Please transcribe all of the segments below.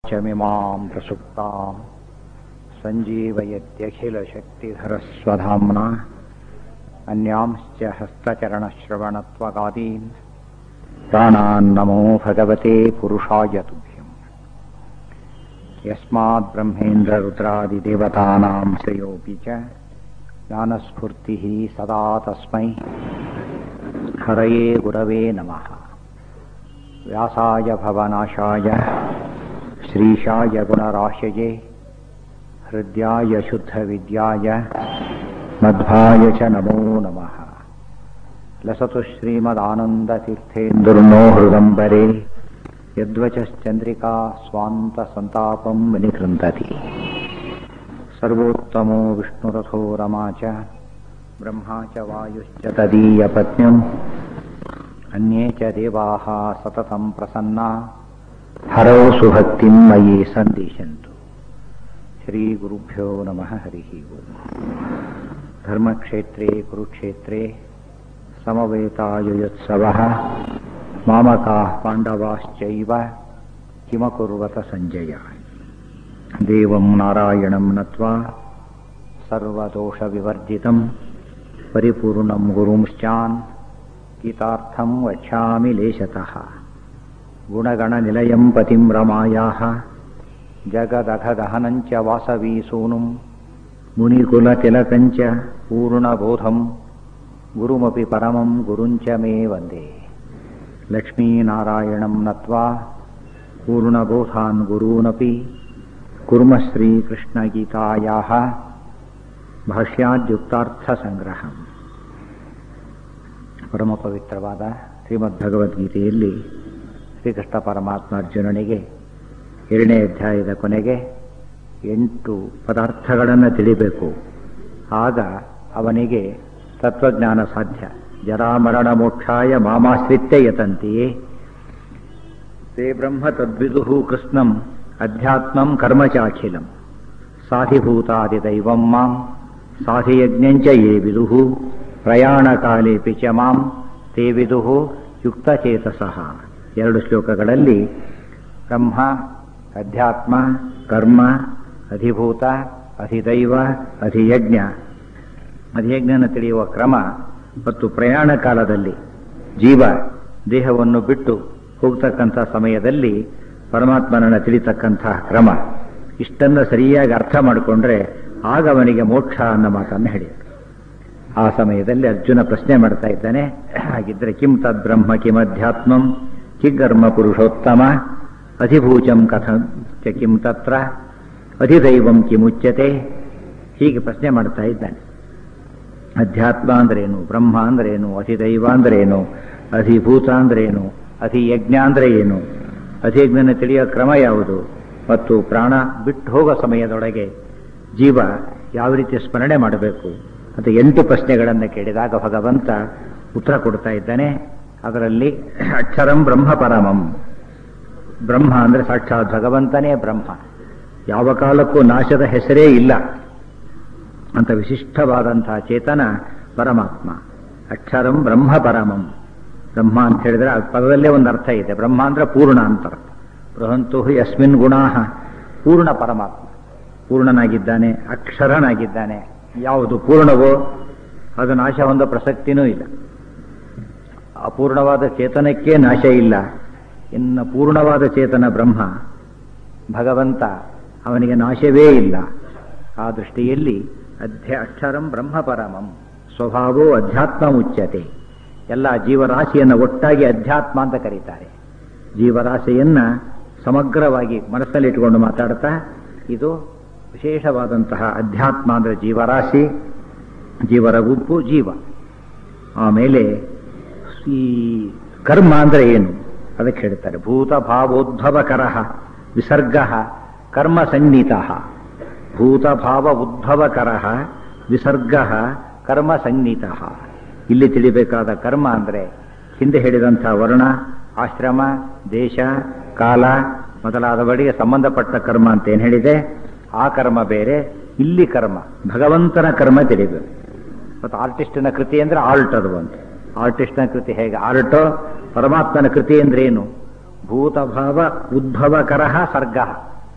वाचमिमां प्रसुप्तां सञ्जीवयत्यखिलशक्तिधरस्वधाम्ना अन्यांश्च हस्तचरणश्रवणत्वगादीन् प्राणान्नमो भगवते पुरुषाय तुभ्यम् यस्मात् ब्रह्मेन्द्ररुद्रादिदेवतानां श्रेयोऽपि च ज्ञानस्फूर्तिः सदा तस्मै हरये गुरवे नमः व्यासाय भवनाशाय श्रीशाय गुणराशये हृद्याय शुद्धविद्याय मध्वाय च नमो नमः लसतु श्रीमदानन्दतीर्थेन्दुर्नो हृदम्बरे यद्वचश्चन्द्रिका स्वान्तसन्तापं विनिकृन्तति सर्वोत्तमो विष्णुरथो रमा च ब्रह्मा च वायुश्च तदीयपत्न्यम् अन्ये च देवाः सततं प्रसन्ना हरौ सुभक्तिं मयि सन्दिशन्तु श्रीगुरुभ्यो नमः हरिः ओम् धर्मक्षेत्रे कुरुक्षेत्रे समवेतायुयुत्सवः मामकाः पाण्डवाश्चैव किमकुर्वत सञ्जय देवं नारायणं नत्वा सर्वदोषविवर्जितं परिपूर्णं गुरुंश्चान् गीतार्थं वक्ष्यामि लेशतः गुणगणनिलयं पतिं रमायाः जगदघदहनञ्च वासवीसूनुं मुनिकुलतिलकञ्च पूर्णबोधं गुरुमपि परमं गुरुञ्च मे वन्दे लक्ष्मीनारायणं नत्वा पूर्णबोधान् गुरूनपि कुर्मः श्रीकृष्णगीतायाः ಭಾಷ್ಯಾದ್ಯುಕ್ತಾರ್ಥಸಂಗ್ರಹ ಪರಮ ಪವಿತ್ರವಾದ ಶ್ರೀಮದ್ ಭಗವದ್ಗೀತೆಯಲ್ಲಿ ಶ್ರೀಕೃಷ್ಣ ಪರಮಾತ್ಮ ಅರ್ಜುನನಿಗೆ ಎರಡನೇ ಅಧ್ಯಾಯದ ಕೊನೆಗೆ ಎಂಟು ಪದಾರ್ಥಗಳನ್ನು ತಿಳಿಬೇಕು ಆಗ ಅವನಿಗೆ ತತ್ವಜ್ಞಾನ ಸಾಧ್ಯ ಜರಾಮರಣ ಮೋಕ್ಷಾಯ ಮಾಮಾಶ್ರಿತ್ಯ ಯತಂತೆಯೇ ತೇ ಬ್ರಹ್ಮ ತದ್ವಿದು ಕೃಷ್ಣಂ ಅಧ್ಯಾತ್ಮಂ ಕರ್ಮ ಚಾಖಿಲಂ ಸಾಧಿಭೂತಾದಿದೈವಂ ಮಾಂ ಸಾಧಿಯಜ್ಞಂಚ ಯೇ ವಿದುಃ ಪ್ರಯಾಣಕಾಲೇಪಿ ಚ ಮಾಂ ತೇ ವಿದುಃ ಯುಕ್ತಚೇತಸಃ ಎರಡು ಶ್ಲೋಕಗಳಲ್ಲಿ ಬ್ರಹ್ಮ ಅಧ್ಯಾತ್ಮ ಕರ್ಮ ಅಧಿಭೂತ ಅಧಿದೈವ ಅಧಿಯಜ್ಞ ಅಧಿಯಜ್ಞನ ತಿಳಿಯುವ ಕ್ರಮ ಮತ್ತು ಪ್ರಯಾಣ ಕಾಲದಲ್ಲಿ ಜೀವ ದೇಹವನ್ನು ಬಿಟ್ಟು ಹೋಗ್ತಕ್ಕಂಥ ಸಮಯದಲ್ಲಿ ಪರಮಾತ್ಮನನ್ನು ತಿಳಿತಕ್ಕಂತಹ ಕ್ರಮ ಇಷ್ಟನ್ನು ಸರಿಯಾಗಿ ಅರ್ಥ ಮಾಡಿಕೊಂಡ್ರೆ ಆಗ ಅವನಿಗೆ ಮೋಕ್ಷ ಅನ್ನೋ ಮಾತನ್ನು ಹೇಳಿದರು ಆ ಸಮಯದಲ್ಲಿ ಅರ್ಜುನ ಪ್ರಶ್ನೆ ಮಾಡ್ತಾ ಇದ್ದಾನೆ ಹಾಗಿದ್ರೆ ಕಿಂ ತದ್ ಬ್ರಹ್ಮ ಕಿಮಧ್ಯಾತ್ಮಂ ಕಿಗರ್ಮ ಪುರುಷೋತ್ತಮ ಅಧಿಭೂಚಂ ಕಥ ಕಿಂ ತತ್ರ ಅಧಿದೈವಂ ಕಿಮುಚ್ಯತೆ ಹೀಗೆ ಪ್ರಶ್ನೆ ಮಾಡ್ತಾ ಇದ್ದಾನೆ ಅಧ್ಯಾತ್ಮ ಅಂದ್ರೇನು ಬ್ರಹ್ಮ ಅಂದ್ರೇನು ಅಧಿದೈವ ಅಂದ್ರೇನು ಅಧಿಭೂತ ಅಂದ್ರೇನು ಅಧಿಯಜ್ಞ ಅಂದ್ರೆ ಏನು ಅಧಿಯಜ್ಞನ ತಿಳಿಯೋ ಕ್ರಮ ಯಾವುದು ಮತ್ತು ಪ್ರಾಣ ಬಿಟ್ಟು ಹೋಗೋ ಸಮಯದೊಳಗೆ ಜೀವ ಯಾವ ರೀತಿ ಸ್ಮರಣೆ ಮಾಡಬೇಕು ಅಂತ ಎಂಟು ಪ್ರಶ್ನೆಗಳನ್ನು ಕೇಳಿದಾಗ ಭಗವಂತ ಉತ್ತರ ಕೊಡ್ತಾ ಇದ್ದಾನೆ ಅದರಲ್ಲಿ ಅಕ್ಷರಂ ಬ್ರಹ್ಮ ಪರಮಂ ಬ್ರಹ್ಮ ಅಂದರೆ ಸಾಕ್ಷಾತ್ ಭಗವಂತನೇ ಬ್ರಹ್ಮ ಯಾವ ಕಾಲಕ್ಕೂ ನಾಶದ ಹೆಸರೇ ಇಲ್ಲ ಅಂತ ವಿಶಿಷ್ಟವಾದಂತಹ ಚೇತನ ಪರಮಾತ್ಮ ಅಕ್ಷರಂ ಬ್ರಹ್ಮ ಪರಮಂ ಬ್ರಹ್ಮ ಅಂತ ಹೇಳಿದ್ರೆ ಆ ಪದದಲ್ಲೇ ಒಂದು ಅರ್ಥ ಇದೆ ಬ್ರಹ್ಮ ಅಂದ್ರೆ ಪೂರ್ಣ ಅಂತ ಬೃಹಂತು ಯಸ್ಮಿನ್ ಗುಣಾ ಪೂರ್ಣ ಪರಮಾತ್ಮ ಪೂರ್ಣನಾಗಿದ್ದಾನೆ ಅಕ್ಷರನಾಗಿದ್ದಾನೆ ಯಾವುದು ಪೂರ್ಣವೋ ಅದು ನಾಶ ಹೊಂದೋ ಪ್ರಸಕ್ತಿನೂ ಇಲ್ಲ ಅಪೂರ್ಣವಾದ ಚೇತನಕ್ಕೆ ನಾಶ ಇಲ್ಲ ಇನ್ನು ಪೂರ್ಣವಾದ ಚೇತನ ಬ್ರಹ್ಮ ಭಗವಂತ ಅವನಿಗೆ ನಾಶವೇ ಇಲ್ಲ ಆ ದೃಷ್ಟಿಯಲ್ಲಿ ಅಧ್ಯ ಅಕ್ಷರಂ ಬ್ರಹ್ಮ ಪರಮಂ ಸ್ವಭಾವೋ ಅಧ್ಯಾತ್ಮ ಮುಚ್ಚತೆ ಎಲ್ಲ ಜೀವರಾಶಿಯನ್ನು ಒಟ್ಟಾಗಿ ಅಧ್ಯಾತ್ಮ ಅಂತ ಕರೀತಾರೆ ಜೀವರಾಶಿಯನ್ನ ಸಮಗ್ರವಾಗಿ ಮನಸ್ಸಲ್ಲಿ ಇಟ್ಕೊಂಡು ಮಾತಾಡ್ತಾ ಇದು ವಿಶೇಷವಾದಂತಹ ಅಧ್ಯಾತ್ಮ ಅಂದರೆ ಜೀವರಾಶಿ ಜೀವರ ಗುಂಪು ಜೀವ ಆಮೇಲೆ ಈ ಕರ್ಮ ಅಂದರೆ ಏನು ಅದಕ್ಕೆ ಹೇಳ್ತಾರೆ ಭೂತ ಭಾವೋದ್ಭವಕರ ವಿಸರ್ಗ ಕರ್ಮ ಸನ್ನಿತ ಭೂತ ಭಾವ ಉದ್ಭವಕರ ವಿಸರ್ಗ ಕರ್ಮ ಸನ್ನಿತ ಇಲ್ಲಿ ತಿಳಿಬೇಕಾದ ಕರ್ಮ ಅಂದರೆ ಹಿಂದೆ ಹೇಳಿದಂಥ ವರ್ಣ ಆಶ್ರಮ ದೇಶ ಕಾಲ ಮೊದಲಾದವರಿಗೆ ಸಂಬಂಧಪಟ್ಟ ಕರ್ಮ ಅಂತ ಏನು ಹೇಳಿದೆ ಆ ಕರ್ಮ ಬೇರೆ ಇಲ್ಲಿ ಕರ್ಮ ಭಗವಂತನ ಕರ್ಮ ತಿಳಿಬೇಕು ಮತ್ತು ಆರ್ಟಿಸ್ಟ್ನ ಕೃತಿ ಅಂದ್ರೆ ಆರ್ಟ್ ಅದು ಅಂತ ಆರ್ಟಿಸ್ಟ್ನ ಕೃತಿ ಹೇಗೆ ಆರ್ಟೋ ಪರಮಾತ್ಮನ ಕೃತಿ ಅಂದ್ರೆ ಏನು ಭೂತಭಾವ ಉದ್ಭವಕರ ಸರ್ಗ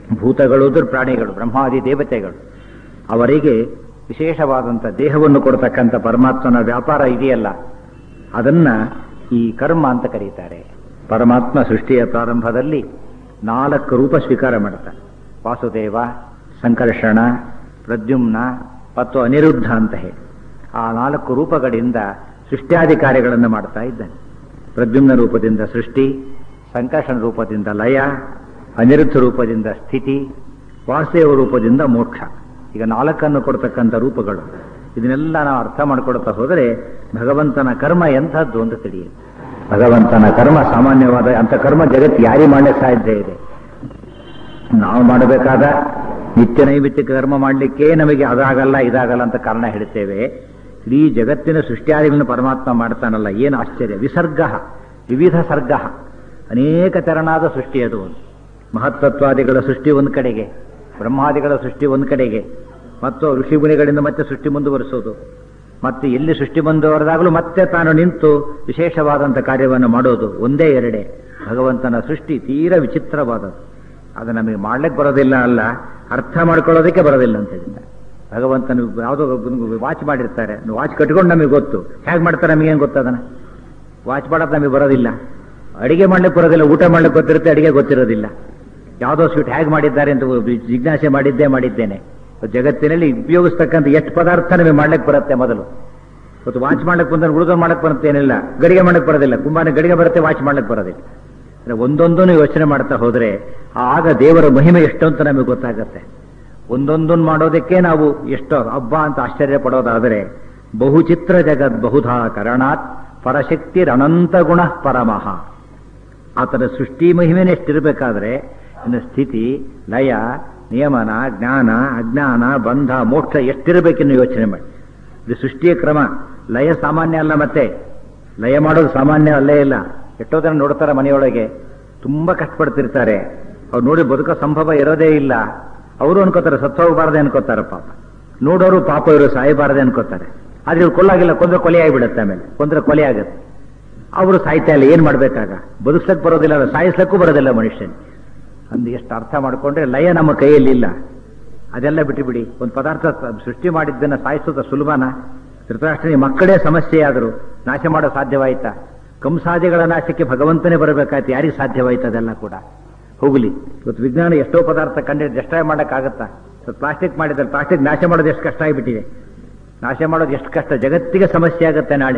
ಭೂತಗಳು ಅಂದ್ರೆ ಪ್ರಾಣಿಗಳು ಬ್ರಹ್ಮಾದಿ ದೇವತೆಗಳು ಅವರಿಗೆ ವಿಶೇಷವಾದಂಥ ದೇಹವನ್ನು ಕೊಡ್ತಕ್ಕಂಥ ಪರಮಾತ್ಮನ ವ್ಯಾಪಾರ ಇದೆಯಲ್ಲ ಅದನ್ನ ಈ ಕರ್ಮ ಅಂತ ಕರೀತಾರೆ ಪರಮಾತ್ಮ ಸೃಷ್ಟಿಯ ಪ್ರಾರಂಭದಲ್ಲಿ ನಾಲ್ಕು ರೂಪ ಸ್ವೀಕಾರ ಮಾಡ್ತಾನೆ ವಾಸುದೇವ ಸಂಕರ್ಷಣ ಪ್ರದ್ಯುಮ್ನ ಮತ್ತು ಅನಿರುದ್ಧ ಅಂತ ಹೇಳಿ ಆ ನಾಲ್ಕು ರೂಪಗಳಿಂದ ಸೃಷ್ಟ್ಯಾದಿ ಕಾರ್ಯಗಳನ್ನು ಮಾಡ್ತಾ ಇದ್ದಾನೆ ಪ್ರದ್ಯುಮ್ನ ರೂಪದಿಂದ ಸೃಷ್ಟಿ ಸಂಕರ್ಷಣ ರೂಪದಿಂದ ಲಯ ಅನಿರುದ್ಧ ರೂಪದಿಂದ ಸ್ಥಿತಿ ವಾಸುದೇವ ರೂಪದಿಂದ ಮೋಕ್ಷ ಈಗ ನಾಲ್ಕನ್ನು ಕೊಡ್ತಕ್ಕಂಥ ರೂಪಗಳು ಇದನ್ನೆಲ್ಲ ನಾವು ಅರ್ಥ ಮಾಡ್ಕೊಳ್ತಾ ಹೋದರೆ ಭಗವಂತನ ಕರ್ಮ ಎಂಥದ್ದು ಅಂತ ತಿಳಿಯುತ್ತೆ ಭಗವಂತನ ಕರ್ಮ ಸಾಮಾನ್ಯವಾದ ಅಂಥ ಕರ್ಮ ಜಗತ್ತು ಯಾರಿ ಮಾಡಲಿಕ್ಕೆ ಸಾಧ್ಯ ಇದೆ ನಾವು ಮಾಡಬೇಕಾದ ನಿತ್ಯ ನೈಮಿತ್ತಿಕ ಕರ್ಮ ಮಾಡಲಿಕ್ಕೆ ನಮಗೆ ಅದಾಗಲ್ಲ ಇದಾಗಲ್ಲ ಅಂತ ಕಾರಣ ಹೇಳ್ತೇವೆ ಇಡೀ ಜಗತ್ತಿನ ಸೃಷ್ಟಿಯಾದಿಗಳನ್ನು ಪರಮಾತ್ಮ ಮಾಡ್ತಾನಲ್ಲ ಏನು ಆಶ್ಚರ್ಯ ವಿಸರ್ಗ ವಿವಿಧ ಸರ್ಗ ಅನೇಕ ತೆರನಾದ ಸೃಷ್ಟಿ ಅದು ಒಂದು ಮಹತ್ತತ್ವಾದಿಗಳ ಸೃಷ್ಟಿ ಒಂದು ಕಡೆಗೆ ಬ್ರಹ್ಮಾದಿಗಳ ಸೃಷ್ಟಿ ಒಂದು ಕಡೆಗೆ ಮತ್ತು ಋಷಿಮುನಿಗಳಿಂದ ಮತ್ತೆ ಸೃಷ್ಟಿ ಮುಂದುವರಿಸೋದು ಮತ್ತೆ ಎಲ್ಲಿ ಸೃಷ್ಟಿ ಮುಂದುವರೆದಾಗಲೂ ಮತ್ತೆ ತಾನು ನಿಂತು ವಿಶೇಷವಾದಂಥ ಕಾರ್ಯವನ್ನು ಮಾಡೋದು ಒಂದೇ ಎರಡೇ ಭಗವಂತನ ಸೃಷ್ಟಿ ತೀರ ವಿಚಿತ್ರವಾದದ್ದು ಅದು ನಮಗೆ ಮಾಡ್ಲಿಕ್ಕೆ ಬರೋದಿಲ್ಲ ಅಲ್ಲ ಅರ್ಥ ಮಾಡ್ಕೊಳ್ಳೋದಕ್ಕೆ ಬರೋದಿಲ್ಲ ಅಂತ ಹೇಳಿದ್ದಾರೆ ಭಗವಂತನ ಯಾವುದೋ ವಾಚ್ ಮಾಡಿರ್ತಾರೆ ವಾಚ್ ಕಟ್ಕೊಂಡು ನಮಗೆ ಗೊತ್ತು ಹೇಗೆ ಮಾಡ್ತಾರೆ ನಮಗೇನು ಗೊತ್ತದನ ವಾಚ್ ಮಾಡೋದು ನಮಗೆ ಬರೋದಿಲ್ಲ ಅಡಿಗೆ ಮಾಡ್ಲಿಕ್ಕೆ ಬರೋದಿಲ್ಲ ಊಟ ಮಾಡ್ಲಿಕ್ಕೆ ಗೊತ್ತಿರುತ್ತೆ ಅಡಿಗೆ ಗೊತ್ತಿರೋದಿಲ್ಲ ಯಾವುದೋ ಸ್ವೀಟ್ ಹೇಗೆ ಮಾಡಿದ್ದಾರೆ ಅಂತ ಜಿಜ್ಞಾಸೆ ಮಾಡಿದ್ದೇ ಮಾಡಿದ್ದೇನೆ ಜಗತ್ತಿನಲ್ಲಿ ಉಪಯೋಗಿಸ್ತಕ್ಕಂಥ ಎಷ್ಟು ಪದಾರ್ಥ ನಮಗೆ ಮಾಡ್ಲಿಕ್ಕೆ ಬರುತ್ತೆ ಮೊದಲು ಇವತ್ತು ವಾಚ್ ಮಾಡ್ಲಿಕ್ಕೆ ಬಂದ್ರೆ ಉಳಿದೋ ಮಾಡಕ್ಕೆ ಬರುತ್ತೆ ಏನಿಲ್ಲ ಗಡಿಗೆ ಮಾಡಕ್ಕೆ ಬರೋದಿಲ್ಲ ಕುಂಬಾರ ಗಡಿಗೆ ಬರುತ್ತೆ ವಾಚ್ ಮಾಡ್ಲಿಕ್ಕೆ ಬರೋದಿಲ್ಲ ಅಂದ್ರೆ ಒಂದೊಂದನ್ನು ಯೋಚನೆ ಮಾಡ್ತಾ ಹೋದ್ರೆ ಆಗ ದೇವರ ಮಹಿಮೆ ಎಷ್ಟು ಅಂತ ನಮಗೆ ಗೊತ್ತಾಗತ್ತೆ ಒಂದೊಂದನ್ನು ಮಾಡೋದಕ್ಕೆ ನಾವು ಎಷ್ಟೋ ಹಬ್ಬ ಅಂತ ಆಶ್ಚರ್ಯ ಪಡೋದಾದರೆ ಬಹುಚಿತ್ರ ಜಗದ್ ಬಹುಧಾ ಕರಣಾತ್ ಪರಶಕ್ತಿ ಅನಂತ ಗುಣ ಪರಮಃ ಆತನ ಸೃಷ್ಟಿ ಮಹಿಮೆನೇ ಎಷ್ಟಿರಬೇಕಾದ್ರೆ ಇನ್ನು ಸ್ಥಿತಿ ಲಯ ನಿಯಮನ ಜ್ಞಾನ ಅಜ್ಞಾನ ಬಂಧ ಮೋಕ್ಷ ಎಷ್ಟಿರಬೇಕಿನ್ನು ಯೋಚನೆ ಮಾಡಿ ಇದು ಸೃಷ್ಟಿಯ ಕ್ರಮ ಲಯ ಸಾಮಾನ್ಯ ಅಲ್ಲ ಮತ್ತೆ ಲಯ ಮಾಡೋದು ಸಾಮಾನ್ಯ ಅಲ್ಲೇ ಇಲ್ಲ ಎಷ್ಟೋ ಜನ ನೋಡ್ತಾರೆ ಮನೆಯೊಳಗೆ ತುಂಬಾ ಕಷ್ಟಪಡ್ತಿರ್ತಾರೆ ಅವ್ರು ನೋಡಿ ಬದುಕೋ ಸಂಭವ ಇರೋದೇ ಇಲ್ಲ ಅವರು ಅನ್ಕೋತಾರೆ ಸತ್ತು ಹೋಗಬಾರ್ದೆ ಅನ್ಕೋತಾರೆ ಪಾಪ ನೋಡೋರು ಪಾಪ ಇವರು ಸಾಯಬಾರದೆ ಅನ್ಕೋತಾರೆ ಆದ್ರೆ ಇವ್ರು ಕೊಲ್ಲಾಗಿಲ್ಲ ಕೊಂದ್ರೆ ಕೊಲೆ ಆಗಿಬಿಡುತ್ತೆ ಆಮೇಲೆ ಕೊಂದ್ರೆ ಕೊಲೆ ಆಗುತ್ತೆ ಅವರು ಸಾಯ್ತಾ ಇಲ್ಲ ಏನ್ ಮಾಡ್ಬೇಕಾಗ ಬದುಕ್ಸಕ್ ಬರೋದಿಲ್ಲ ಸಾಯಿಸ್ಲಕ್ಕೂ ಬರೋದಿಲ್ಲ ಮನುಷ್ಯನ್ ಅಂದು ಎಷ್ಟು ಅರ್ಥ ಮಾಡ್ಕೊಂಡ್ರೆ ಲಯ ನಮ್ಮ ಕೈಯಲ್ಲಿ ಇಲ್ಲ ಅದೆಲ್ಲ ಬಿಟ್ಟು ಬಿಡಿ ಒಂದು ಪದಾರ್ಥ ಸೃಷ್ಟಿ ಮಾಡಿದ್ದನ್ನ ಸಾಯಿಸೋದ ಸುಲಭನ ಧೃತರಾಷ್ಟ್ರನಿಗೆ ಮಕ್ಕಳೇ ಸಮಸ್ಯೆ ಆದರು ನಾಶ ಮಾಡೋ ಸಾಧ್ಯವಾಯ್ತಾ ಕಂಸಾದಿಗಳ ನಾಶಕ್ಕೆ ಭಗವಂತನೇ ಬರಬೇಕಾಯ್ತು ಯಾರಿಗೆ ಸಾಧ್ಯವಾಯ್ತು ಅದೆಲ್ಲ ಕೂಡ ಹೋಗಲಿ ಇವತ್ತು ವಿಜ್ಞಾನ ಎಷ್ಟೋ ಪದಾರ್ಥ ಕಂಡು ಡಿಸ್ಟ್ರಾಯ್ ಮಾಡೋಕ್ಕಾಗತ್ತಾ ಪ್ಲಾಸ್ಟಿಕ್ ಮಾಡಿದ್ರೆ ಪ್ಲಾಸ್ಟಿಕ್ ನಾಶ ಮಾಡೋದು ಎಷ್ಟು ಕಷ್ಟ ಆಗಿಬಿಟ್ಟಿದೆ ನಾಶ ಮಾಡೋದು ಎಷ್ಟು ಕಷ್ಟ ಜಗತ್ತಿಗೆ ಸಮಸ್ಯೆ ಆಗುತ್ತೆ ನಾಳೆ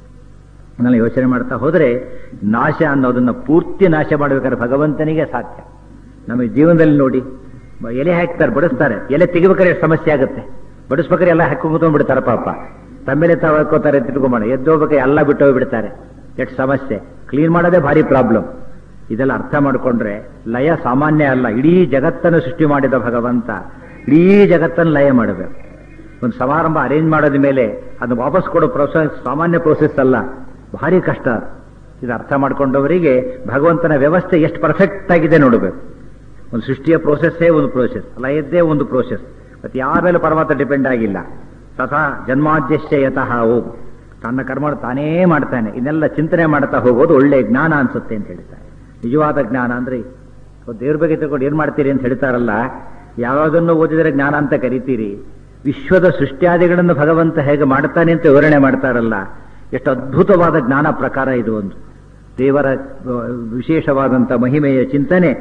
ನಾನು ಯೋಚನೆ ಮಾಡ್ತಾ ಹೋದರೆ ನಾಶ ಅನ್ನೋದನ್ನ ಪೂರ್ತಿ ನಾಶ ಮಾಡಬೇಕಾದ್ರೆ ಭಗವಂತನಿಗೆ ಸಾಧ್ಯ ನಮಗೆ ಜೀವನದಲ್ಲಿ ನೋಡಿ ಎಲೆ ಹಾಕ್ತಾರೆ ಬಡಿಸ್ತಾರೆ ಎಲೆ ತೆಗಿಬೇಕಾದ್ರೆ ಎಷ್ಟು ಸಮಸ್ಯೆ ಆಗುತ್ತೆ ಬಡಿಸ್ಬೇಕಾದ್ರೆ ಎಲ್ಲ ಹಾಕೊಂಡು ಬಿಡ್ತಾರೆ ಪಾಪ ತಮ್ಮೇಲೆ ತಾವು ಹಾಕೋತಾರೆ ಅಂತ ತಿಳ್ಕೊಂಬೋಣ ಎದ್ದೋಗ್ಬೇಕು ಎಲ್ಲ ಬಿಟ್ಟು ಹೋಗ್ಬಿಡ್ತಾರೆ ಎಷ್ಟು ಸಮಸ್ಯೆ ಕ್ಲೀನ್ ಮಾಡೋದೇ ಭಾರಿ ಪ್ರಾಬ್ಲಮ್ ಇದೆಲ್ಲ ಅರ್ಥ ಮಾಡಿಕೊಂಡ್ರೆ ಲಯ ಸಾಮಾನ್ಯ ಅಲ್ಲ ಇಡೀ ಜಗತ್ತನ್ನು ಸೃಷ್ಟಿ ಮಾಡಿದ ಭಗವಂತ ಇಡೀ ಜಗತ್ತನ್ನು ಲಯ ಮಾಡಬೇಕು ಒಂದು ಸಮಾರಂಭ ಅರೇಂಜ್ ಮಾಡೋದ ಮೇಲೆ ಅದನ್ನು ವಾಪಸ್ ಕೊಡೋ ಪ್ರೋಸೆಸ್ ಸಾಮಾನ್ಯ ಪ್ರೋಸೆಸ್ ಅಲ್ಲ ಭಾರಿ ಕಷ್ಟ ಇದು ಅರ್ಥ ಮಾಡ್ಕೊಂಡವರಿಗೆ ಭಗವಂತನ ವ್ಯವಸ್ಥೆ ಎಷ್ಟು ಪರ್ಫೆಕ್ಟ್ ಆಗಿದೆ ನೋಡಬೇಕು ಒಂದು ಸೃಷ್ಟಿಯ ಪ್ರೋಸೆಸ್ಸೇ ಒಂದು ಪ್ರೋಸೆಸ್ ಲಯದ್ದೇ ಒಂದು ಪ್ರೋಸೆಸ್ ಮತ್ತೆ ಯಾರ ಮೇಲೆ ಪರಮಾತ್ಮ ಡಿಪೆಂಡ್ ಆಗಿಲ್ಲ ತಥಾ ಜನ್ಮಾದ್ಯಶ್ಯ ಯತಃ ಓಂ ತನ್ನ ಕರ್ಮ ತಾನೇ ಮಾಡ್ತಾನೆ ಇದನ್ನೆಲ್ಲ ಚಿಂತನೆ ಮಾಡ್ತಾ ಹೋಗೋದು ಒಳ್ಳೆ ಜ್ಞಾನ ಅನ್ಸುತ್ತೆ ಅಂತ ಹೇಳ್ತಾರೆ ನಿಜವಾದ ಜ್ಞಾನ ಅಂದ್ರೆ ದೇವ್ರ ಬಗ್ಗೆ ತಿಳ್ಕೊಂಡು ಏನ್ ಮಾಡ್ತೀರಿ ಅಂತ ಹೇಳ್ತಾರಲ್ಲ ಯಾವಾಗನ್ನು ಓದಿದರೆ ಜ್ಞಾನ ಅಂತ ಕರಿತೀರಿ ವಿಶ್ವದ ಸೃಷ್ಟಿಯಾದಿಗಳನ್ನು ಭಗವಂತ ಹೇಗೆ ಮಾಡ್ತಾನೆ ಅಂತ ವಿವರಣೆ ಮಾಡ್ತಾರಲ್ಲ ಎಷ್ಟು ಅದ್ಭುತವಾದ ಜ್ಞಾನ ಪ್ರಕಾರ ಇದು ಒಂದು ದೇವರ ವಿಶೇಷವಾದಂಥ ಮಹಿಮೆಯ ಚಿಂತನೆ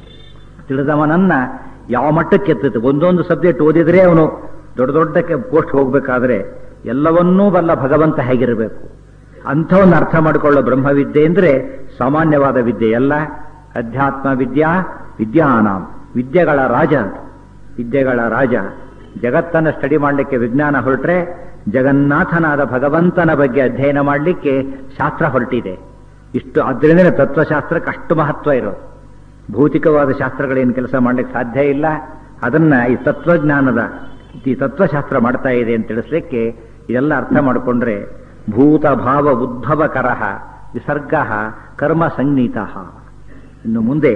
ತಿಳಿದವನನ್ನ ಯಾವ ಮಟ್ಟಕ್ಕೆ ಎತ್ತುತ್ತೆ ಒಂದೊಂದು ಸಬ್ಜೆಕ್ಟ್ ಓದಿದ್ರೆ ಅವನು ದೊಡ್ಡ ದೊಡ್ಡ ಪೋಸ್ಟ್ ಹೋಗ್ಬೇಕಾದ್ರೆ ಎಲ್ಲವನ್ನೂ ಬಲ್ಲ ಭಗವಂತ ಹೇಗಿರಬೇಕು ಅಂಥವನ್ನು ಅರ್ಥ ಮಾಡಿಕೊಳ್ಳೋ ಬ್ರಹ್ಮವಿದ್ಯೆ ಅಂದ್ರೆ ಸಾಮಾನ್ಯವಾದ ವಿದ್ಯೆ ಅಲ್ಲ ಅಧ್ಯಾತ್ಮ ವಿದ್ಯಾ ವಿದ್ಯಾನಾಂ ವಿದ್ಯೆಗಳ ರಾಜ ವಿದ್ಯೆಗಳ ರಾಜ ಜಗತ್ತನ್ನು ಸ್ಟಡಿ ಮಾಡಲಿಕ್ಕೆ ವಿಜ್ಞಾನ ಹೊರಟ್ರೆ ಜಗನ್ನಾಥನಾದ ಭಗವಂತನ ಬಗ್ಗೆ ಅಧ್ಯಯನ ಮಾಡಲಿಕ್ಕೆ ಶಾಸ್ತ್ರ ಹೊರಟಿದೆ ಇಷ್ಟು ಆದ್ರಿಂದ ತತ್ವಶಾಸ್ತ್ರಕ್ಕೆ ಅಷ್ಟು ಮಹತ್ವ ಇರೋದು ಭೌತಿಕವಾದ ಶಾಸ್ತ್ರಗಳೇನು ಕೆಲಸ ಮಾಡಲಿಕ್ಕೆ ಸಾಧ್ಯ ಇಲ್ಲ ಅದನ್ನ ಈ ತತ್ವಜ್ಞಾನದ ಈ ತತ್ವಶಾಸ್ತ್ರ ಮಾಡ್ತಾ ಇದೆ ಅಂತ ತಿಳಿಸ್ಲಿಕ್ಕೆ ಇದೆಲ್ಲ ಅರ್ಥ ಮಾಡಿಕೊಂಡ್ರೆ ಭೂತ ಭಾವ ಉದ್ಭವಕರ ವಿಸರ್ಗ ಕರ್ಮ ಸಂಗೀತ ಇನ್ನು ಮುಂದೆ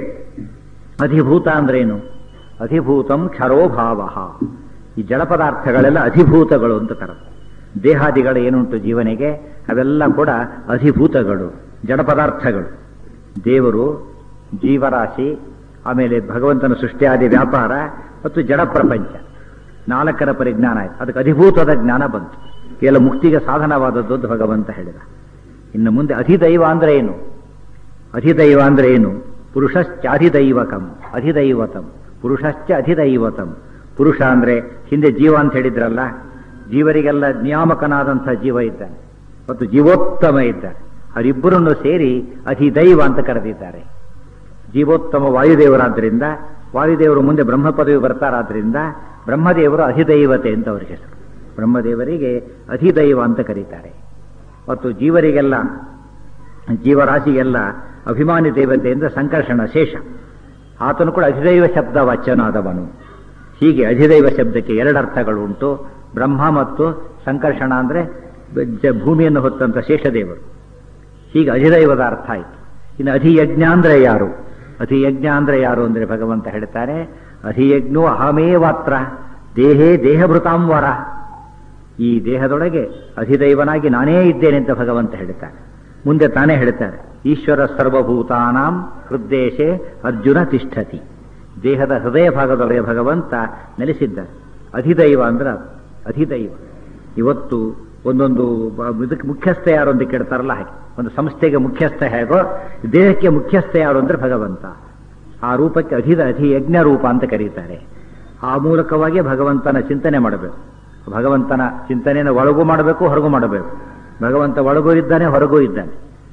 ಅಧಿಭೂತ ಅಂದ್ರೇನು ಅಧಿಭೂತಂ ಕ್ಷರೋಭಾವ ಈ ಜಡ ಪದಾರ್ಥಗಳೆಲ್ಲ ಅಧಿಭೂತಗಳು ಅಂತ ತರ ದೇಹಾದಿಗಳು ಏನುಂಟು ಜೀವನಿಗೆ ಅವೆಲ್ಲ ಕೂಡ ಅಧಿಭೂತಗಳು ಜಡ ಪದಾರ್ಥಗಳು ದೇವರು ಜೀವರಾಶಿ ಆಮೇಲೆ ಭಗವಂತನ ಸೃಷ್ಟಿಯಾದಿ ವ್ಯಾಪಾರ ಮತ್ತು ಜಡ ಪ್ರಪಂಚ ನಾಲ್ಕರ ಪರಿಜ್ಞಾನ ಆಯ್ತು ಅದಕ್ಕೆ ಅಧಿಭೂತದ ಜ್ಞಾನ ಬಂತು ಎಲ್ಲ ಮುಕ್ತಿಗೆ ಸಾಧನವಾದದ್ದು ಅಂತ ಭಗವಂತ ಹೇಳಿದ ಇನ್ನು ಮುಂದೆ ಅಧಿದೈವ ಅಂದ್ರೆ ಏನು ಅಧಿದೈವ ಅಂದ್ರೆ ಏನು ಪುರುಷಶ್ಚಾಧಿದೈವಕಂ ಅಧಿದೈವತಂ ಪುರುಷಶ್ಚ ಅಧಿದೈವತಂ ಪುರುಷ ಅಂದ್ರೆ ಹಿಂದೆ ಜೀವ ಅಂತ ಹೇಳಿದ್ರಲ್ಲ ಜೀವರಿಗೆಲ್ಲ ನಿಯಾಮಕನಾದಂಥ ಜೀವ ಇದ್ದಾನೆ ಮತ್ತು ಜೀವೋತ್ತಮ ಇದ್ದಾನೆ ಅವರಿಬ್ಬರನ್ನು ಸೇರಿ ಅಧಿದೈವ ಅಂತ ಕರೆದಿದ್ದಾರೆ ಜೀವೋತ್ತಮ ವಾಯುದೇವರಾದ್ರಿಂದ ವಾಯುದೇವರು ಮುಂದೆ ಬ್ರಹ್ಮ ಪದವಿ ಬರ್ತಾರಾದ್ರಿಂದ ಬ್ರಹ್ಮದೇವರು ಅಧಿದೈವತೆ ಅಂತ ಅವರಿಗೆ ಹೆಸರು ಬ್ರಹ್ಮದೇವರಿಗೆ ಅಧಿದೈವ ಅಂತ ಕರೀತಾರೆ ಮತ್ತು ಜೀವರಿಗೆಲ್ಲ ಜೀವರಾಶಿಗೆಲ್ಲ ಅಭಿಮಾನಿ ದೇವತೆ ಅಂದ್ರೆ ಸಂಕರ್ಷಣ ಶೇಷ ಆತನು ಕೂಡ ಅಧಿದೈವ ಶಬ್ದ ವಾಚ್ಯನಾದವನು ಹೀಗೆ ಅಧಿದೈವ ಶಬ್ದಕ್ಕೆ ಎರಡು ಅರ್ಥಗಳು ಉಂಟು ಬ್ರಹ್ಮ ಮತ್ತು ಸಂಕರ್ಷಣ ಅಂದ್ರೆ ಜ- ಭೂಮಿಯನ್ನು ಹೊತ್ತಂತ ಶೇಷದೇವರು ಹೀಗೆ ಅಧಿದೈವದ ಅರ್ಥ ಆಯಿತು ಇನ್ನು ಅಧಿಯಜ್ಞ ಅಂದ್ರೆ ಯಾರು ಅಧಿಯಜ್ಞ ಅಂದ್ರೆ ಯಾರು ಅಂದ್ರೆ ಭಗವಂತ ಹೇಳ್ತಾರೆ ಅಧಿಯಜ್ಞೋ ಅಹಮೇವಾತ್ರ ದೇಹೇ ದೇಹಭೃತಾಂ ವರ ಈ ದೇಹದೊಳಗೆ ಅಧಿದೈವನಾಗಿ ನಾನೇ ಇದ್ದೇನೆ ಅಂತ ಭಗವಂತ ಹೇಳ್ತಾನೆ ಮುಂದೆ ತಾನೇ ಹೇಳ್ತಾರೆ ಈಶ್ವರ ಸರ್ವಭೂತಾನಾಂ ಹೃದ್ದೇಶೆ ಅರ್ಜುನ ತಿಷ್ಠತಿ ದೇಹದ ಹೃದಯ ಭಾಗದೊಳಗೆ ಭಗವಂತ ನೆಲೆಸಿದ್ದಾನೆ ಅಧಿದೈವ ಅಂದ್ರೆ ಅದು. ಅಧಿದೈವ ಇವತ್ತು ಒಂದೊಂದು ಬ- ಇದಕ್ಕೆ ಮುಖ್ಯಸ್ಥ ಯಾರು ಅಂತ ಕೇಳ್ತಾರಲ್ಲ ಹಾಗೆ ಒಂದು ಸಂಸ್ಥೆಗೆ ಮುಖ್ಯಸ್ಥ ಹೇಗೋ ದೇಹಕ್ಕೆ ಮುಖ್ಯಸ್ಥ ಯಾರು ಅಂದ್ರೆ ಭಗವಂತ ಆ ರೂಪಕ್ಕೆ ಅಧಿದ ಅಧಿ ಯಜ್ಞ ರೂಪ ಅಂತ ಕರೀತಾರೆ ಆ ಮೂಲಕವಾಗಿ ಭಗವಂತನ ಚಿಂತನೆ ಮಾಡಬೇಕು ಭಗವಂತನ ಚಿಂತನೆಯನ್ನು ಒಳಗೂ ಮಾಡಬೇಕು ಹೊರಗೂ ಮಾಡಬೇಕು ಭಗವಂತ ಒಳಗೂ ಇದ್ದಾನೆ ಹೊರಗೂ ಇದ್ದಾನೆ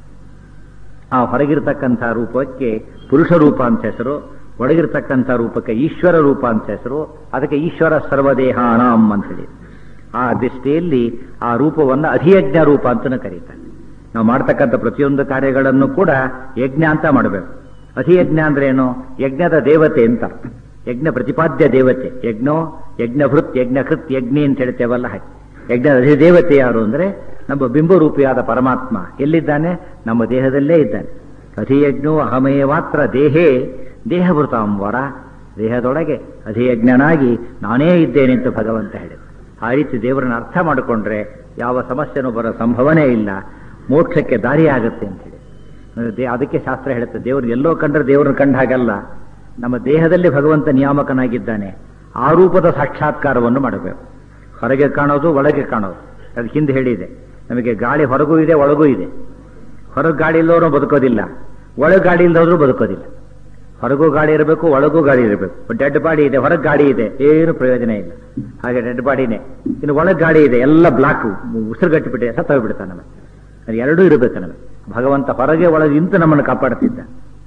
ಆ ಹೊರಗಿರ್ತಕ್ಕಂಥ ರೂಪಕ್ಕೆ ಪುರುಷ ರೂಪ ಅಂತ ಹೆಸರು ಒಳಗಿರ್ತಕ್ಕಂಥ ರೂಪಕ್ಕೆ ಈಶ್ವರ ರೂಪ ಅಂತ ಹೆಸರು ಅದಕ್ಕೆ ಈಶ್ವರ ಸರ್ವದೇಹಾನಾಂ ಅಂತ ಹೇಳಿ ಆ ದೃಷ್ಟಿಯಲ್ಲಿ ಆ ರೂಪವನ್ನು ಅಧಿಯಜ್ಞ ರೂಪ ಅಂತಲೂ ಕರೀತಾರೆ ನಾವು ಮಾಡ್ತಕ್ಕಂಥ ಪ್ರತಿಯೊಂದು ಕಾರ್ಯಗಳನ್ನು ಕೂಡ ಯಜ್ಞ ಅಂತ ಮಾಡಬೇಕು ಅಧಿಯಜ್ಞ ಅಂದ್ರೆ ಏನು ಯಜ್ಞದ ದೇವತೆ ಅಂತ ಅರ್ಥ. ಯಜ್ಞ ಪ್ರತಿಪಾದ್ಯ ದೇವತೆ ಯಜ್ಞೋ ಯಜ್ಞಭೃತ್ ಯಜ್ಞಕೃತ್ ಯಜ್ಞಿ ಅಂತ ಹೇಳ್ತೇವಲ್ಲ ಹಾಗೆ ಯಜ್ಞದ ಅಧಿದೇವತೆ ಯಾರು ಅಂದ್ರೆ ನಮ್ಮ ಬಿಂಬರೂಪಿಯಾದ ಪರಮಾತ್ಮ ಎಲ್ಲಿದ್ದಾನೆ ನಮ್ಮ ದೇಹದಲ್ಲೇ ಇದ್ದಾನೆ ಅಧಿಯಜ್ಞೋ ಅಹಮೇ ಮಾತ್ರ ದೇಹೇ ದೇಹಭೃತಾಂ ವರ ದೇಹದೊಳಗೆ ಅಧಿಯಜ್ಞನಾಗಿ ನಾನೇ ಇದ್ದೇನೆ ಅಂತ ಭಗವಂತ ಹೇಳಿದ ಆ ರೀತಿ ದೇವರನ್ನ ಅರ್ಥ ಮಾಡಿಕೊಂಡ್ರೆ ಯಾವ ಸಮಸ್ಯೆನೂ ಬರೋ ಸಂಭವನೇ ಇಲ್ಲ ಮೋಕ್ಷಕ್ಕೆ ದಾರಿ ಆಗುತ್ತೆ ಅಂತ ಹೇಳಿ ದೇ- ಅದಕ್ಕೆ ಶಾಸ್ತ್ರ ಹೇಳುತ್ತೆ ದೇವರು ಎಲ್ಲೋ ಕಂಡ್ರೆ ದೇವರನ್ನ ಕಂಡ ಹಾಗಲ್ಲ ನಮ್ಮ ದೇಹದಲ್ಲಿ ಭಗವಂತ ನಿಯಾಮಕನಾಗಿದ್ದಾನೆ ಆ ರೂಪದ ಸಾಕ್ಷಾತ್ಕಾರವನ್ನು ಮಾಡಬೇಕು ಹೊರಗೆ ಕಾಣೋದು ಒಳಗೆ ಕಾಣೋದು ಅದು ಹಿಂದೆ ಹೇಳಿದೆ ನಮಗೆ ಗಾಳಿ ಹೊರಗೂ ಇದೆ ಒಳಗೂ ಇದೆ ಹೊರಗೆ ಗಾಳಿ ಇಲ್ಲದವರು ಬದುಕೋದಿಲ್ಲ ಒಳಗೆ ಗಾಳಿ ಇಲ್ಲದವರು ಬದುಕೋದಿಲ್ಲ ಹೊರಗೂ ಗಾಳಿ ಇರಬೇಕು ಒಳಗೂ ಗಾಳಿ ಇರಬೇಕು ಡೆಡ್ ಬಾಡಿ ಇದೆ ಹೊರಗೆ ಗಾಡಿ ಇದೆ ಏನು ಪ್ರಯೋಜನ ಇಲ್ಲ ಹಾಗೆ ಡೆಡ್ ಬಾಡಿನೇ ಇನ್ನು ಒಳಗೆ ಗಾಡಿ ಇದೆ ಎಲ್ಲ ಬ್ಲಾಕ್ ಉಸಿರುಗಟ್ಟಿಬಿಟ್ಟೆ ಸತ್ತೋಗ್ಬಿಡ್ತಾನೆ ನಮಗೆ ಅದು ಎರಡೂ ಇರಬೇಕು ನಮಗೆ ಭಗವಂತ ಹೊರಗೆ ಒಳಗೆ ನಿಂತು ನಮ್ಮನ್ನು ಕಾಪಾಡ್ತಿದ್ದ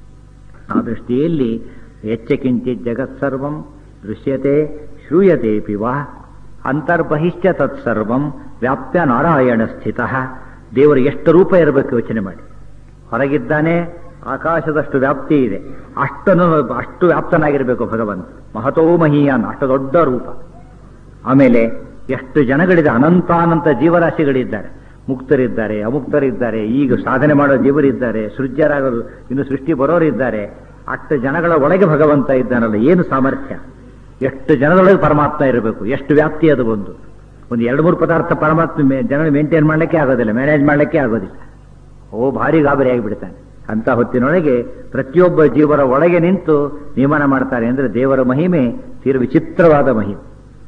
ಆ ದೃಷ್ಟಿಯಲ್ಲಿ ಎಚ್ಚಕಿಂಚಿತ್ ಜಗತ್ಸರ್ವಂ ದೃಶ್ಯತೆ ಶ್ರೂಯತೆ ವಾ ಅಂತರ್ಬಹಿಶ್ಚ ತತ್ಸರ್ವಂ ವ್ಯಾಪ್ಯ ನಾರಾಯಣ ಸ್ಥಿತ ದೇವರು ಎಷ್ಟು ರೂಪ ಇರಬೇಕು ಯೋಚನೆ ಮಾಡಿ ಹೊರಗಿದ್ದಾನೆ ಆಕಾಶದಷ್ಟು ವ್ಯಾಪ್ತಿ ಇದೆ ಅಷ್ಟನ್ನು ಅಷ್ಟು ವ್ಯಾಪ್ತನಾಗಿರಬೇಕು ಭಗವಂತ ಮಹತೋ ಮಹೀಯಾನ್ ಅಷ್ಟು ದೊಡ್ಡ ರೂಪ ಆಮೇಲೆ ಎಷ್ಟು ಜನಗಳಿದೆ ಅನಂತಾನಂತ ಜೀವರಾಶಿಗಳಿದ್ದಾರೆ ಮುಕ್ತರಿದ್ದಾರೆ ಅಮುಕ್ತರಿದ್ದಾರೆ ಈಗ ಸಾಧನೆ ಮಾಡೋ ಜೀವರಿದ್ದಾರೆ ಸೃಜ್ಯರಾಗಲು ಇನ್ನು ಸೃಷ್ಟಿ ಬರೋರಿದ್ದಾರೆ ಅಷ್ಟು ಜನಗಳ ಒಳಗೆ ಭಗವಂತ ಇದ್ದಾನಲ್ಲ ಏನು ಸಾಮರ್ಥ್ಯ ಎಷ್ಟು ಜನದೊಳಗೆ ಪರಮಾತ್ಮ ಇರಬೇಕು ಎಷ್ಟು ವ್ಯಾಪ್ತಿ ಅದು ಒಂದು ಒಂದು ಎರಡು ಮೂರು ಪದಾರ್ಥ ಪರಮಾತ್ಮ ಮೇ- ಜನ ಮೇಂಟೈನ್ ಮಾಡಲಿಕ್ಕೆ ಆಗೋದಿಲ್ಲ ಮ್ಯಾನೇಜ್ ಮಾಡಲಿಕ್ಕೆ ಆಗೋದಿಲ್ಲ ಓ ಭಾರಿ ಗಾಬರಿ ಆಗಿಬಿಡ್ತಾನೆ ಅಂತ ಹೊತ್ತಿನೊಳಗೆ ಪ್ರತಿಯೊಬ್ಬ ಜೀವರ ಒಳಗೆ ನಿಂತು ನಿಯಮನ ಮಾಡ್ತಾರೆ ಅಂದ್ರೆ ದೇವರ ಮಹಿಮೆ ತೀರ ವಿಚಿತ್ರವಾದ ಮಹಿಮೆ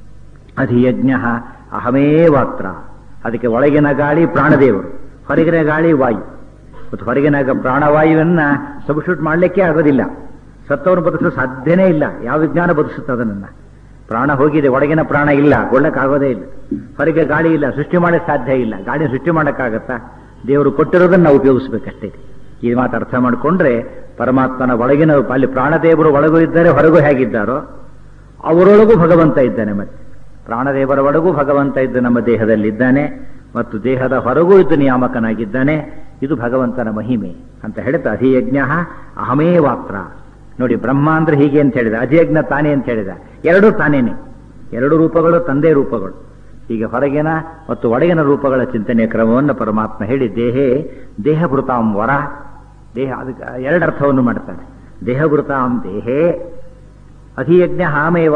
ಅಧಿಯಜ್ಞ ಅಹಮೇವಾತ್ರ ಅದಕ್ಕೆ ಒಳಗಿನ ಗಾಳಿ ಪ್ರಾಣದೇವರು ಹೊರಗಿನ ಗಾಳಿ ವಾಯು ಮತ್ತು ಹೊರಗಿನ ಗ- ಪ್ರಾಣವಾಯುವನ್ನ ಸಬ್ಸ್ಟಿಟ್ಯೂಟ್ ಮಾಡಲಿಕ್ಕೆ ಆಗೋದಿಲ್ಲ ಸತ್ತವನು ಬದುಕಲು ಸಾಧ್ಯನೇ ಇಲ್ಲ ಯಾವ ವಿಜ್ಞಾನ ಬದುಕುತ್ತೆ ಅದನ್ನ ಪ್ರಾಣ ಹೋಗಿದೆ ಒಳಗಿನ ಪ್ರಾಣ ಇಲ್ಲ ಆಗೋದೇ ಇಲ್ಲ ಹೊರಗೆ ಗಾಳಿ ಇಲ್ಲ ಸೃಷ್ಟಿ ಮಾಡಕ್ಕೆ ಸಾಧ್ಯ ಇಲ್ಲ ಗಾಳಿ ಸೃಷ್ಟಿ ಮಾಡೋಕ್ಕಾಗತ್ತಾ ದೇವರು ಕೊಟ್ಟಿರೋದನ್ನ ನಾವು ಉಪಯೋಗಿಸ್ಬೇಕಷ್ಟೇ ಈ ಮಾತು ಅರ್ಥ ಮಾಡಿಕೊಂಡ್ರೆ ಪರಮಾತ್ಮನ ಒಳಗಿನ ಅಲ್ಲಿ ಪ್ರಾಣದೇವರು ಒಳಗೂ ಇದ್ದಾರೆ ಹೊರಗೂ ಹೇಗಿದ್ದಾರೋ ಅವರೊಳಗೂ ಭಗವಂತ ಇದ್ದಾನೆ ಮತ್ತೆ ಪ್ರಾಣದೇವರ ಒಳಗೂ ಭಗವಂತ ಇದ್ದು ನಮ್ಮ ದೇಹದಲ್ಲಿದ್ದಾನೆ ಮತ್ತು ದೇಹದ ಹೊರಗೂ ಇದ್ದು ನಿಯಾಮಕನಾಗಿದ್ದಾನೆ ಇದು ಭಗವಂತನ ಮಹಿಮೆ ಅಂತ ಹೇಳ್ತಾ ಅಧಿಯಜ್ಞ ಅಹಮೇವಾತ್ರ ನೋಡಿ ಬ್ರಹ್ಮ ಅಂದ್ರೆ ಹೀಗೆ ಅಂತ ಹೇಳಿದ ಅಧಿಯಜ್ಞ ತಾನೇ ಅಂತ ಹೇಳಿದ ಎರಡೂ ತಾನೇನೆ ಎರಡು ರೂಪಗಳು ತಂದೆ ರೂಪಗಳು ಹೀಗೆ ಹೊರಗಿನ ಮತ್ತು ಒಳಗಿನ ರೂಪಗಳ ಚಿಂತನೆಯ ಕ್ರಮವನ್ನು ಪರಮಾತ್ಮ ಹೇಳಿ ದೇಹೇ ದೇಹಭೃತಾಂ ವರ ದೇಹ ಅದಕ್ಕೆ ಎರಡು ಅರ್ಥವನ್ನು ಮಾಡ್ತಾನೆ ದೇಹಭೃತಾಂ ದೇಹೇ ಅಧಿಯಜ್ಞ ಹಾಮೇವ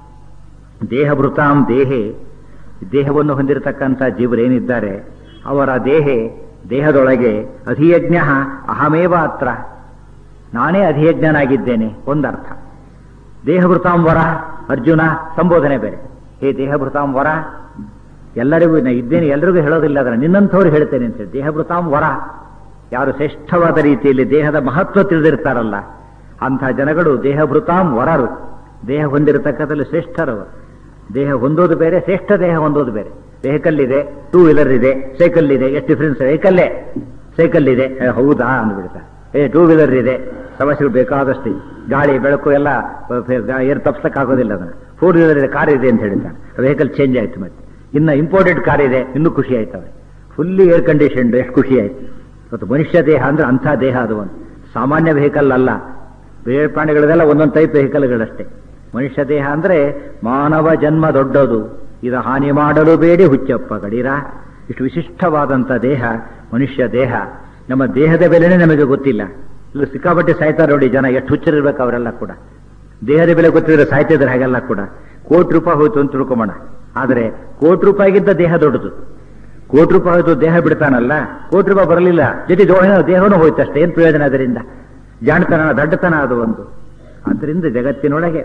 ದೇಹಭೃತಾಂ ದೇಹೇ ದೇಹವನ್ನು ಹೊಂದಿರತಕ್ಕಂಥ ಜೀವರೇನಿದ್ದಾರೆ ಅವರ ದೇಹೆ ದೇಹದೊಳಗೆ ಅಧಿಯಜ್ಞ ಅಹಮೇವ ಅತ್ರ ನಾನೇ ಅಧಿಯಜ್ಞನಾಗಿದ್ದೇನೆ ಒಂದರ್ಥ ದೇಹಭೃತಾಂ ವರ ಅರ್ಜುನ ಸಂಬೋಧನೆ ಬೇರೆ ಹೇ ದೇಹಭೃತಾಂ ವರ ಎಲ್ಲರಿಗೂ ನಾ ಇದ್ದೇನೆ ಎಲ್ಲರಿಗೂ ಹೇಳೋದಿಲ್ಲ ಅದನ್ನು ನಿನ್ನಂಥವ್ರು ಹೇಳ್ತೇನೆ ಅಂತ ಹೇಳಿ ದೇಹಭೃತಾಂ ವರ ಯಾರು ಶ್ರೇಷ್ಠವಾದ ರೀತಿಯಲ್ಲಿ ದೇಹದ ಮಹತ್ವ ತಿಳಿದಿರ್ತಾರಲ್ಲ ಅಂಥ ಜನಗಳು ದೇಹಭೃತಾಂ ವರರು ದೇಹ ಹೊಂದಿರತಕ್ಕಂಥಲ್ಲಿ ಶ್ರೇಷ್ಠರವರು ದೇಹ ಹೊಂದೋದು ಬೇರೆ ಶ್ರೇಷ್ಠ ದೇಹ ಹೊಂದೋದು ಬೇರೆ ವೆಹಿಕಲ್ ಇದೆ ಟೂ ವೀಲರ್ ಇದೆ ಸೈಕಲ್ ಇದೆ ಎಷ್ಟು ಡಿಫ್ರೆನ್ಸ್ ವೆಹಿಕಲ್ಲೇ ಸೈಕಲ್ ಇದೆ ಏ, ಹೌದಾ ಅಂದ್ಬಿಡ್ತಾರೆ ಏ ಟೂ ವೀಲರ್ ಇದೆ ಸಮಸ್ಯೆಗಳು ಬೇಕಾದಷ್ಟು ಇದೆ. ಗಾಳಿ ಬೆಳಕು ಎಲ್ಲ ಏನು ತಪ್ಸಕ್ಕಾಗೋದಿಲ್ಲ ಅದನ್ನು ಫೋರ್ ವೀಲರ್ ಇದೆ ಕಾರ್ ಇದೆ ಅಂತ ಹೇಳ್ತಾನೆ ವೆಹಿಕಲ್ ಚೇಂಜ್ ಆಯ್ತು ಮತ್ತೆ ಇನ್ನು ಇಂಪೋರ್ಟೆಡ್ ಕಾರ್ ಇದೆ ಇನ್ನೂ ಖುಷಿ ಆಯ್ತವೆ ಫುಲ್ಲಿ ಏರ್ ಕಂಡೀಷನ್ಡ್ ಎಷ್ಟು ಖುಷಿ ಆಯ್ತು ಇವತ್ತು ಮನುಷ್ಯ ದೇಹ ಅಂದ್ರೆ ಅಂಥ ದೇಹ ಅದು ಒಂದು ಸಾಮಾನ್ಯ ವೆಹಿಕಲ್ ಅಲ್ಲ ಬೇರೆ ಪ್ರಾಣಿಗಳದೆಲ್ಲ ಒಂದೊಂದು ಟೈಪ್ ವೆಹಿಕಲ್ಗಳಷ್ಟೇ ಮನುಷ್ಯ ದೇಹ ಅಂದ್ರೆ ಮಾನವ ಜನ್ಮ ದೊಡ್ಡದು ಇದ ಹಾನಿ ಮಾಡಲು ಬೇಡಿ ಹುಚ್ಚಪ್ಪ ಗಡೀರ ಇಷ್ಟು ವಿಶಿಷ್ಟವಾದಂಥ ದೇಹ ಮನುಷ್ಯ ದೇಹ ನಮ್ಮ ದೇಹದ ಬೆಲೆನೇ ನಮಗೆ ಗೊತ್ತಿಲ್ಲ ಇಲ್ಲಿ ಸಿಕ್ಕಾಪಟ್ಟೆ ಸಾಯ್ತಾರೆ ನೋಡಿ ಜನ ಎಷ್ಟು ಹುಚ್ಚರಿರ್ಬೇಕು ಅವರೆಲ್ಲ ಕೂಡ ದೇಹದ ಬೆಲೆ ಗೊತ್ತಿದ್ರೆ ಸಾಯ್ತಿದ್ರೆ ಹಾಗೆಲ್ಲ ಕೂಡ ಕೋಟಿ ರೂಪಾಯಿ ಹೋಯ್ತು ಅಂತ ತಿಳ್ಕೊಂಬೋಣ ಆದರೆ ಕೋಟಿ ರೂಪಾಯಿಗಿಂತ ದೇಹ ದೊಡ್ಡದು ಕೋಟಿ ರೂಪಾಯಿ ಹೋಯ್ತು ದೇಹ ಬಿಡ್ತಾನಲ್ಲ ಕೋಟಿ ರೂಪಾಯಿ ಬರಲಿಲ್ಲ ಜೊತೆ ಜೋಡಿನ ದೇಹನೂ ಹೋಯ್ತು ಅಷ್ಟೇ ಏನು ಪ್ರಯೋಜನ ಅದರಿಂದ ಜಾಣತನ ದಡ್ಡತನ ಅದು ಒಂದು ಆದ್ದರಿಂದ ಜಗತ್ತಿನೊಳಗೆ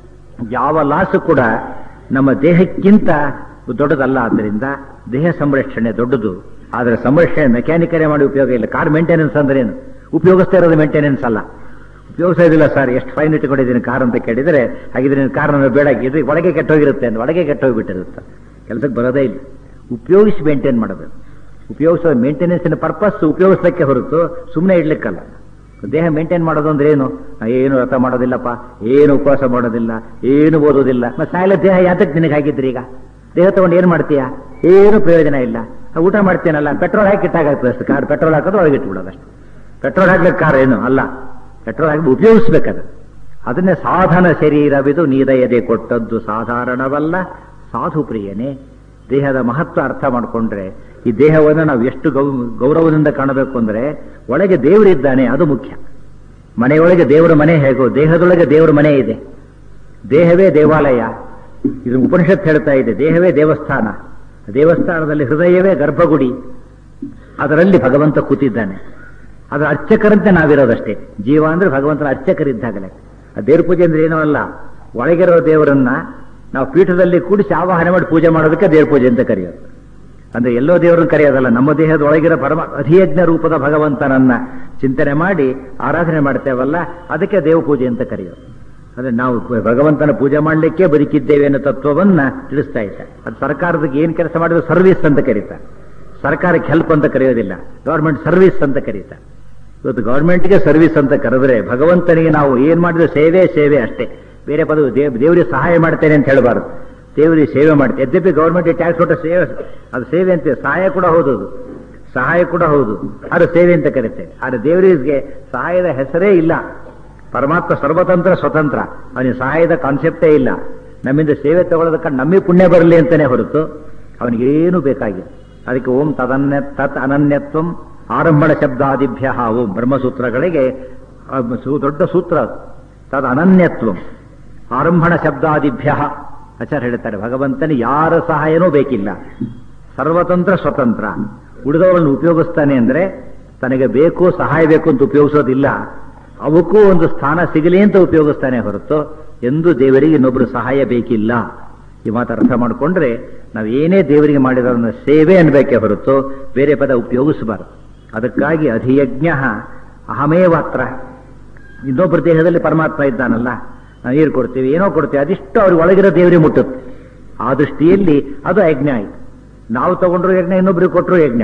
ಯಾವ ಲಾಸು ಕೂಡ ನಮ್ಮ ದೇಹಕ್ಕಿಂತ ದೊಡ್ಡದಲ್ಲ ಆದ್ದರಿಂದ ದೇಹ ಸಂರಕ್ಷಣೆ ದೊಡ್ಡದು ಆದರೆ ಸಂರಕ್ಷಣೆ ಮೆಕ್ಯಾನಿಕರೇ ಮಾಡಿ ಉಪಯೋಗ ಇಲ್ಲ ಕಾರ್ ಮೇಂಟೆನೆನ್ಸ್ ಅಂದ್ರೆ ಏನು ಉಪಯೋಗಿಸ್ತಾ ಇರೋದು ಮೇಂಟೆನೆನ್ಸ್ ಅಲ್ಲ ಉಪಯೋಗಿಸ್ತಾ ಇದಿಲ್ಲ ಸರ್ ಎಷ್ಟು ಫೈನ್ ಇಟ್ಕೊಂಡಿದ್ದೀನಿ ಕಾರ್ ಅಂತ ಕೇಳಿದರೆ ಹಾಗಿದ್ರೆ ಕಾರ್ ನನಗೆ ಬೇಡ ಇದು ಒಳಗೆ ಕೆಟ್ಟೋಗಿರುತ್ತೆ ಅಂತ ಒಳಗೆ ಕೆಟ್ಟೋಗ್ಬಿಟ್ಟಿರುತ್ತೆ ಕೆಲಸಕ್ಕೆ ಬರೋದೇ ಇಲ್ಲ ಉಪಯೋಗಿಸಿ ಮೇಂಟೈನ್ ಮಾಡಬೇಕು ಉಪಯೋಗಿಸೋ ಮೇಂಟೆನೆನ್ಸಿನ ಪರ್ಪಸ್ ಉಪಯೋಗಿಸಲಿಕ್ಕೆ ಹೊರತು ಸುಮ್ಮನೆ ಇಡ್ಲಿಕ್ಕಲ್ಲ ದೇಹ ಮೇಂಟೈನ್ ಮಾಡೋದು ಅಂದ್ರೆ ಏನು ನಾ ಏನು ವ್ರತ ಮಾಡೋದಿಲ್ಲಪ್ಪ ಏನು ಉಪವಾಸ ಮಾಡೋದಿಲ್ಲ ಏನು ಓದೋದಿಲ್ಲ ಮತ್ತೆ ಸಾಯಲ ದೇಹ ಯಾತಕ್ಕೆ ನಿನಗೆ ಹಾಕಿದ್ರಿ ಈಗ ದೇಹ ತಗೊಂಡು ಏನು ಮಾಡ್ತೀಯಾ ಏನು ಪ್ರಯೋಜನ ಇಲ್ಲ ಆ ಊಟ ಮಾಡ್ತೀನಲ್ಲ ಪೆಟ್ರೋಲ್ ಹಾಕಿ ಇಟ್ಟಾಗತ್ತೆ ಕಾರ್ ಪೆಟ್ರೋಲ್ ಹಾಕೋದು ಒಳಗೆ ಇಟ್ಬಿಡೋದು ಅಷ್ಟೇ ಪೆಟ್ರೋಲ್ ಹಾಕ್ಲಿಕ್ಕೆ ಕಾರ್ ಏನು ಅಲ್ಲ ಪೆಟ್ರೋಲ್ ಹಾಕಿ ಉಪಯೋಗಿಸ್ಬೇಕದು ಅದನ್ನೇ ಸಾಧನ ಶರೀರವಿದು ನೀದಯದೆ ಕೊಟ್ಟದ್ದು ಸಾಧಾರಣವಲ್ಲ ಸಾಧು ಪ್ರಿಯನೇ ದೇಹದ ಮಹತ್ವ ಅರ್ಥ ಮಾಡಿಕೊಂಡ್ರೆ ಈ ದೇಹವನ್ನು ನಾವು ಎಷ್ಟು ಗೌ ಗೌರವದಿಂದ ಕಾಣಬೇಕು ಅಂದ್ರೆ ಒಳಗೆ ದೇವರಿದ್ದಾನೆ ಅದು ಮುಖ್ಯ ಮನೆಯೊಳಗೆ ದೇವರ ಮನೆ ಹೇಗೋ ದೇಹದೊಳಗೆ ದೇವರ ಮನೆ ಇದೆ ದೇಹವೇ ದೇವಾಲಯ ಇದು ಉಪನಿಷತ್ ಹೇಳ್ತಾ ಇದೆ ದೇಹವೇ ದೇವಸ್ಥಾನ ದೇವಸ್ಥಾನದಲ್ಲಿ ಹೃದಯವೇ ಗರ್ಭಗುಡಿ ಅದರಲ್ಲಿ ಭಗವಂತ ಕೂತಿದ್ದಾನೆ ಅದರ ಅರ್ಚಕರಂತೆ ನಾವಿರೋದಷ್ಟೇ ಜೀವ ಅಂದ್ರೆ ಭಗವಂತನ ಅರ್ಚಕರಿದ್ದಾಗಲೇ ಆ ದೇವ್ರ ಪೂಜೆ ಅಂದ್ರೆ ಏನೂ ಅಲ್ಲ ಒಳಗಿರೋ ದೇವರನ್ನ ನಾವು ಪೀಠದಲ್ಲಿ ಕೂಡಿಸಿ ಆವಾಹನೆ ಮಾಡಿ ಪೂಜೆ ಮಾಡೋದಕ್ಕೆ ದೇವ್ರ ಪೂಜೆ ಅಂತ ಕರೆಯೋದು ಅಂದ್ರೆ ಎಲ್ಲೋ ದೇವರನ್ನು ಕರೆಯೋದಲ್ಲ ನಮ್ಮ ದೇಹದ ಒಳಗಿರೋ ಪರಮ ಅಧಿಯಜ್ಞ ರೂಪದ ಭಗವಂತನನ್ನ ಚಿಂತನೆ ಮಾಡಿ ಆರಾಧನೆ ಮಾಡ್ತೇವಲ್ಲ ಅದಕ್ಕೆ ದೇವ ಪೂಜೆ ಅಂತ ಕರೆಯೋದು ಅಂದ್ರೆ ನಾವು ಭಗವಂತನ ಪೂಜೆ ಮಾಡಲಿಕ್ಕೆ ಬದುಕಿದ್ದೇವೆ ಅನ್ನೋ ತತ್ವವನ್ನ ತಿಳಿಸ್ತಾ ಇದ್ದ ಅದು ಸರ್ಕಾರದಕ್ಕೆ ಏನ್ ಕೆಲಸ ಮಾಡಿದ್ರು ಸರ್ವಿಸ್ ಅಂತ ಕರೀತಾರೆ ಸರ್ಕಾರಕ್ಕೆ ಹೆಲ್ಪ್ ಅಂತ ಕರೆಯೋದಿಲ್ಲ ಗೌರ್ಮೆಂಟ್ ಸರ್ವಿಸ್ ಅಂತ ಕರೀತಾರೆ ಇವತ್ತು ಗೌರ್ಮೆಂಟ್ಗೆ ಸರ್ವಿಸ್ ಅಂತ ಕರೆದ್ರೆ ಭಗವಂತನಿಗೆ ನಾವು ಏನ್ ಮಾಡಿದ್ರು ಸೇವೆ ಸೇವೆ ಅಷ್ಟೇ ಬೇರೆ ಪದ ದೇವ್ ದೇವರಿಗೆ ಸಹಾಯ ಮಾಡ್ತೇನೆ ಅಂತ ಹೇಳಬಾರದು ದೇವರಿಗೆ ಸೇವೆ ಮಾಡ್ತೇವೆ ಯದ್ಯಪಿ ಗೌರ್ಮೆಂಟ್ ಟ್ಯಾಕ್ಸ್ ಕೊಟ್ಟ ಸೇವೆ ಅದು ಸೇವೆ ಅಂತ ಸಹಾಯ ಕೂಡ ಹೌದು ಅದು ಸಹಾಯ ಕೂಡ ಹೌದು ಅದು ಸೇವೆ ಅಂತ ಕರೀತೇವೆ ಆದರೆ ದೇವರಿಗೆ ಸಹಾಯದ ಹೆಸರೇ ಇಲ್ಲ ಪರಮಾತ್ಮ ಸರ್ವತಂತ್ರ ಸ್ವತಂತ್ರ ಅವನಿಗೆ ಸಹಾಯದ ಕಾನ್ಸೆಪ್ಟೇ ಇಲ್ಲ ನಮ್ಮಿಂದ ಸೇವೆ ತಗೊಳ್ಳೋದಕ್ಕೆ ನಮಗೆ ಪುಣ್ಯ ಬರಲಿ ಅಂತಾನೆ ಹೊರತು ಅವನಿಗೇನು ಬೇಕಾಗಿಲ್ಲ ಅದಕ್ಕೆ ಓಂ ತದನ್ಯ ತತ್ ಅನನ್ಯತ್ವಂ ಆರಂಭಣ ಶಬ್ದಾದಿಭ್ಯ ಓಂ ಬ್ರಹ್ಮಸೂತ್ರಗಳಿಗೆ ಆ, ಸು- ದೊಡ್ಡ ಸೂತ್ರ ಅದು. ತದ್ ಅನನ್ಯತ್ವಂ ಆರಂಭಣ ಶಬ್ದಾದಿಭ್ಯ ಆಚಾರ್ಯ ಹೇಳ್ತಾರೆ ಭಗವಂತನ ಯಾರ ಸಹಾಯನೂ ಬೇಕಿಲ್ಲ ಸರ್ವತಂತ್ರ ಸ್ವತಂತ್ರ ಉಳಿದವರನ್ನು ಉಪಯೋಗಿಸ್ತಾನೆ ಅಂದ್ರೆ ತನಗೆ ಬೇಕು ಸಹಾಯ ಬೇಕು ಅಂತ ಉಪಯೋಗಿಸೋದಿಲ್ಲ ಅವಕ್ಕೂ ಒಂದು ಸ್ಥಾನ ಸಿಗಲಿ ಅಂತ ಉಪಯೋಗಿಸ್ತಾನೆ ಹೊರತು ಎಂದು ದೇವರಿಗೆ ಇನ್ನೊಬ್ಬರು ಸಹಾಯ ಬೇಕಿಲ್ಲ ಈ ಮಾತು ಅರ್ಥ ಮಾಡಿಕೊಂಡ್ರೆ ನಾವು ಏನೇ ದೇವರಿಗೆ ಮಾಡಿರೋದನ್ನ ಸೇವೆ ಅನ್ಬೇಕೇ ಹೊರತು ಬೇರೆ ಪದ ಉಪಯೋಗಿಸಬಾರದು ಅದಕ್ಕಾಗಿ ಅಧಿಯಜ್ಞ ಅಹಮೇವಾತ್ರ ಇನ್ನೊಬ್ಬರ ದೇಹದಲ್ಲಿ ಪರಮಾತ್ಮ ಇದ್ದಾನಲ್ಲ ನಾವು ನೀರು ಕೊಡ್ತೀವಿ ಏನೋ ಕೊಡ್ತೀವಿ ಅದಿಷ್ಟು ಅವ್ರಿಗೆ ಒಳಗಿರೋ ದೇವರಿಗೆ ಮುಟ್ಟುತ್ತೆ ಆ ದೃಷ್ಟಿಯಲ್ಲಿ ಅದು ಯಜ್ಞ ಆಯಿತು ನಾವು ತಗೊಂಡ್ರು ಯಜ್ಞ ಇನ್ನೊಬ್ರಿಗೆ ಕೊಟ್ಟರು ಯಜ್ಞ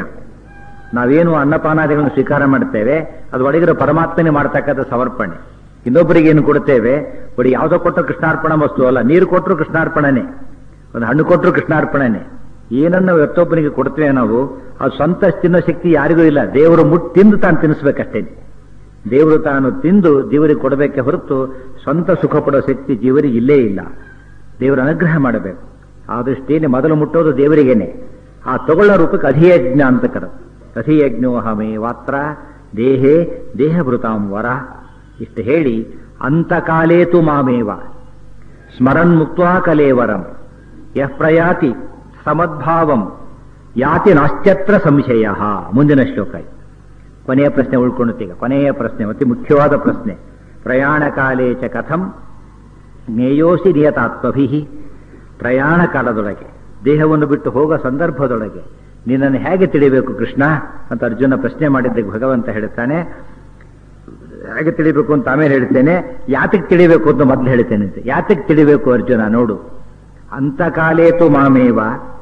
ನಾವೇನು ಅನ್ನಪಾನಾದಿಗಳನ್ನು ಸ್ವೀಕಾರ ಮಾಡ್ತೇವೆ ಅದು ಒಳಗಿರೋ ಪರಮಾತ್ಮನೇ ಮಾಡ್ತಕ್ಕಂಥ ಸಮರ್ಪಣೆ ಇನ್ನೊಬ್ಬರಿಗೆ ಏನು ಕೊಡ್ತೇವೆ ಬರೀ ಯಾವುದೋ ಕೊಟ್ಟರು ಕೃಷ್ಣಾರ್ಪಣ ವಸ್ತು ಅಲ್ಲ ನೀರು ಕೊಟ್ಟರು ಕೃಷ್ಣಾರ್ಪಣನೆ ಒಂದು ಹಣ್ಣು ಕೊಟ್ಟರು ಕೃಷ್ಣಾರ್ಪಣನೆ ಏನನ್ನ ವ್ಯಕ್ತೊಬ್ಬನಿಗೆ ಕೊಡ್ತೇವೆ ನಾವು ಅದು ಸ್ವಂತ ತಿನ್ನೋ ಶಕ್ತಿ ಯಾರಿಗೂ ಇಲ್ಲ ದೇವರು ಮುಟ್ ತಿಂದು ತಾನು ತಿನ್ನಿಸ್ಬೇಕಷ್ಟೇ ದೇವರು ತಾನು ತಿಂದು ಜೀವರಿಗೆ ಕೊಡಬೇಕೆ ಹೊರತು ಸ್ವಂತ ಸುಖ ಪಡೋ ಶಕ್ತಿ ಜೀವರಿಗೆ ಇಲ್ಲೇ ಇಲ್ಲ ದೇವರ ಅನುಗ್ರಹ ಮಾಡಬೇಕು ಆ ದೃಷ್ಟಿಯಲ್ಲಿ ಮೊದಲು ಮುಟ್ಟೋದು ದೇವರಿಗೇನೆ ಆ ತಗೊಳ್ಳೋ ರೂಪಕ್ಕೆ ಅಧಿಯಜ್ಞ ಅಂತ ಕರ ಅಧಿಯಜ್ಞೋಹಮೇ ವಾತ್ರ ದೇಹೇ ದೇಹಭೃತಾಂ ವರ ಇಷ್ಟು ಹೇಳಿ ಅಂತಕಾಲೇತು ಮಾಮೇವ ಸ್ಮರನ್ ಮುಕ್ತ್ವಾ ಕಲೇವರಂ ಯಃ ಪ್ರಯಾತಿ ಸಮದ್ಭಾವಂ ಯಾತಿ ನಾಶ್ಚತ್ರ ಸಂಶಯ ಮುಂದಿನ ಶ್ಲೋಕ ಇದು. ಕೊನೆಯ ಪ್ರಶ್ನೆ ಉಳ್ಕೊಳ್ಳುತ್ತೀಗ ಕೊನೆಯ ಪ್ರಶ್ನೆ ಅತಿ ಮುಖ್ಯವಾದ ಪ್ರಶ್ನೆ ಪ್ರಯಾಣ ಕಾಲೇ ಚ ಕಥಂ ಜ್ಞೇಯೋಸಿ ನಿಯತಾತ್ಮಭಿ ಪ್ರಯಾಣ ಕಾಲದೊಳಗೆ ದೇಹವನ್ನು ಬಿಟ್ಟು ಹೋಗೋ ಸಂದರ್ಭದೊಳಗೆ ನಿನ್ನನ್ನು ಹೇಗೆ ತಿಳಿಬೇಕು ಕೃಷ್ಣ ಅಂತ ಅರ್ಜುನ ಪ್ರಶ್ನೆ ಮಾಡಿದ್ದಕ್ಕೆ ಭಗವಂತ ಹೇಳ್ತಾನೆ ಹೇಗೆ ತಿಳಿಬೇಕು ಅಂತ ಆಮೇಲೆ ಹೇಳ್ತೇನೆ ಯಾತಕ್ಕೆ ತಿಳಿಬೇಕು ಅಂತ ಮೊದಲು ಹೇಳ್ತೇನೆ ಅಂತ ಯಾತಕ್ಕೆ ತಿಳಿಬೇಕು ಅರ್ಜುನ ನೋಡು ಅಂತಕಾಲೇತು ಮಾಮೇವ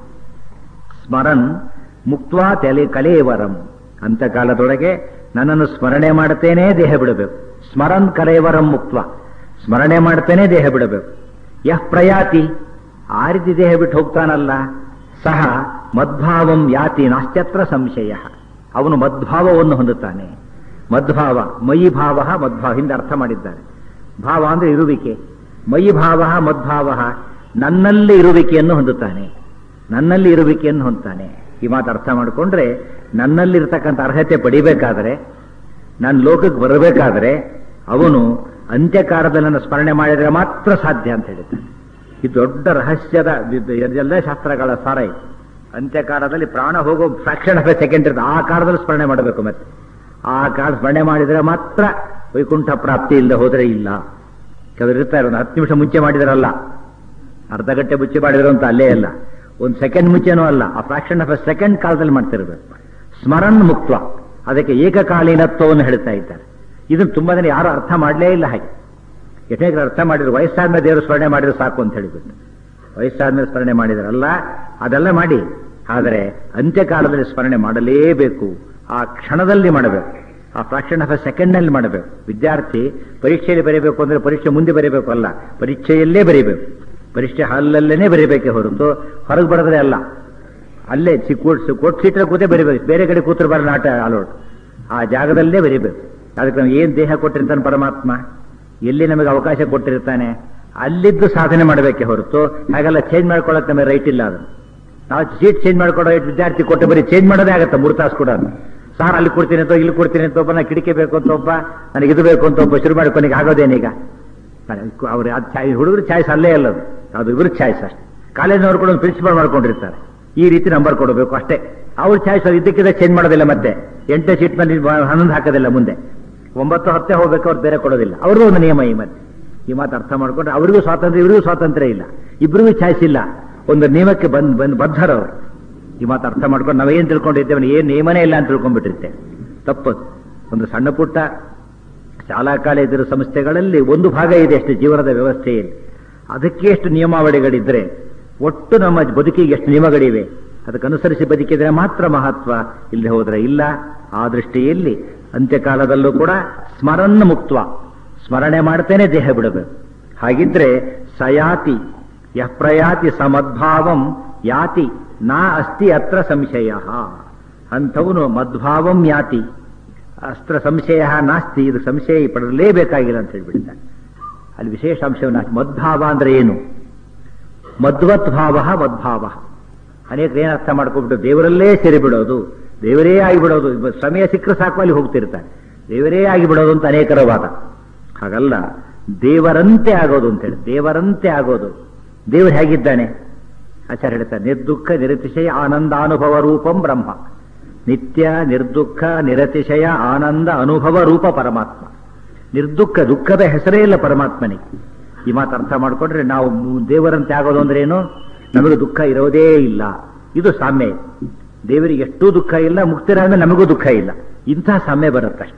ಸ್ಮರನ್ ಮುಕ್ತ್ವಾ ತಲೆ ಕಲೇವರಂ ಅಂತಕಾಲದೊಳಗೆ ನನ್ನನ್ನು ಸ್ಮರಣೆ ಮಾಡ್ತೇನೆ ದೇಹ ಬಿಡಬೇಕು ಸ್ಮರನ್ ಕಲೇವರಂ ಮುಕ್ತ್ವ ಸ್ಮರಣೆ ಮಾಡ್ತೇನೆ ದೇಹ ಬಿಡಬೇಕು ಯಹ್ ಪ್ರಯಾತಿ ಆ ರೀತಿ ದೇಹ ಬಿಟ್ಟು ಹೋಗ್ತಾನಲ್ಲ ಸಹ ಮದ್ಭಾವಂ ಯಾತಿ ನಾಸ್ತ್ಯತ್ರ ಸಂಶಯ ಅವನು ಮದ್ಭಾವವನ್ನು ಹೊಂದುತ್ತಾನೆ ಮದ್ಭಾವ ಮಯಿ ಭಾವ ಮದ್ಭಾವ ಹಿಂದೆ ಅರ್ಥ ಮಾಡಿದ್ದಾರೆ ಭಾವ ಅಂದ್ರೆ ಇರುವಿಕೆ ಮಯಿ ಭಾವ ಮದ್ಭಾವ ನನ್ನಲ್ಲಿ ಇರುವಿಕೆಯನ್ನು ಹೊಂದುತ್ತಾನೆ ನನ್ನಲ್ಲಿ ಇರುವಿಕೆಯನ್ನು ಹೊಂದುತ್ತಾನೆ ಈ ಮಾತು ಅರ್ಥ ಮಾಡಿಕೊಂಡ್ರೆ ನನ್ನಲ್ಲಿರ್ತಕ್ಕಂಥ ಅರ್ಹತೆ ಪಡಿಬೇಕಾದ್ರೆ ನಾನು ಲೋಕಕ್ಕೆ ಬರಬೇಕಾದ್ರೆ ಅವನು ಅಂತ್ಯಕಾಲದಲ್ಲಿ ನನ್ನ ಸ್ಮರಣೆ ಮಾಡಿದರೆ ಮಾತ್ರ ಸಾಧ್ಯ ಅಂತ ಹೇಳಿದ್ದಾನೆ ಇದು ದೊಡ್ಡ ರಹಸ್ಯದ ಎಲ್ಲ ಶಾಸ್ತ್ರಗಳ ಸಾರ ಇದು ಅಂತ್ಯಕಾಲದಲ್ಲಿ ಪ್ರಾಣ ಹೋಗೋ ಫ್ರಾಕ್ಷನ್ ಆಫ್ ಎ ಸೆಕೆಂಡ್ ಇರ್ತದೆ ಆ ಕಾಲದಲ್ಲಿ ಸ್ಮರಣೆ ಮಾಡಬೇಕು ಮತ್ತೆ ಆ ಕಾಲ ಸ್ಮರಣೆ ಮಾಡಿದರೆ ಮಾತ್ರ ವೈಕುಂಠ ಪ್ರಾಪ್ತಿ ಇಲ್ಲದೆ ಹೋದರೆ ಇಲ್ಲ ಕೆಲವರು ಇರ್ತಾರೆ ಒಂದು ಹತ್ತು ನಿಮಿಷ ಮುಂಚೆ ಮಾಡಿದಾರಲ್ಲ ಅರ್ಧ ಗಂಟೆ ಮುಂಚೆ ಮಾಡಿದ್ರು ಅಂತ ಅಲ್ಲೇ ಅಲ್ಲ ಒಂದು ಸೆಕೆಂಡ್ ಮುಂಚೆನೂ ಅಲ್ಲ ಆ ಫ್ರಾಕ್ಷನ್ ಆಫ್ ಎ ಸೆಕೆಂಡ್ ಕಾಲದಲ್ಲಿ ಮಾಡ್ತಿರ್ಬೇಕು ಸ್ಮರಣ ಮುಕ್ತ ಅದಕ್ಕೆ ಏಕಕಾಲೀನತ್ವವನ್ನು ಹೇಳ್ತಾ ಇದ್ದಾರೆ ಇದನ್ನು ತುಂಬಾ ಜನ ಯಾರು ಅರ್ಥ ಮಾಡಲೇ ಇಲ್ಲ ಹಾಗೆ ಎಷ್ಟೇ ಅರ್ಥ ಮಾಡಿದ್ರು ವಯಸ್ಸಾದ್ಮೇಲೆ ದೇವರು ಸ್ಮರಣೆ ಮಾಡಿದ್ರೆ ಸಾಕು ಅಂತ ಹೇಳಿಬಿಟ್ಟು ವಯಸ್ಸಾದ್ಮೇಲೆ ಸ್ಮರಣೆ ಮಾಡಿದ್ರಲ್ಲ ಅದೆಲ್ಲ ಮಾಡಿ ಆದರೆ ಅಂತ್ಯಕಾಲದಲ್ಲಿ ಸ್ಮರಣೆ ಮಾಡಲೇಬೇಕು ಆ ಕ್ಷಣದಲ್ಲಿ ಮಾಡಬೇಕು ಆ ಫ್ರಾಕ್ಷನ್ ಆಫ್ ಎ ಸೆಕೆಂಡ್ನಲ್ಲಿ ಮಾಡಬೇಕು ವಿದ್ಯಾರ್ಥಿ ಪರೀಕ್ಷೆಯಲ್ಲಿ ಬರೀಬೇಕು ಅಂದ್ರೆ ಪರೀಕ್ಷೆ ಮುಂದೆ ಬರೀಬೇಕು ಅಲ್ಲ ಪರೀಕ್ಷೆಯಲ್ಲೇ ಬರೀಬೇಕು ಪರೀಕ್ಷೆ ಹಾಲಲ್ಲೇ ಬರೀಬೇಕೆ ಹೊರತು ಹೊರಗೆ ಬರೋದ್ರೆ ಅಲ್ಲ ಅಲ್ಲೇ ಕೋಟ್ ಕೋಟ್ ಸೀಟಲ್ಲಿ ಕೂತೇ ಬರೀಬೇಕು ಬೇರೆ ಕಡೆ ಕೂತ್ರೆ ಬರಲ್ಲ ನಾಟ ಅಲೋಟ್ ಆ ಜಾಗದಲ್ಲೇ ಬರೀಬೇಕು ಅದಕ್ಕೆ ನಾವು ಏನು ದೇಹ ಕೊಟ್ಟಿರ್ತಾನೆ ಪರಮಾತ್ಮ ಎಲ್ಲಿ ನಮಗೆ ಅವಕಾಶ ಕೊಟ್ಟಿರ್ತಾನೆ ಅಲ್ಲಿದ್ದು ಸಾಧನೆ ಮಾಡಬೇಕೆ ಹೊರತು ಹಾಗೆಲ್ಲ ಚೇಂಜ್ ಮಾಡ್ಕೊಳ್ಳೋಕೆ ನಮಗೆ ರೈಟ್ ಇಲ್ಲ ಅದು ನಾವು ಸೀಟ್ ಚೇಂಜ್ ಮಾಡ್ಕೊಡೋ ವಿದ್ಯಾರ್ಥಿ ಕೊಟ್ಟು ಬರೀ ಚೇಂಜ್ ಮಾಡೋದೇ ಆಗುತ್ತೆ ಮೂರು ತಾಸು ಕೂಡ ಸಾರ್ ಅಲ್ಲಿ ಕೊಡ್ತೀನಿ ಅಂತ ಇಲ್ಲಿ ಕೊಡ್ತೀನಿ ಅಂತ ಒಬ್ಬ ನಾ ಕಿಟಕಿ ಬೇಕು ಅಂತ ಒಬ್ಬ ನನಗೆ ಇದು ಬೇಕು ಅಂತ ಒಬ್ಬ ಶುರು ಮಾಡ್ಕೊನಿಗೆ ಆಗೋದೇನೀಗ ಅವ್ರು ಅದು ಚಾಯ್ ಹುಡುಗರು ಚಾಯ್ಸ್ ಅಲ್ಲೇ ಅಲ್ಲದು ಅದು ಇವ್ರ ಚಾಯ್ಸ್ ಅಷ್ಟೇ ಕಾಲೇಜ್ನವ್ರು ಕೂಡ ಒಂದು ಪ್ರಿನ್ಸಿಪಲ್ ಮಾಡ್ಕೊಂಡಿರ್ತಾರೆ ಈ ರೀತಿ ನಂಬರ್ ಕೊಡಬೇಕು ಅಷ್ಟೇ ಅವ್ರ ಚಾಯ್ಸ್ ಇದಕ್ಕಿಂತ ಚೇಂಜ್ ಮಾಡೋದಿಲ್ಲ ಮತ್ತೆ ಎಂಟನೇ ಸೀಟ್ ಮೇಲೆ ಹನ್ನೊಂದು ಹಾಕೋದಿಲ್ಲ ಮುಂದೆ ಒಂಬತ್ತು ಹತ್ತೇ ಹೋಗ್ಬೇಕು ಅವ್ರು ಬೇರೆ ಕೊಡೋದಿಲ್ಲ ಅವ್ರಿಗೂ ಒಂದು ನಿಯಮ ಈ ಮತ್ತೆ ಈ ಮಾತು ಅರ್ಥ ಮಾಡ್ಕೊಂಡ್ರೆ ಅವರಿಗೂ ಸ್ವಾತಂತ್ರ್ಯ ಇವರಿಗೂ ಸ್ವಾತಂತ್ರ್ಯ ಇಲ್ಲ ಇಬ್ಬರಿಗೂ ಚಾಯ್ಸ್ ಇಲ್ಲ ಒಂದು ನಿಯಮಕ್ಕೆ ಬಂದ್ ಬಂದ್ ಬದ್ಧರವರು ಈ ಮಾತು ಅರ್ಥ ಮಾಡ್ಕೊಂಡು ನಾವೇನ್ ತಿಳ್ಕೊಂಡಿದ್ದೇವೆ ಏನ್ ನಿಯಮನೇ ಇಲ್ಲ ಅಂತ ತಿಳ್ಕೊಂಡ್ಬಿಟ್ಟಿರ್ತೇವೆ ತಪ್ಪದು ಒಂದು ಸಣ್ಣ ಪುಟ್ಟ ಶಾಲಾ ಕಾಲೇಜರ ಸಂಸ್ಥೆಗಳಲ್ಲಿ ಒಂದು ಭಾಗ ಇದೆ ಅಷ್ಟು ಜೀವನದ ವ್ಯವಸ್ಥೆಯಲ್ಲಿ ಅದಕ್ಕೆ ಎಷ್ಟು ನಿಯಮಾವಳಿಗಳಿದ್ರೆ ಒಟ್ಟು ನಮ್ಮ ಬದುಕಿಗೆ ಎಷ್ಟು ನಿಯಮಗಳಿವೆ ಅದಕ್ಕನುಸರಿಸಿ ಬದುಕಿದರೆ ಮಾತ್ರ ಮಹತ್ವ ಇಲ್ಲಿ ಹೋದ್ರೆ ಇಲ್ಲ ಆ ದೃಷ್ಟಿಯಲ್ಲಿ ಅಂತ್ಯಕಾಲದಲ್ಲೂ ಕೂಡ ಸ್ಮರಣ ಮುಕ್ತ್ವ ಸ್ಮರಣೆ ಮಾಡ್ತೇನೆ ದೇಹ ಬಿಡಬೇಕು ಹಾಗಿದ್ರೆ ಸಯಾತಿ ಯಃ ಪ್ರಯಾತಿ ಸಮದ್ಭಾವಂ ಯಾತಿ ನಾ ಅಸ್ತಿ ಅತ್ರ ಸಂಶಯ ಅಂಥವನು ಮದ್ಭಾವಂ ಯಾತಿ ಅಸ್ತ್ರ ಸಂಶಯ ನಾಸ್ತಿ ಇದು ಸಂಶಯ ಪಡಲೇಬೇಕಾಗಿಲ್ಲ ಅಂತ ಹೇಳ್ಬಿಡ್ತಾನೆ ಅಲ್ಲಿ ವಿಶೇಷ ಅಂಶವನ್ನು ಮದ್ಭಾವ ಅಂದ್ರೆ ಏನು ಮಧ್ವತ್ ಭಾವ ಮದ್ಭಾವ ಅನೇಕರು ಏನು ಅರ್ಥ ಮಾಡ್ಕೊಂಡ್ಬಿಟ್ಟು ದೇವರಲ್ಲೇ ಸೇರಿಬಿಡೋದು ದೇವರೇ ಆಗಿಬಿಡೋದು ಸಮಯ ಸಿಕ್ಕರೆ ಸಾಕು ಅಲ್ಲಿ ಹೋಗ್ತಿರ್ತಾರೆ ದೇವರೇ ಆಗಿಬಿಡೋದು ಅಂತ ಅನೇಕರ ವಾದ ಹಾಗಲ್ಲ ದೇವರಂತೆ ಆಗೋದು ಅಂತೇಳಿ ದೇವರಂತೆ ಆಗೋದು ದೇವರು ಹೇಗಿದ್ದಾನೆ ಆಚಾರ್ಯ ಹೇಳ್ತಾರೆ ನಿರ್ದುಃಖ ನಿರತಿಶಯ ಆನಂದಾನುಭವ ರೂಪಂ ಬ್ರಹ್ಮ ನಿತ್ಯ ನಿರ್ದುಃಖ ನಿರತಿಶಯ ಆನಂದ ಅನುಭವ ರೂಪ ಪರಮಾತ್ಮ ನಿರ್ದುಃಖ ದುಃಖದ ಹೆಸರೇ ಇಲ್ಲ ಪರಮಾತ್ಮನಿಗೆ ಈ ಮಾತು ಅರ್ಥ ಮಾಡಿಕೊಂಡ್ರೆ ನಾವು ದೇವರಂತೆ ಆಗೋದು ಅಂದ್ರೆ ಏನು ನಮಗೆ ದುಃಖ ಇರೋದೇ ಇಲ್ಲ ಇದು ಸಾಮ್ಯ ದೇವರಿಗೆ ಎಷ್ಟು ದುಃಖ ಇಲ್ಲ ಮುಕ್ತಿರಾದ್ಮೇಲೆ ನಮಗೂ ದುಃಖ ಇಲ್ಲ ಇಂತಹ ಸಾಮ್ಯ ಬರುತ್ತಷ್ಟೆ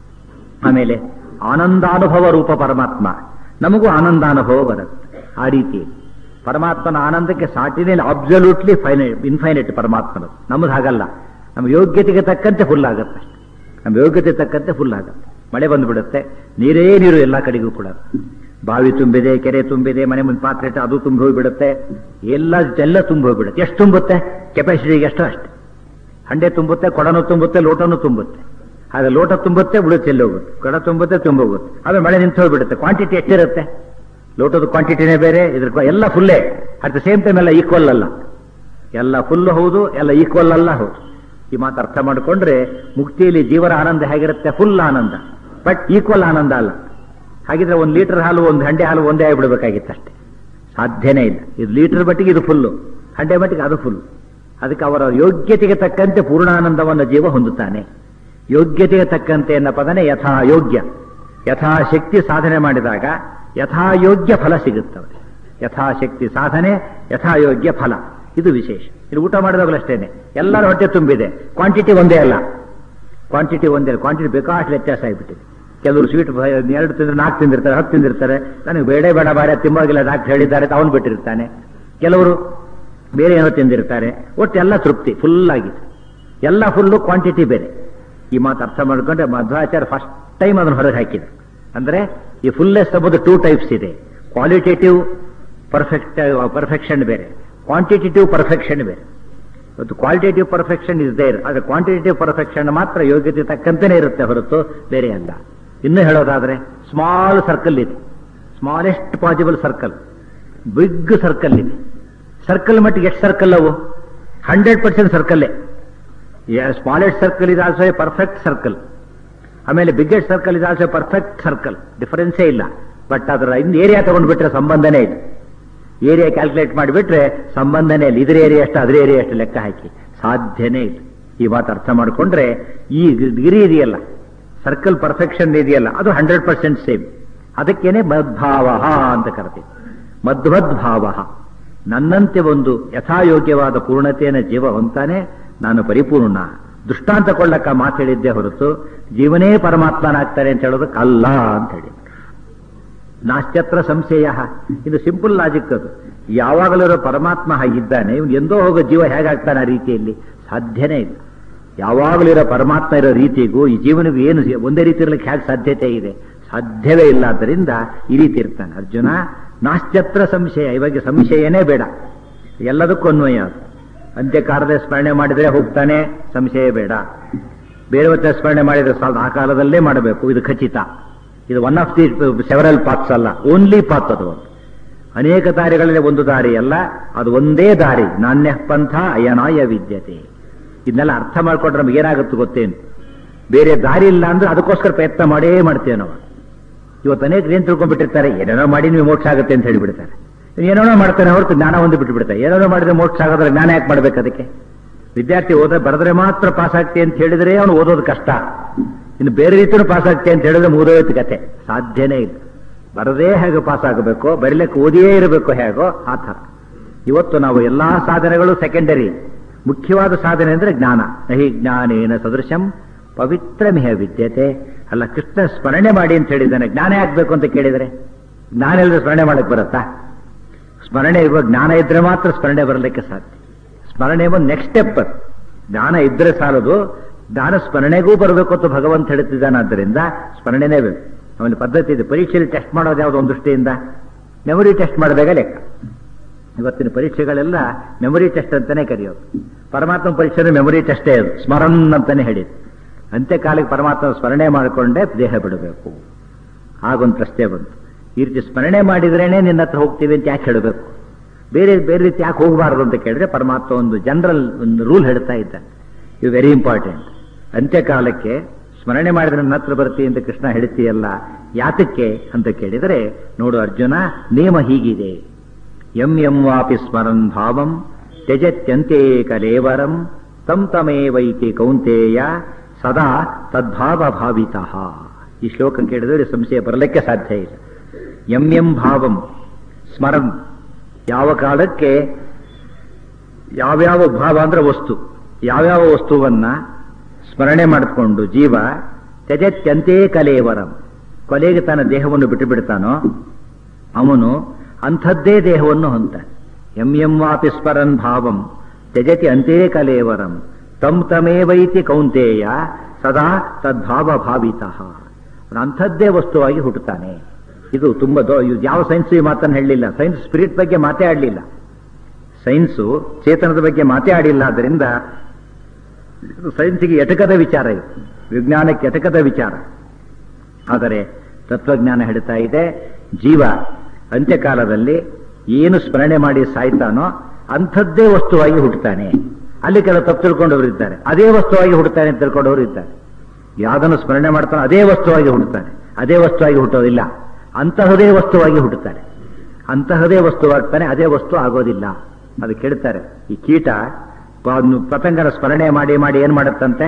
ಆಮೇಲೆ ಆನಂದಾನುಭವ ರೂಪ ಪರಮಾತ್ಮ ನಮಗೂ ಆನಂದಾನುಭವ ಬರುತ್ತೆ ಆ ರೀತಿ ಪರಮಾತ್ಮನ ಆನಂದಕ್ಕೆ ಸಾಟಿನೇ ಅಬ್ಸಲ್ಯೂಟ್ಲಿ ಫೈನೈಟ್ ಇನ್ಫೈನೈಟ್ ಪರಮಾತ್ಮನ ನಮ್ಮದು ಹಾಗಲ್ಲ ನಮ್ಮ ಯೋಗ್ಯತೆಗೆ ತಕ್ಕಂತೆ ಫುಲ್ ಆಗುತ್ತೆ ನಮ್ಮ ಯೋಗ್ಯತೆ ತಕ್ಕಂತೆ ಫುಲ್ ಆಗುತ್ತೆ ಮಳೆ ಬಂದ್ಬಿಡುತ್ತೆ ನೀರೇ ನೀರು ಎಲ್ಲ ಕಡೆಗೂ ಕೂಡ ಬಾವಿ ತುಂಬಿದೆ ಕೆರೆ ತುಂಬಿದೆ ಮನೆ ಮುಂದೆ ಪಾತ್ರೆ ಇಟ್ಟು ಅದು ತುಂಬಿ ಹೋಗ್ಬಿಡುತ್ತೆ ಎಲ್ಲ ಎಲ್ಲ ತುಂಬಿ ಹೋಗ್ಬಿಡುತ್ತೆ ಎಷ್ಟು ತುಂಬುತ್ತೆ ಕೆಪಾಸಿಟಿಗೆ ಎಷ್ಟು ಅಷ್ಟೇ ಹಂಡೆ ತುಂಬುತ್ತೆ ಕೊಡನು ತುಂಬುತ್ತೆ ಲೋಟನು ತುಂಬುತ್ತೆ ಹಾಗೆ ಲೋಟ ತುಂಬುತ್ತೆ ಉಳಿದು ಚೆಲ್ಲಿ ಹೋಗುತ್ತೆ ಕೊಡ ತುಂಬುತ್ತೆ ತುಂಬೋಗುತ್ತೆ ಆಮೇಲೆ ಮಳೆ ನಿಂತು ಹೋಗ್ಬಿಡುತ್ತೆ ಕ್ವಾಂಟಿಟಿ ಎಷ್ಟಿರುತ್ತೆ ಲೋಟದ ಕ್ವಾಂಟಿಟಿನೇ ಬೇರೆ ಇದ್ರ ಎಲ್ಲ ಫುಲ್ಲೇ ಅಟ್ ದ ಸೇಮ್ ಟೈಮ್ ಎಲ್ಲ ಈಕ್ವಲ್ ಅಲ್ಲ ಎಲ್ಲ ಫುಲ್ ಹೌದು ಎಲ್ಲ ಈಕ್ವಲ್ ಅಲ್ಲ ಹೌದು ಈ ಮಾತು ಅರ್ಥ ಮಾಡಿಕೊಂಡ್ರೆ ಮುಕ್ತಿಯಲ್ಲಿ ಜೀವನ ಆನಂದ ಹೇಗಿರುತ್ತೆ ಫುಲ್ ಆನಂದ ಬಟ್ ಈಕ್ವಲ್ ಆನಂದ ಅಲ್ಲ ಹಾಗಿದ್ರೆ ಒಂದು ಲೀಟರ್ ಹಾಲು ಒಂದು ಹಂಡೆ ಹಾಲು ಒಂದೇ ಆಗಿಬಿಡ್ಬೇಕಾಗಿತ್ತು ಅಷ್ಟೇ ಸಾಧ್ಯನೇ ಇಲ್ಲ ಇದು ಲೀಟರ್ ಮಟ್ಟಿಗೆ ಇದು ಫುಲ್ಲು ಹಂಡೆ ಮಟ್ಟಿಗೆ ಅದು ಫುಲ್ ಅದಕ್ಕೆ ಅವರ ಯೋಗ್ಯತೆಗೆ ತಕ್ಕಂತೆ ಪೂರ್ಣಾನಂದವನ್ನು ಜೀವ ಹೊಂದುತ್ತಾನೆ ಯೋಗ್ಯತೆಗೆ ತಕ್ಕಂತೆ ಎನ್ನ ಪದನೆ ಯಥಾ ಯೋಗ್ಯ ಯಥಾಶಕ್ತಿ ಸಾಧನೆ ಮಾಡಿದಾಗ ಯಥಾಯೋಗ್ಯ ಫಲ ಸಿಗುತ್ತವೆ ಯಥಾಶಕ್ತಿ ಸಾಧನೆ ಯಥಾಯೋಗ್ಯ ಫಲ ಇದು ವಿಶೇಷ ಇದು ಊಟ ಮಾಡಿದಾಗಲೂ ಅಷ್ಟೇನೆ ಎಲ್ಲರ ಹೊಟ್ಟೆ ತುಂಬಿದೆ ಕ್ವಾಂಟಿಟಿ ಒಂದೇ ಅಲ್ಲ ಕ್ವಾಂಟಿಟಿ ಒಂದೇ ಕ್ವಾಂಟಿಟಿ ಬೇಕಾಷ್ಟು ವ್ಯತ್ಯಾಸ ಆಗಿಬಿಟ್ಟಿದೆ ಕೆಲವರು ಸ್ವೀಟ್ ಎರಡು ತಿಂದ್ರೆ ನಾಲ್ಕು ತಿಂದಿರ್ತಾರೆ ಹತ್ತು ತಿಂದಿರ್ತಾರೆ ನನಗೆ ಬೇಡ ಬೇಡ ಬಾರೆ ತಿಂಬಾಗಿಲ್ಲ ಡಾಕ್ಟರ್ ಹೇಳಿದ್ದಾರೆ ಅವನು ಬಿಟ್ಟಿರ್ತಾನೆ ಕೆಲವರು ಬೇರೆ ಏನೋ ತಿಂದಿರ್ತಾರೆ ಒಟ್ಟು ಎಲ್ಲ ತೃಪ್ತಿ ಫುಲ್ ಆಗಿದೆ ಎಲ್ಲ ಫುಲ್ಲು ಕ್ವಾಂಟಿಟಿ ಬೇರೆ ಈ ಮಾತು ಅರ್ಥ ಮಾಡ್ಕೊಂಡ್ರೆ ಮಧ್ವಾಚಾರ್ಯ ಫಸ್ಟ್ ಟೈಮ್ ಅದನ್ನು ಹೊರಗೆ ಹಾಕಿದೆ ಅಂದ್ರೆ ಈ ಫುಲ್ನೆಸ್ ಎಂಬುದು ಟೂ ಟೈಪ್ಸ್ ಇದೆ ಕ್ವಾಲಿಟೇಟಿವ್ ಪರ್ಫೆಕ್ಟ್ ಪರ್ಫೆಕ್ಷನ್ ಬೇರೆ ಕ್ವಾಂಟಿಟೇಟಿವ್ ಪರ್ಫೆಕ್ಷನ್ ಬೇರೆ ಇವತ್ತು ಕ್ವಾಲಿಟೇಟಿವ್ ಪರ್ಫೆಕ್ಷನ್ ಇಸ್ ದೇರ್ ಆದರೆ ಕ್ವಾಂಟಿಟೇಟಿವ್ ಪರ್ಫೆಕ್ಷನ್ ಮಾತ್ರ ಯೋಗ್ಯತೆ ತಕ್ಕಂತೆನೇ ಇರುತ್ತೆ ಹೊರತು ಬೇರೆ ಅಲ್ಲ ಇನ್ನು ಹೇಳೋದಾದ್ರೆ ಸ್ಮಾಲ್ ಸರ್ಕಲ್ ಇದೆ smallest possible circle big circle ಇದೆ ಸರ್ಕಲ್ ಮಟ್ಟಿಗೆ ಎಷ್ಟು ಸರ್ಕಲ್ ಅವು ಹಂಡ್ರೆಡ್ ಪರ್ಸೆಂಟ್ ಸರ್ಕಲ್ಲೇ ಸ್ಮಾಲೆಸ್ಟ್ ಸರ್ಕಲ್ ಇದೆ ಆಲ್ಸೋ ಎ ಪರ್ಫೆಕ್ಟ್ ಸರ್ಕಲ್ ಆಮೇಲೆ ಬಿಗ್ಗೆಸ್ಟ್ ಸರ್ಕಲ್ ಇದೆ ಆಲ್ಸೋ ಪರ್ಫೆಕ್ಟ್ ಸರ್ಕಲ್ ಡಿಫರೆನ್ಸೇ ಇಲ್ಲ ಬಟ್ ಅದರ ಇನ್ನು ಏರಿಯಾ ತಗೊಂಡ್ಬಿಟ್ರೆ ಸಂಬಂಧನೇ ಇಲ್ಲ ಏರಿಯಾ ಕ್ಯಾಲ್ಕುಲೇಟ್ ಮಾಡಿಬಿಟ್ರೆ ಸಂಬಂಧನೇ ಇಲ್ಲ ಇದ್ರ ಏರಿಯಾ ಎಷ್ಟು ಅದ್ರ ಏರಿಯಾ ಎಷ್ಟು ಲೆಕ್ಕ ಹಾಕಿ ಸಾಧ್ಯನೇ ಇಲ್ಲ ಈ ಮಾತು ಅರ್ಥ ಮಾಡಿಕೊಂಡ್ರೆ ಈ ಗಿರಿ ಇದೆಯಲ್ಲ ಸರ್ಕಲ್ ಪರ್ಫೆಕ್ಷನ್ ಇದೆಯಲ್ಲ ಅದು ಹಂಡ್ರೆಡ್ ಪರ್ಸೆಂಟ್ ಸೇಮ್ ಅದಕ್ಕೇನೆ ಮದ್ಭಾವ ಅಂತ ಕರಿತೀವಿ ಮಧ್ವದ್ಭಾವ ನನ್ನಂತೆ ಒಂದು ಯಥಾಯೋಗ್ಯವಾದ ಪೂರ್ಣತೆಯನ್ನು ಜೀವ ಹೊಂತಾನೆ ನಾನು ಪರಿಪೂರ್ಣ ದೃಷ್ಟಾಂತ ಕೊಳ್ಳಕ್ಕ ಮಾತು ಹೇಳಿದ್ದೆ ಹೊರತು ಜೀವನೇ ಪರಮಾತ್ಮನಾಗ್ತಾರೆ ಅಂತ ಹೇಳೋದಕ್ಕೆ ಅಲ್ಲ ಅಂತ ಹೇಳಿ ನಾಶ್ಚತ್ರ ಸಂಶಯ ಇದು ಸಿಂಪಲ್ ಲಾಜಿಕ್ ಅದು ಯಾವಾಗಲೂ ಪರಮಾತ್ಮ ಹಾಗಿದ್ದಾನೆ ಇವನು ಎಂದೋ ಹೋಗೋ ಜೀವ ಹೇಗಾಗ್ತಾನೆ ಆ ರೀತಿಯಲ್ಲಿ ಸಾಧ್ಯನೇ ಇಲ್ಲ ಯಾವಾಗಲೂ ಇರೋ ಪರಮಾತ್ಮ ಇರೋ ರೀತಿಗೂ ಈ ಜೀವನಿಗೂ ಏನು ಒಂದೇ ರೀತಿ ಇರಲಿಕ್ಕೆ ಹೇಗೆ ಸಾಧ್ಯತೆ ಇದೆ ಸಾಧ್ಯವೇ ಇಲ್ಲ ಆದ್ದರಿಂದ ಈ ರೀತಿ ಇರ್ತಾನೆ ಅರ್ಜುನ ನಾಶ್ಚತ್ರ ಸಂಶಯ ಇವಾಗ ಸಂಶಯನೇ ಬೇಡ ಎಲ್ಲದಕ್ಕೂ ಅನ್ವಯ ಅದು ಅಂತ್ಯಕಾಲದ ಸ್ಮರಣೆ ಮಾಡಿದರೆ ಹೋಗ್ತಾನೆ ಸಂಶಯ ಬೇಡ ಬೇರೆ ಹೊತ್ತ ಸ್ಮರಣೆ ಮಾಡಿದ್ರೆ ಸಾಲ ಆ ಕಾಲದಲ್ಲೇ ಮಾಡಬೇಕು ಇದು ಖಚಿತ ಇದು one of the several paths ಅಲ್ಲ ಓನ್ಲಿ ಪಾತ್ ಅದು ಒಂದು ಅನೇಕ ದಾರಿಗಳಲ್ಲಿ ಒಂದು ದಾರಿ ಅಲ್ಲ ಅದು ಒಂದೇ ದಾರಿ ನಾಣ್ಯ ಪಂಥ ಅಯನಾಯ ವಿದ್ಯತೆ ಇದನ್ನೆಲ್ಲ ಅರ್ಥ ಮಾಡ್ಕೊಂಡ್ರೆ ನಮ್ಗೆ ಏನಾಗುತ್ತೆ ಗೊತ್ತೇನು ಬೇರೆ ದಾರಿ ಇಲ್ಲ ಅಂದ್ರೆ ಅದಕ್ಕೋಸ್ಕರ ಪ್ರಯತ್ನ ಮಾಡೇ ಮಾಡ್ತೇವೆ ನಾವು ಇವತ್ತು ಅನೇಕ ಏನ್ ತಿಳ್ಕೊಂಡ್ಬಿಟ್ಟಿರ್ತಾರೆ ಏನೇನೋ ಮಾಡಿ ನೀವು ಮೋಕ್ಷ ಆಗುತ್ತೆ ಅಂತ ಹೇಳಿಬಿಡ್ತಾರೆ ಏನೇನೋ ಮಾಡ್ತಾನೆ ಹೊರತು ಜ್ಞಾನ ಒಂದು ಬಿಟ್ಟು ಬಿಡ್ತಾರೆ ಏನೇನೋ ಮಾಡಿದ್ರೆ ಮೋಕ್ಷ ಆಗೋದ್ರೆ ಜ್ಞಾನ ಯಾಕೆ ಮಾಡ್ಬೇಕು ಅದಕ್ಕೆ ವಿದ್ಯಾರ್ಥಿ ಓದ ಬರೆದ್ರೆ ಮಾತ್ರ ಪಾಸ್ ಆಗ್ತಿ ಅಂತ ಹೇಳಿದ್ರೆ ಅವನು ಓದೋದು ಕಷ್ಟ ಇನ್ನು ಬೇರೆ ರೀತಿಯೂ ಪಾಸ್ ಆಗ್ತಿ ಅಂತ ಹೇಳಿದ್ರೆ ಮುಗಿದೋಯ್ತು ಕತೆ ಸಾಧ್ಯನೇ ಇಲ್ಲ ಬರದೇ ಹೇಗೆ ಪಾಸ್ ಆಗಬೇಕು ಬರೀಲಿಕ್ಕೆ ಓದಿಯೇ ಇರಬೇಕು ಹೇಗೋ ಆ ಥರ ಇವತ್ತು ನಾವು ಎಲ್ಲಾ ಸಾಧನೆಗಳು ಸೆಕೆಂಡರಿ ಮುಖ್ಯವಾದ ಸಾಧನೆ ಅಂದ್ರೆ ಜ್ಞಾನ ನಹಿ ಜ್ಞಾನೇನ ಸದೃಶಂ ಪವಿತ್ರ ಮಿಹ ವಿದ್ಯತೆ ಅಲ್ಲ ಕೃಷ್ಣ ಸ್ಮರಣೆ ಮಾಡಿ ಅಂತ ಹೇಳಿದ್ದಾನೆ ಜ್ಞಾನ ಆಗ್ಬೇಕು ಅಂತ ಕೇಳಿದರೆ ಜ್ಞಾನ ಇಲ್ಲದೆ ಸ್ಮರಣೆ ಮಾಡಕ್ ಬರುತ್ತಾ ಸ್ಮರಣೆ ಇರುವ ಜ್ಞಾನ ಇದ್ರೆ ಮಾತ್ರ ಸ್ಮರಣೆ ಬರಲಿಕ್ಕೆ ಸಾಧ್ಯ ಸ್ಮರಣೆ ಒಂದು ನೆಕ್ಸ್ಟ್ ಸ್ಟೆಪ್ ಜ್ಞಾನ ಇದ್ರೆ ಸಾಲದು ಜ್ಞಾನ ಸ್ಮರಣೆಗೂ ಬರಬೇಕು ಅಂತ ಭಗವಂತ ಹೇಳ್ತಿದ್ದಾನಾದ್ದರಿಂದ ಸ್ಮರಣೆನೇ ಬೇಕು ಆಮೇಲೆ ಪದ್ಧತಿ ಇದೆ ಪರೀಕ್ಷೆಯಲ್ಲಿ ಟೆಸ್ಟ್ ಮಾಡೋದು ಯಾವುದು ಒಂದು ದೃಷ್ಟಿಯಿಂದ ಮೆಮೊರಿ ಟೆಸ್ಟ್ ಮಾಡಿದಾಗ ಲೆಕ್ಕ ಇವತ್ತಿನ ಪರೀಕ್ಷೆಗಳೆಲ್ಲ ಮೆಮೊರಿ ಟೆಸ್ಟ್ ಅಂತಾನೆ ಕರೆಯೋದು ಪರಮಾತ್ಮ ಪರೀಕ್ಷೆ ಮೆಮೊರಿ ಟೆಸ್ಟೇ ಅದು ಸ್ಮರಣ ಅಂತಾನೆ ಹೇಳಿದ್ದು ಅಂತ್ಯಕಾಲಕ್ಕೆ ಪರಮಾತ್ಮ ಸ್ಮರಣೆ ಮಾಡಿಕೊಂಡೇ ದೇಹ ಬಿಡಬೇಕು ಆಗೊಂದು ಪ್ರಶ್ನೆ ಬಂತು ಈ ರೀತಿ ಸ್ಮರಣೆ ಮಾಡಿದ್ರೇನೆ ನಿನ್ನ ಹತ್ರ ಹೋಗ್ತೀವಿ ಅಂತ ಯಾಕೆ ಹೇಳಬೇಕು ಬೇರೆ ಬೇರೆ ರೀತಿ ಯಾಕೆ ಹೋಗಬಾರದು ಅಂತ ಕೇಳಿದ್ರೆ ಪರಮಾತ್ಮ ಒಂದು ಜನರಲ್ ಒಂದು ರೂಲ್ ಹೇಳ್ತಾ ಇದ್ದಾನೆ ಇದು ವೆರಿ ಇಂಪಾರ್ಟೆಂಟ್ ಅಂತ್ಯಕಾಲಕ್ಕೆ ಸ್ಮರಣೆ ಮಾಡಿದ್ರೆ ನನ್ನ ಹತ್ರ ಬರ್ತೀವಿ ಅಂತ ಕೃಷ್ಣ ಹೇಳ್ತೀಯಲ್ಲ ಯಾತಕ್ಕೆ ಅಂತ ಕೇಳಿದರೆ ನೋಡು ಅರ್ಜುನ ನೇಮ ಹೀಗಿದೆ ಎಂ ಎಂ ವಾಪಿ ಸ್ಮರನ್ ಭಾವಂ ತ್ಯಜತ್ಯಂತೆ ಕಲೇವರಂ ತಂ ತಮೇವೈತಿ ಕೌಂತೇಯ ಸದಾ ತದ್ಭಾವ ಭಾವಿತಃ ಈ ಶ್ಲೋಕ ಕೇಳಿದ್ರೆ ಸಂಶಯ ಬರಲಿಕ್ಕೆ ಸಾಧ್ಯ ಇಲ್ಲ ಎಂ ಎಂ ಭಾವಂ ಸ್ಮರನ್ ಯಾವ ಕಾಲಕ್ಕೆ ಯಾವ್ಯಾವ ಭಾವ ಅಂದ್ರೆ ವಸ್ತು ಯಾವ್ಯಾವ ವಸ್ತುವನ್ನ ಸ್ಮರಣೆ ಮಾಡಿಕೊಂಡು ಜೀವ ತ್ಯಜತ್ಯಂತೆ ಕಲೇವರಂ ಕೊಲೆಗೆ ತನ್ನ ದೇಹವನ್ನು ಬಿಟ್ಟು ಬಿಡ್ತಾನೋ ಅವನು ಅಂಥದ್ದೇ ದೇಹವನ್ನು ಹೊಂತ ಎಂ ಎಂ ವಾಪಿ ಸ್ಮರನ್ ಭಾವಂ ತ್ಯಜತಿ ಅಂತೆ ಕಲೇವರಂ ತಂ ತಮೇವೈತಿ ಕೌಂತೇಯ ಸದಾ ತದ್ಭಾವ ಭಾವಿತಃ ಅಂಥದ್ದೇ ವಸ್ತುವಾಗಿ ಹುಟ್ಟುತ್ತಾನೆ ಇದು ತುಂಬಾ ದೊ ಇದು ಯಾವ ಸೈನ್ಸ್ ಈ ಮಾತನ್ನು ಹೇಳಲಿಲ್ಲ ಸೈನ್ಸ್ ಸ್ಪಿರಿಟ್ ಬಗ್ಗೆ ಮಾತೇ ಆಡಲಿಲ್ಲ ಸೈನ್ಸು ಚೇತನದ ಬಗ್ಗೆ ಮಾತೇ ಆಡಿಲ್ಲ ಆದ್ದರಿಂದ ಸೈನ್ಸಿಗೆ ಎಟಕದ ವಿಚಾರ ಇದು ವಿಜ್ಞಾನಕ್ಕೆ ಎಟಕದ ವಿಚಾರ ಆದರೆ ತತ್ವಜ್ಞಾನ ಹೇಳ್ತಾ ಇದೆ ಜೀವ ಅಂತ್ಯಕಾಲದಲ್ಲಿ ಏನು ಸ್ಮರಣೆ ಮಾಡಿ ಸಾಯ್ತಾನೋ ಅಂಥದ್ದೇ ವಸ್ತುವಾಗಿ ಹುಟ್ಟುತ್ತಾನೆ ಅಲ್ಲಿ ಕೆಲವು ತಪ್ಪು ತಿಳ್ಕೊಂಡವರು ಇದ್ದಾರೆ ಅದೇ ವಸ್ತುವಾಗಿ ಹುಟ್ಟುತ್ತಾನೆ ಅಂತ ತಿಳ್ಕೊಂಡವರು ಇದ್ದಾರೆ ಯಾವುದನ್ನು ಸ್ಮರಣೆ ಮಾಡ್ತಾನೋ ಅದೇ ವಸ್ತುವಾಗಿ ಹುಟ್ಟುತ್ತಾನೆ ಅದೇ ವಸ್ತುವಾಗಿ ಹುಟ್ಟೋದಿಲ್ಲ ಅಂತಹದೇ ವಸ್ತುವಾಗಿ ಹುಟ್ಟುತ್ತಾನೆ ಅಂತಹದೇ ವಸ್ತುವಾಗ್ತಾನೆ ಅದೇ ವಸ್ತು ಆಗೋದಿಲ್ಲ ಅದು ಕೇಳ್ತಾರೆ ಈ ಕೀಟ ಪತಂಗನ ಸ್ಮರಣೆ ಮಾಡಿ ಮಾಡಿ ಏನ್ ಮಾಡುತ್ತಂತೆ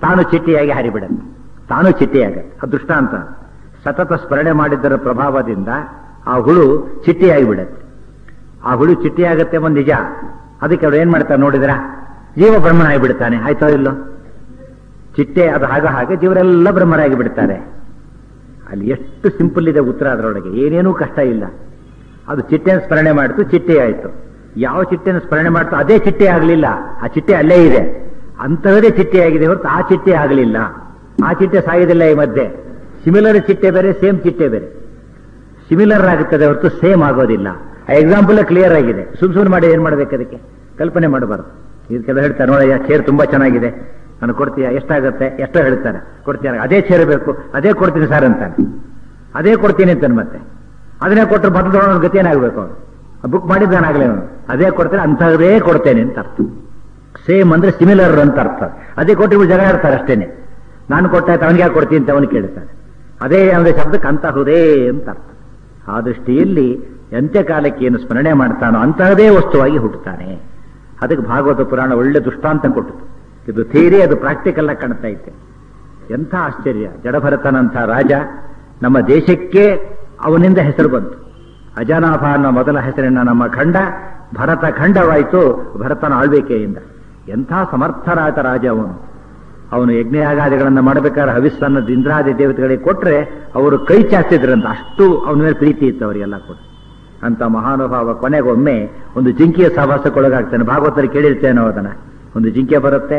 ತಾನು ಚಿಟ್ಟಿಯಾಗಿ ಹಾರಿಬಿಡುತ್ತೆ ತಾನು ಚಿಟ್ಟಿಯಾಗತ್ತೆ ಅದು ದೃಷ್ಟಾಂತ ಸತತ ಸ್ಮರಣೆ ಮಾಡಿದ್ದರ ಪ್ರಭಾವದಿಂದ ಆ ಹುಳು ಚಿಟ್ಟಿಯಾಗಿ ಬಿಡುತ್ತೆ ಆ ಹುಳು ಚಿಟ್ಟಿಯಾಗತ್ತೆ ಒಂದು ನಿಜ ಅದಕ್ಕೆ ಅವ್ರು ಏನ್ ಮಾಡ್ತಾರೆ ನೋಡಿದ್ರ ಜೀವ ಬ್ರಹ್ಮನಾಗಿ ಬಿಡ್ತಾನೆ ಆಯ್ತೋ ಇಲ್ಲೋ ಚಿಟ್ಟೆ ಅದು ಹಾಗೆ ಹಾಗೆ ಜೀವರೆಲ್ಲ ಬ್ರಹ್ಮರಾಗಿ ಬಿಡ್ತಾರೆ ಅಲ್ಲಿ ಎಷ್ಟು ಸಿಂಪಲ್ ಇದೆ ಉತ್ತರ ಅದರೊಳಗೆ ಏನೇನೂ ಕಷ್ಟ ಇಲ್ಲ ಅದು ಚಿಟ್ಟೆಯನ್ನು ಸ್ಮರಣೆ ಮಾಡಿತು ಚಿಟ್ಟೆ ಆಯಿತು ಯಾವ ಚಿಟ್ಟೆಯನ್ನು ಸ್ಮರಣೆ ಮಾಡ್ತು ಅದೇ ಚಿಟ್ಟೆ ಆಗಲಿಲ್ಲ ಆ ಚಿಟ್ಟೆ ಅಲ್ಲೇ ಇದೆ ಅಂತಹದೇ ಚಿಟ್ಟೆ ಆಗಿದೆ ಹೊರತು ಆ ಚಿಟ್ಟೆ ಆಗಲಿಲ್ಲ ಆ ಚಿಟ್ಟೆ ಸಾಯೋದಿಲ್ಲ ಈ ಮಧ್ಯೆ ಸಿಮಿಲರ್ ಚಿಟ್ಟೆ ಬೇರೆ ಸೇಮ್ ಚಿಟ್ಟೆ ಬೇರೆ ಸಿಮಿಲರ್ ಆಗುತ್ತದೆ ಹೊರತು ಸೇಮ್ ಆಗೋದಿಲ್ಲ ಆ ಎಕ್ಸಾಂಪಲ್ ಕ್ಲಿಯರ್ ಆಗಿದೆ ಸುಮ್ ಸುಮ್ಮನೆ ಮಾಡಿ ಏನ್ ಮಾಡ್ಬೇಕು ಅದಕ್ಕೆ ಕಲ್ಪನೆ ಮಾಡಬಾರ್ದು ಇದಕ್ಕೆಲ್ಲ ಹೇಳ್ತಾರೆ ನೋಡಯ್ಯ ಚೇರ್ ತುಂಬಾ ಚೆನ್ನಾಗಿದೆ ನಾನು ಕೊಡ್ತೀಯ ಎಷ್ಟಾಗುತ್ತೆ ಎಷ್ಟೋ ಹೇಳ್ತಾರೆ ಕೊಡ್ತೀಯ ಅದೇ ಚೇರ್ ಬೇಕು ಅದೇ ಕೊಡ್ತೀನಿ ಸರ್ ಅಂತಾನೆ ಅದೇ ಕೊಡ್ತೀನಿ ಅಂತಾನೆ ಮತ್ತೆ ಅದನ್ನೇ ಕೊಟ್ಟರೆ ಮೊದಲು ಅವನ ಗತಿ ಏನಾಗಬೇಕು ಅವನು ಬುಕ್ ಮಾಡಿದ್ದಾನಾಗಲೇ ಅವನು ಅದೇ ಕೊಡ್ತೇನೆ ಅಂತಹದೇ ಕೊಡ್ತೇನೆ ಅಂತ ಅರ್ಥ ಸೇಮ್ ಅಂದ್ರೆ ಸಿಮಿಲರ್ ಅಂತ ಅರ್ಥ ಅದೇ ಕೊಟ್ಟು ಜಗಳ ಆಡ್ತಾರೆ ಅಷ್ಟೇನೆ ನಾನು ಕೊಟ್ಟಾಯ್ತು ಅವನಿಗೆ ಯಾಕೆ ಕೊಡ್ತೀನಿ ಅಂತ ಅವನು ಕೇಳ್ತಾನೆ ಅದೇ ಅಂದ್ರೆ ಶಬ್ದಕ್ಕೆ ಅಂತಹುದೇ ಅಂತ ಅರ್ಥ ಆ ದೃಷ್ಟಿಯಲ್ಲಿ ಅಂತ್ಯಕಾಲಕ್ಕೆ ಏನು ಸ್ಮರಣೆ ಮಾಡ್ತಾನೋ ಅಂತಹದೇ ವಸ್ತುವಾಗಿ ಹುಟ್ಟುತ್ತಾನೆ ಅದಕ್ಕೆ ಭಾಗವತ ಪುರಾಣ ಒಳ್ಳೆ ದೃಷ್ಟಾಂತ ಕೊಟ್ಟಿತು ಇದು ಥಿಯರಿ ಅದು ಪ್ರಾಕ್ಟಿಕಲ್ ಆಗಿ ಕಾಣ್ತಾ ಇತ್ತೆ ಎಂಥ ಆಶ್ಚರ್ಯ ಜಡಭರತನಂಥ ರಾಜ ನಮ್ಮ ದೇಶಕ್ಕೆ ಅವನಿಂದ ಹೆಸರು ಬಂತು ಅಜಾನಾಭ ಅನ್ನೋ ಮೊದಲ ಹೆಸರಿನ ನಮ್ಮ ಖಂಡ ಭರತ ಖಂಡವಾಯಿತು ಭರತನ ಆಳ್ವಿಕೆಯಿಂದ ಎಂಥ ಸಮರ್ಥರಾದ ರಾಜ ಅವನು ಅವನು ಯಜ್ಞಯಾಗಾದಿಗಳನ್ನು ಮಾಡಬೇಕಾದ್ರೆ ಹವಿಸ್ಸನ್ನ ಇಂದ್ರಾದಿ ದೇವತೆಗಳಿಗೆ ಕೊಟ್ರೆ ಅವರು ಕೈ ಚಾಚಿದ್ರಂತ ಅಷ್ಟು ಅವನ ಮೇಲೆ ಪ್ರೀತಿ ಇತ್ತು ಅವರಿಗೆಲ್ಲ ಕೂಡ ಅಂತ ಮಹಾನುಭಾವ ಕೊನೆಗೊಮ್ಮೆ ಒಂದು ಜಿಂಕೆಯ ಸಹವಾಸಕ್ಕೊಳಗಾಗ್ತಾನೆ ಭಾಗವತರು ಕೇಳಿರ್ತೇನೋ ಅದನ್ನ ಒಂದು ಜಿಂಕೆ ಬರುತ್ತೆ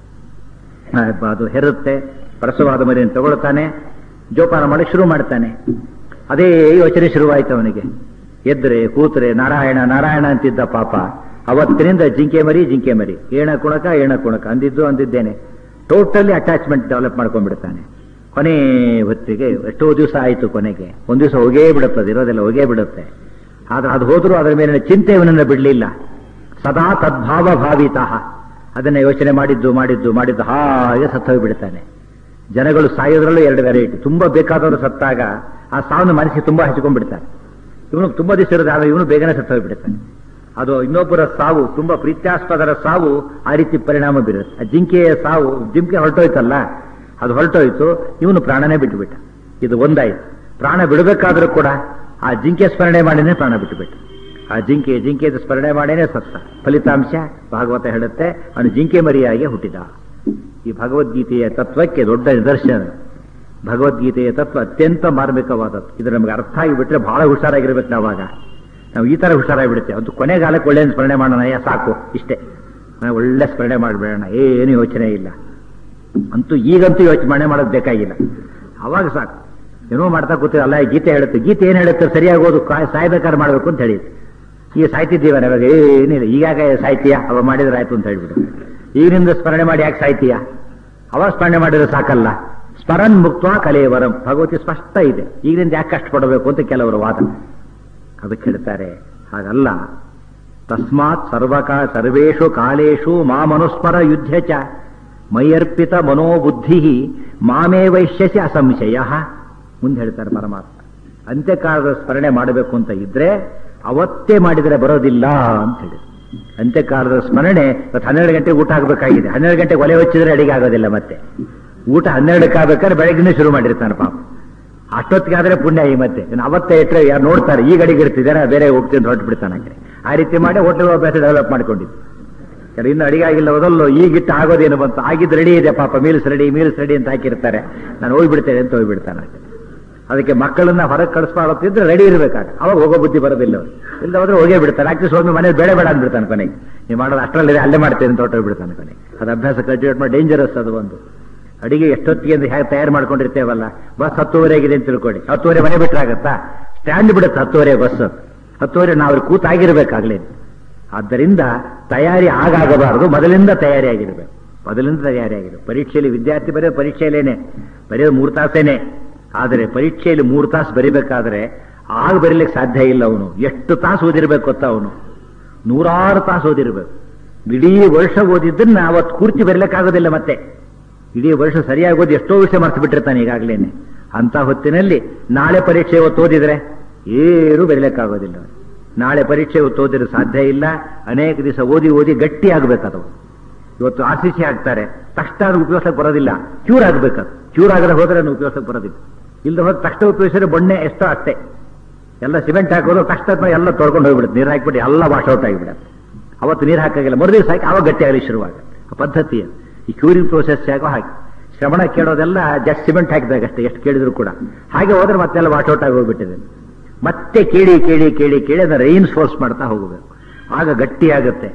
ಆ, ಅದು ಹೆರುತ್ತೆ ಪ್ರಸವಾದ ಮರಿಯನ್ನು ತಗೊಳ್ತಾನೆ ಜೋಪಾನ ಮಾಡಿ ಶುರು ಮಾಡ್ತಾನೆ ಅದೇ ಯೋಚನೆ ಶುರುವಾಯ್ತು ಅವನಿಗೆ ಎದ್ರೆ ಕೂತ್ರೆ ನಾರಾಯಣ ನಾರಾಯಣ ಅಂತಿದ್ದ ಪಾಪ ಅವತ್ತಿನಿಂದ ಜಿಂಕೆ ಮರಿ ಜಿಂಕೆ ಮರಿ ಏಣ ಕುಣಕ ಏಣ ಕುಣಕ ಅಂದಿದ್ದು ಅಂದಿದ್ದೇನೆ ಟೋಟಲಿ ಅಟ್ಯಾಚ್ಮೆಂಟ್ ಡೆವಲಪ್ ಮಾಡ್ಕೊಂಡ್ಬಿಡ್ತಾನೆ ಕೊನೆ ಹೊತ್ತಿಗೆ ಎಷ್ಟೋ ದಿವಸ ಆಯಿತು ಕೊನೆಗೆ ಒಂದು ದಿವಸ ಹೋಗೇ ಬಿಡುತ್ತದೆ ಇರೋದೆಲ್ಲ ಹೋಗೇ ಬಿಡುತ್ತೆ ಆದ್ರೆ ಅದು ಹೋದ್ರೂ ಅದರ ಮೇಲಿನ ಚಿಂತೆ ಇವನನ್ನ ಬಿಡಲಿಲ್ಲ ಸದಾ ತದ್ಭಾವ ಭಾವಿತಃ ಅದನ್ನ ಯೋಚನೆ ಮಾಡಿದ್ದು ಮಾಡಿದ್ದು ಮಾಡಿದ್ದು ಹಾಗೆ ಸತ್ತೋಗ್ಬಿಡ್ತಾನೆ ಜನಗಳು ಸಾಯೋದ್ರಲ್ಲೂ ಎರಡು ವೆರೈಟಿ ತುಂಬಾ ಬೇಕಾದವರು ಸತ್ತಾಗ ಆ ಸಾವನ್ನು ಮನಸ್ಸಿಗೆ ತುಂಬಾ ಹಚ್ಕೊಂಡ್ಬಿಡ್ತಾರೆ ಇವನು ತುಂಬಾ ದಿವಸ ಇರೋದು ಆದ್ರೆ ಇವನು ಬೇಗನೆ ಸತ್ತೋಗ್ಬಿಡ್ತಾನೆ ಅದು ಇನ್ನೊಬ್ಬರ ಸಾವು ತುಂಬಾ ಪ್ರೀತ್ಯಾಸ್ಪದರ ಸಾವು ಆ ರೀತಿ ಪರಿಣಾಮ ಬೀರುತ್ತೆ ಆ ಜಿಂಕೆಯ ಸಾವು ಜಿಂಕೆ ಹೊರಟೋಯ್ತಲ್ಲ ಅದು ಹೊರಟೋಯ್ತು ಇವನು ಪ್ರಾಣನೇ ಬಿಟ್ಟುಬಿಟ್ಟ ಇದು ಒಂದಾಯ್ತು ಪ್ರಾಣ ಬಿಡಬೇಕಾದ್ರೂ ಕೂಡ ಆ ಜಿಂಕೆ ಸ್ಮರಣೆ ಮಾಡಿನೇ ಪ್ರಾಣ ಬಿಟ್ಟುಬಿಟ್ಟ ಆ ಜಿಂಕೆ ಜಿಂಕೆ ಸ್ಮರಣೆ ಮಾಡೇನೆ ಸತ್ತ ಫಲಿತಾಂಶ ಭಾಗವತ ಹೇಳುತ್ತೆ ಅವನು ಜಿಂಕೆ ಮರಿಯಾಗಿ ಹುಟ್ಟಿದ ಈ ಭಗವದ್ಗೀತೆಯ ತತ್ವಕ್ಕೆ ದೊಡ್ಡ ನಿದರ್ಶನ ಭಗವದ್ಗೀತೆಯ ತತ್ವ ಅತ್ಯಂತ ಮಾರ್ಮಿಕವಾದದ್ದು ಇದು ನಮಗೆ ಅರ್ಥ ಆಗಿಬಿಟ್ರೆ ಬಹಳ ಹುಷಾರಾಗಿರ್ಬೇಕು ನಾವಾಗ ನಾವು ಈ ತರ ಹುಷಾರಾಗಿಬಿಡುತ್ತೆ ಅದು ಕೊನೆಗಾಲಕ್ಕೆ ಒಳ್ಳೆ ಸ್ಮರಣೆ ಮಾಡೋಣ ಅಯ್ಯ ಸಾಕು ಇಷ್ಟೇ ನಾವು ಒಳ್ಳೆ ಸ್ಮರಣೆ ಮಾಡಿಬಿಡೋಣ ಏನು ಯೋಚನೆ ಇಲ್ಲ ಅಂತೂ ಈಗಂತೂ ಯೋಚನೆ ಮಾಡೋದು ಬೇಕಾಗಿಲ್ಲ ಅವಾಗ ಸಾಕು ಏನೋ ಮಾಡ್ತಾ ಕೂತೀವಿ ಅಲ್ಲ ಈ ಗೀತೆ ಹೇಳುತ್ತೆ ಗೀತೆ ಏನು ಹೇಳುತ್ತೆ ಸರಿಯಾಗೋದು ಕಾ- ಸಾಯ್ಬೇಕಾದ್ರೆ ಮಾಡಬೇಕು ಅಂತ ಹೇಳಿ ಈಗ ಸಾಯ್ತಿದ್ದೀವ ನಾವಾಗ ಏನಿಲ್ಲ ಈಗಾಗ ಸಾಯ್ತೀಯ ಅವ ಮಾಡಿದ್ರೆ ಆಯ್ತು ಅಂತ ಹೇಳ್ಬಿಟ್ಟು ಈಗಿನಿಂದ ಸ್ಮರಣೆ ಮಾಡಿ ಯಾಕೆ ಸಾಯ್ತೀಯ ಅವಾಗ ಸ್ಮರಣೆ ಮಾಡಿದ್ರೆ ಸಾಕಲ್ಲ ಸ್ಮರನ್ ಮುಕ್ತ ಕಲೆಯವರಂ ಭಗವತಿ ಸ್ಪಷ್ಟ ಇದೆ ಈಗಿನಿಂದ ಯಾಕೆ ಕಷ್ಟಪಡಬೇಕು ಅಂತ ಕೆಲವರು ವಾದ ಅದಕ್ಕೆ ಹೇಳ್ತಾರೆ ಹಾಗಲ್ಲ ತಸ್ಮಾತ್ ಸರ್ವಕ ಸರ್ವೇಷು ಕಾಲೇಶು ಮಾಮನುಸ್ಮರ ಯುದ್ಧ ಚ ಮೈಯರ್ಪಿತ ಮನೋಬುದ್ಧಿ ಮಾಮೇ ವೈಶ್ಯಸಿ ಅಸಂಶಯ ಮುಂದೆ ಹೇಳ್ತಾರೆ ಪರಮಾತ್ಮ ಅಂತ್ಯಕಾಲದ ಸ್ಮರಣೆ ಮಾಡಬೇಕು ಅಂತ ಇದ್ರೆ ಅವತ್ತೇ ಮಾಡಿದರೆ ಬರೋದಿಲ್ಲ ಅಂತ ಹೇಳಿ ಅಂತ್ಯಕಾಲದ ಸ್ಮರಣೆ ಇವತ್ತು ಹನ್ನೆರಡು ಗಂಟೆಗೆ ಊಟ ಆಗಬೇಕಾಗಿದೆ ಹನ್ನೆರಡು ಗಂಟೆಗೆ ಒಲೆ ಹಚ್ಚಿದ್ರೆ ಅಡಿಗೆ ಆಗೋದಿಲ್ಲ ಮತ್ತೆ ಊಟ ಹನ್ನೆರಡಕ್ಕೆ ಆಗ್ಬೇಕಾದ್ರೆ ಬೆಳಗ್ಗೆನೇ ಶುರು ಮಾಡಿರ್ತಾನೆ ಪಾಪ ಅಷ್ಟೊತ್ತಿಗೆ ಆದ್ರೆ ಪುಣ್ಯ ಈ ಮತ್ತೆ ಇನ್ನು ಅವತ್ತೇ ಇಟ್ಟರೆ ಯಾರು ನೋಡ್ತಾರೆ ಈಗ ಅಡಿಗೆ ಇರ್ತಿದ್ದಾರೆ ಬೇರೆ ಹೋಗ್ತೀನಿ ಹೊರಟು ಬಿಡ್ತಾನೆ ಆ ಕಡೆ ಆ ರೀತಿ ಮಾಡಿ ಹೋಟೆಲ್ ಅಭ್ಯಾಸ ಡೆವಲಪ್ ಮಾಡ್ಕೊಂಡಿದ್ದು ಕೆಲವು ಇನ್ನು ಅಡಿಗೆ ಆಗಿಲ್ಲ ಹೋದಲ್ಲೋ ಈಗಿಟ್ಟು ಆಗೋದೇನು ಬಂತು ಆಗಿದ್ದು ರೆಡಿ ಇದೆ ಪಾಪ ಮೀಲ್ಸ್ ರೆಡಿ ಮೀಲ್ಸ್ ರೆಡಿ ಅಂತ ಹಾಕಿರ್ತಾರೆ ನಾನು ಹೋಗ್ಬಿಡ್ತೇನೆ ಅಂತ ಹೋಗ್ಬಿಡ್ತಾನೆ ಅಷ್ಟೇ ಅದಕ್ಕೆ ಮಕ್ಕಳನ್ನ ಹೊರಗೆ ಕಳಿಸ್ಬಾರತ್ತಿದ್ರೆ ರೆಡಿ ಇರಬೇಕಾಗ ಅವಾಗ ಹೋಗೋ ಬುದ್ಧಿ ಬರೋದಿಲ್ಲ ಅವ್ರು ಇಲ್ಲ ಹೋದ್ರೆ ಹೋಗೇ ಬಿಡ್ತಾರೆ ಆಕ್ಚುಲಿ ಸ್ವಾಮಿ ಮನೆ ಬೇಡ ಬೇಡ ಅಂದ್ಬಿಡ್ತಾನೆ ಕೊನೆಗೆ ನೀವು ಮಾಡೋದು ಅಷ್ಟರಲ್ಲಿ ಅಲ್ಲೇ ಮಾಡ್ತೇನೆ ಅಂತ ಹೊರಟೋಗ್ಬಿಡ್ತಾನೆ ಕೊನೆಗೆ ಅದು ಅಭ್ಯಾಸ ಕಲ್ಟಿವೇಟ್ ಮಾಡಿ ಡೇಂಜರಸ್ ಅದು ಒಂದು ಅಡಿಗೆ ಎಷ್ಟೊತ್ತಿಗೆ ಅಂದ್ರೆ ಹೇಗೆ ತಯಾರು ಮಾಡ್ಕೊಂಡಿರ್ತೇವಲ್ಲ ಬಸ್ ಹತ್ತುವರೆ ಆಗಿದೆ ಅಂತ ತಿಳ್ಕೊಳ್ಳಿ ಹತ್ತುವರೆ ಮನೆ ಬಿಟ್ರಾಗತ್ತಾ ಸ್ಟ್ಯಾಂಡ್ ಬಿಡುತ್ತೆ ಹತ್ತುವರೆ ಬಸ್ ಹತ್ತುವರೆ ನಾವು ಅವ್ರು ಕೂತಾಗಿರ್ಬೇಕಾಗ್ಲೇ ಆದ್ದರಿಂದ ತಯಾರಿ ಆಗಾಗಬಾರದು ಮೊದಲಿಂದ ತಯಾರಿ ಆಗಿರ್ಬೇಕು ಮೊದಲಿಂದ ತಯಾರಿ ಆಗಿರ್ಬೇಕು ಪರೀಕ್ಷೆಯಲ್ಲಿ ವಿದ್ಯಾರ್ಥಿ ಬರೆಯೋ ಪರೀಕ್ಷೆಯಲ್ಲೇನೆ ಬರೆಯೋದು ಮೂರು ತಾಸೇನೆ ಆದರೆ ಪರೀಕ್ಷೆಯಲ್ಲಿ ಮೂರು ತಾಸು ಬರಿಬೇಕಾದ್ರೆ ಆಗ ಬರೀಲಿಕ್ಕೆ ಸಾಧ್ಯ ಇಲ್ಲ ಅವನು ಎಷ್ಟು ತಾಸು ಓದಿರ್ಬೇಕು ಗೊತ್ತಾ ಅವನು ನೂರಾರು ತಾಸು ಓದಿರ್ಬೇಕು ಇಡೀ ವರ್ಷ ಓದಿದ್ದನ್ನ ಅವತ್ತು ಕೂರ್ತಿ ಬರೀಲಿಕ್ಕಾಗೋದಿಲ್ಲ ಮತ್ತೆ ಇಡೀ ವರ್ಷ ಸರಿಯಾಗಿ ಓದಿ ಎಷ್ಟೋ ವಿಷಯ ಮರ್ತು ಬಿಟ್ಟಿರ್ತಾನೆ ಈಗಾಗಲೇನೆ ಅಂತ ಹೊತ್ತಿನಲ್ಲಿ ನಾಳೆ ಪರೀಕ್ಷೆ ಇವತ್ತು ಓದಿದ್ರೆ ಏನು ಬರೀಲಿಕ್ಕಾಗೋದಿಲ್ಲ ಅವನು. ನಾಳೆ ಪರೀಕ್ಷೆ ಇವತ್ತು ಓದಿದ್ರೆ ಸಾಧ್ಯ ಇಲ್ಲ ಅನೇಕ ದಿವಸ ಓದಿ ಓದಿ ಗಟ್ಟಿ ಆಗ್ಬೇಕದು ಇವತ್ತು ಆರ್ ಸಿ ಸಿ ಹಾಕ್ತಾರೆ ತಕ್ಷಣ ಅದು ಉಪಯೋಗಕ್ಕೆ ಬರೋದಿಲ್ಲ ಕ್ಯೂರ್ ಆಗಬೇಕು ಕ್ಯೂರ್ ಆಗದೆ ಹೋದ್ರೆ ಅದು ಉಪಯೋಗಕ್ಕೆ ಬರೋದಿಲ್ಲ ಇಲ್ಲದೆ ಹೋದ್ರೆ ತಕ್ಷಣ ಉಪಯೋಗಿಸಿದ್ರೆ ಬಣ್ಣೆ ಎಷ್ಟೋ ಅಷ್ಟೇ ಎಲ್ಲ ಸಿಮೆಂಟ್ ಹಾಕೋದು ತಕ್ಷಣ ಎಲ್ಲ ತೊಳ್ಕೊಂಡು ಹೋಗ್ಬಿಡುತ್ತೆ ನೀರು ಹಾಕ್ಬಿಟ್ಟು ಎಲ್ಲ ವಾಶ್ ಔಟ್ ಆಗಿಬಿಡುತ್ತೆ ಅವತ್ತು ನೀರು ಹಾಕಾಗಿಲ್ಲ ಮರುದಿವಸ ಹಾಕಿ ಅವಾಗ ಗಟ್ಟಿ ಆಗಲಿ ಶುರುವಾಗುತ್ತೆ ಆ ಪದ್ಧತಿ ಅದು. ಈ ಕ್ಯೂರಿಂಗ್ ಪ್ರೋಸೆಸ್ ಆಗೋ ಹಾಗೆ ಶ್ರವಣ ಕೇಳೋದೆಲ್ಲ ಜಸ್ಟ್ ಸಿಮೆಂಟ್ ಹಾಕಿದಾಗ ಅಷ್ಟೇ ಎಷ್ಟು ಕೇಳಿದ್ರು ಕೂಡ ಹಾಗೆ ಹೋದ್ರೆ ಮತ್ತೆಲ್ಲ ವಾಶ್ ಔಟ್ ಆಗಿ ಹೋಗ್ಬಿಟ್ಟಿದೆ ಮತ್ತೆ ಕೇಳಿ ಕೇಳಿ ಕೇಳಿ ಕೇಳಿ ಅದನ್ನ ರೈನ್ಫೋರ್ಸ್ ಮಾಡ್ತಾ ಹೋಗಬೇಕು ಆಗ ಗಟ್ಟಿ ಆಗುತ್ತೆ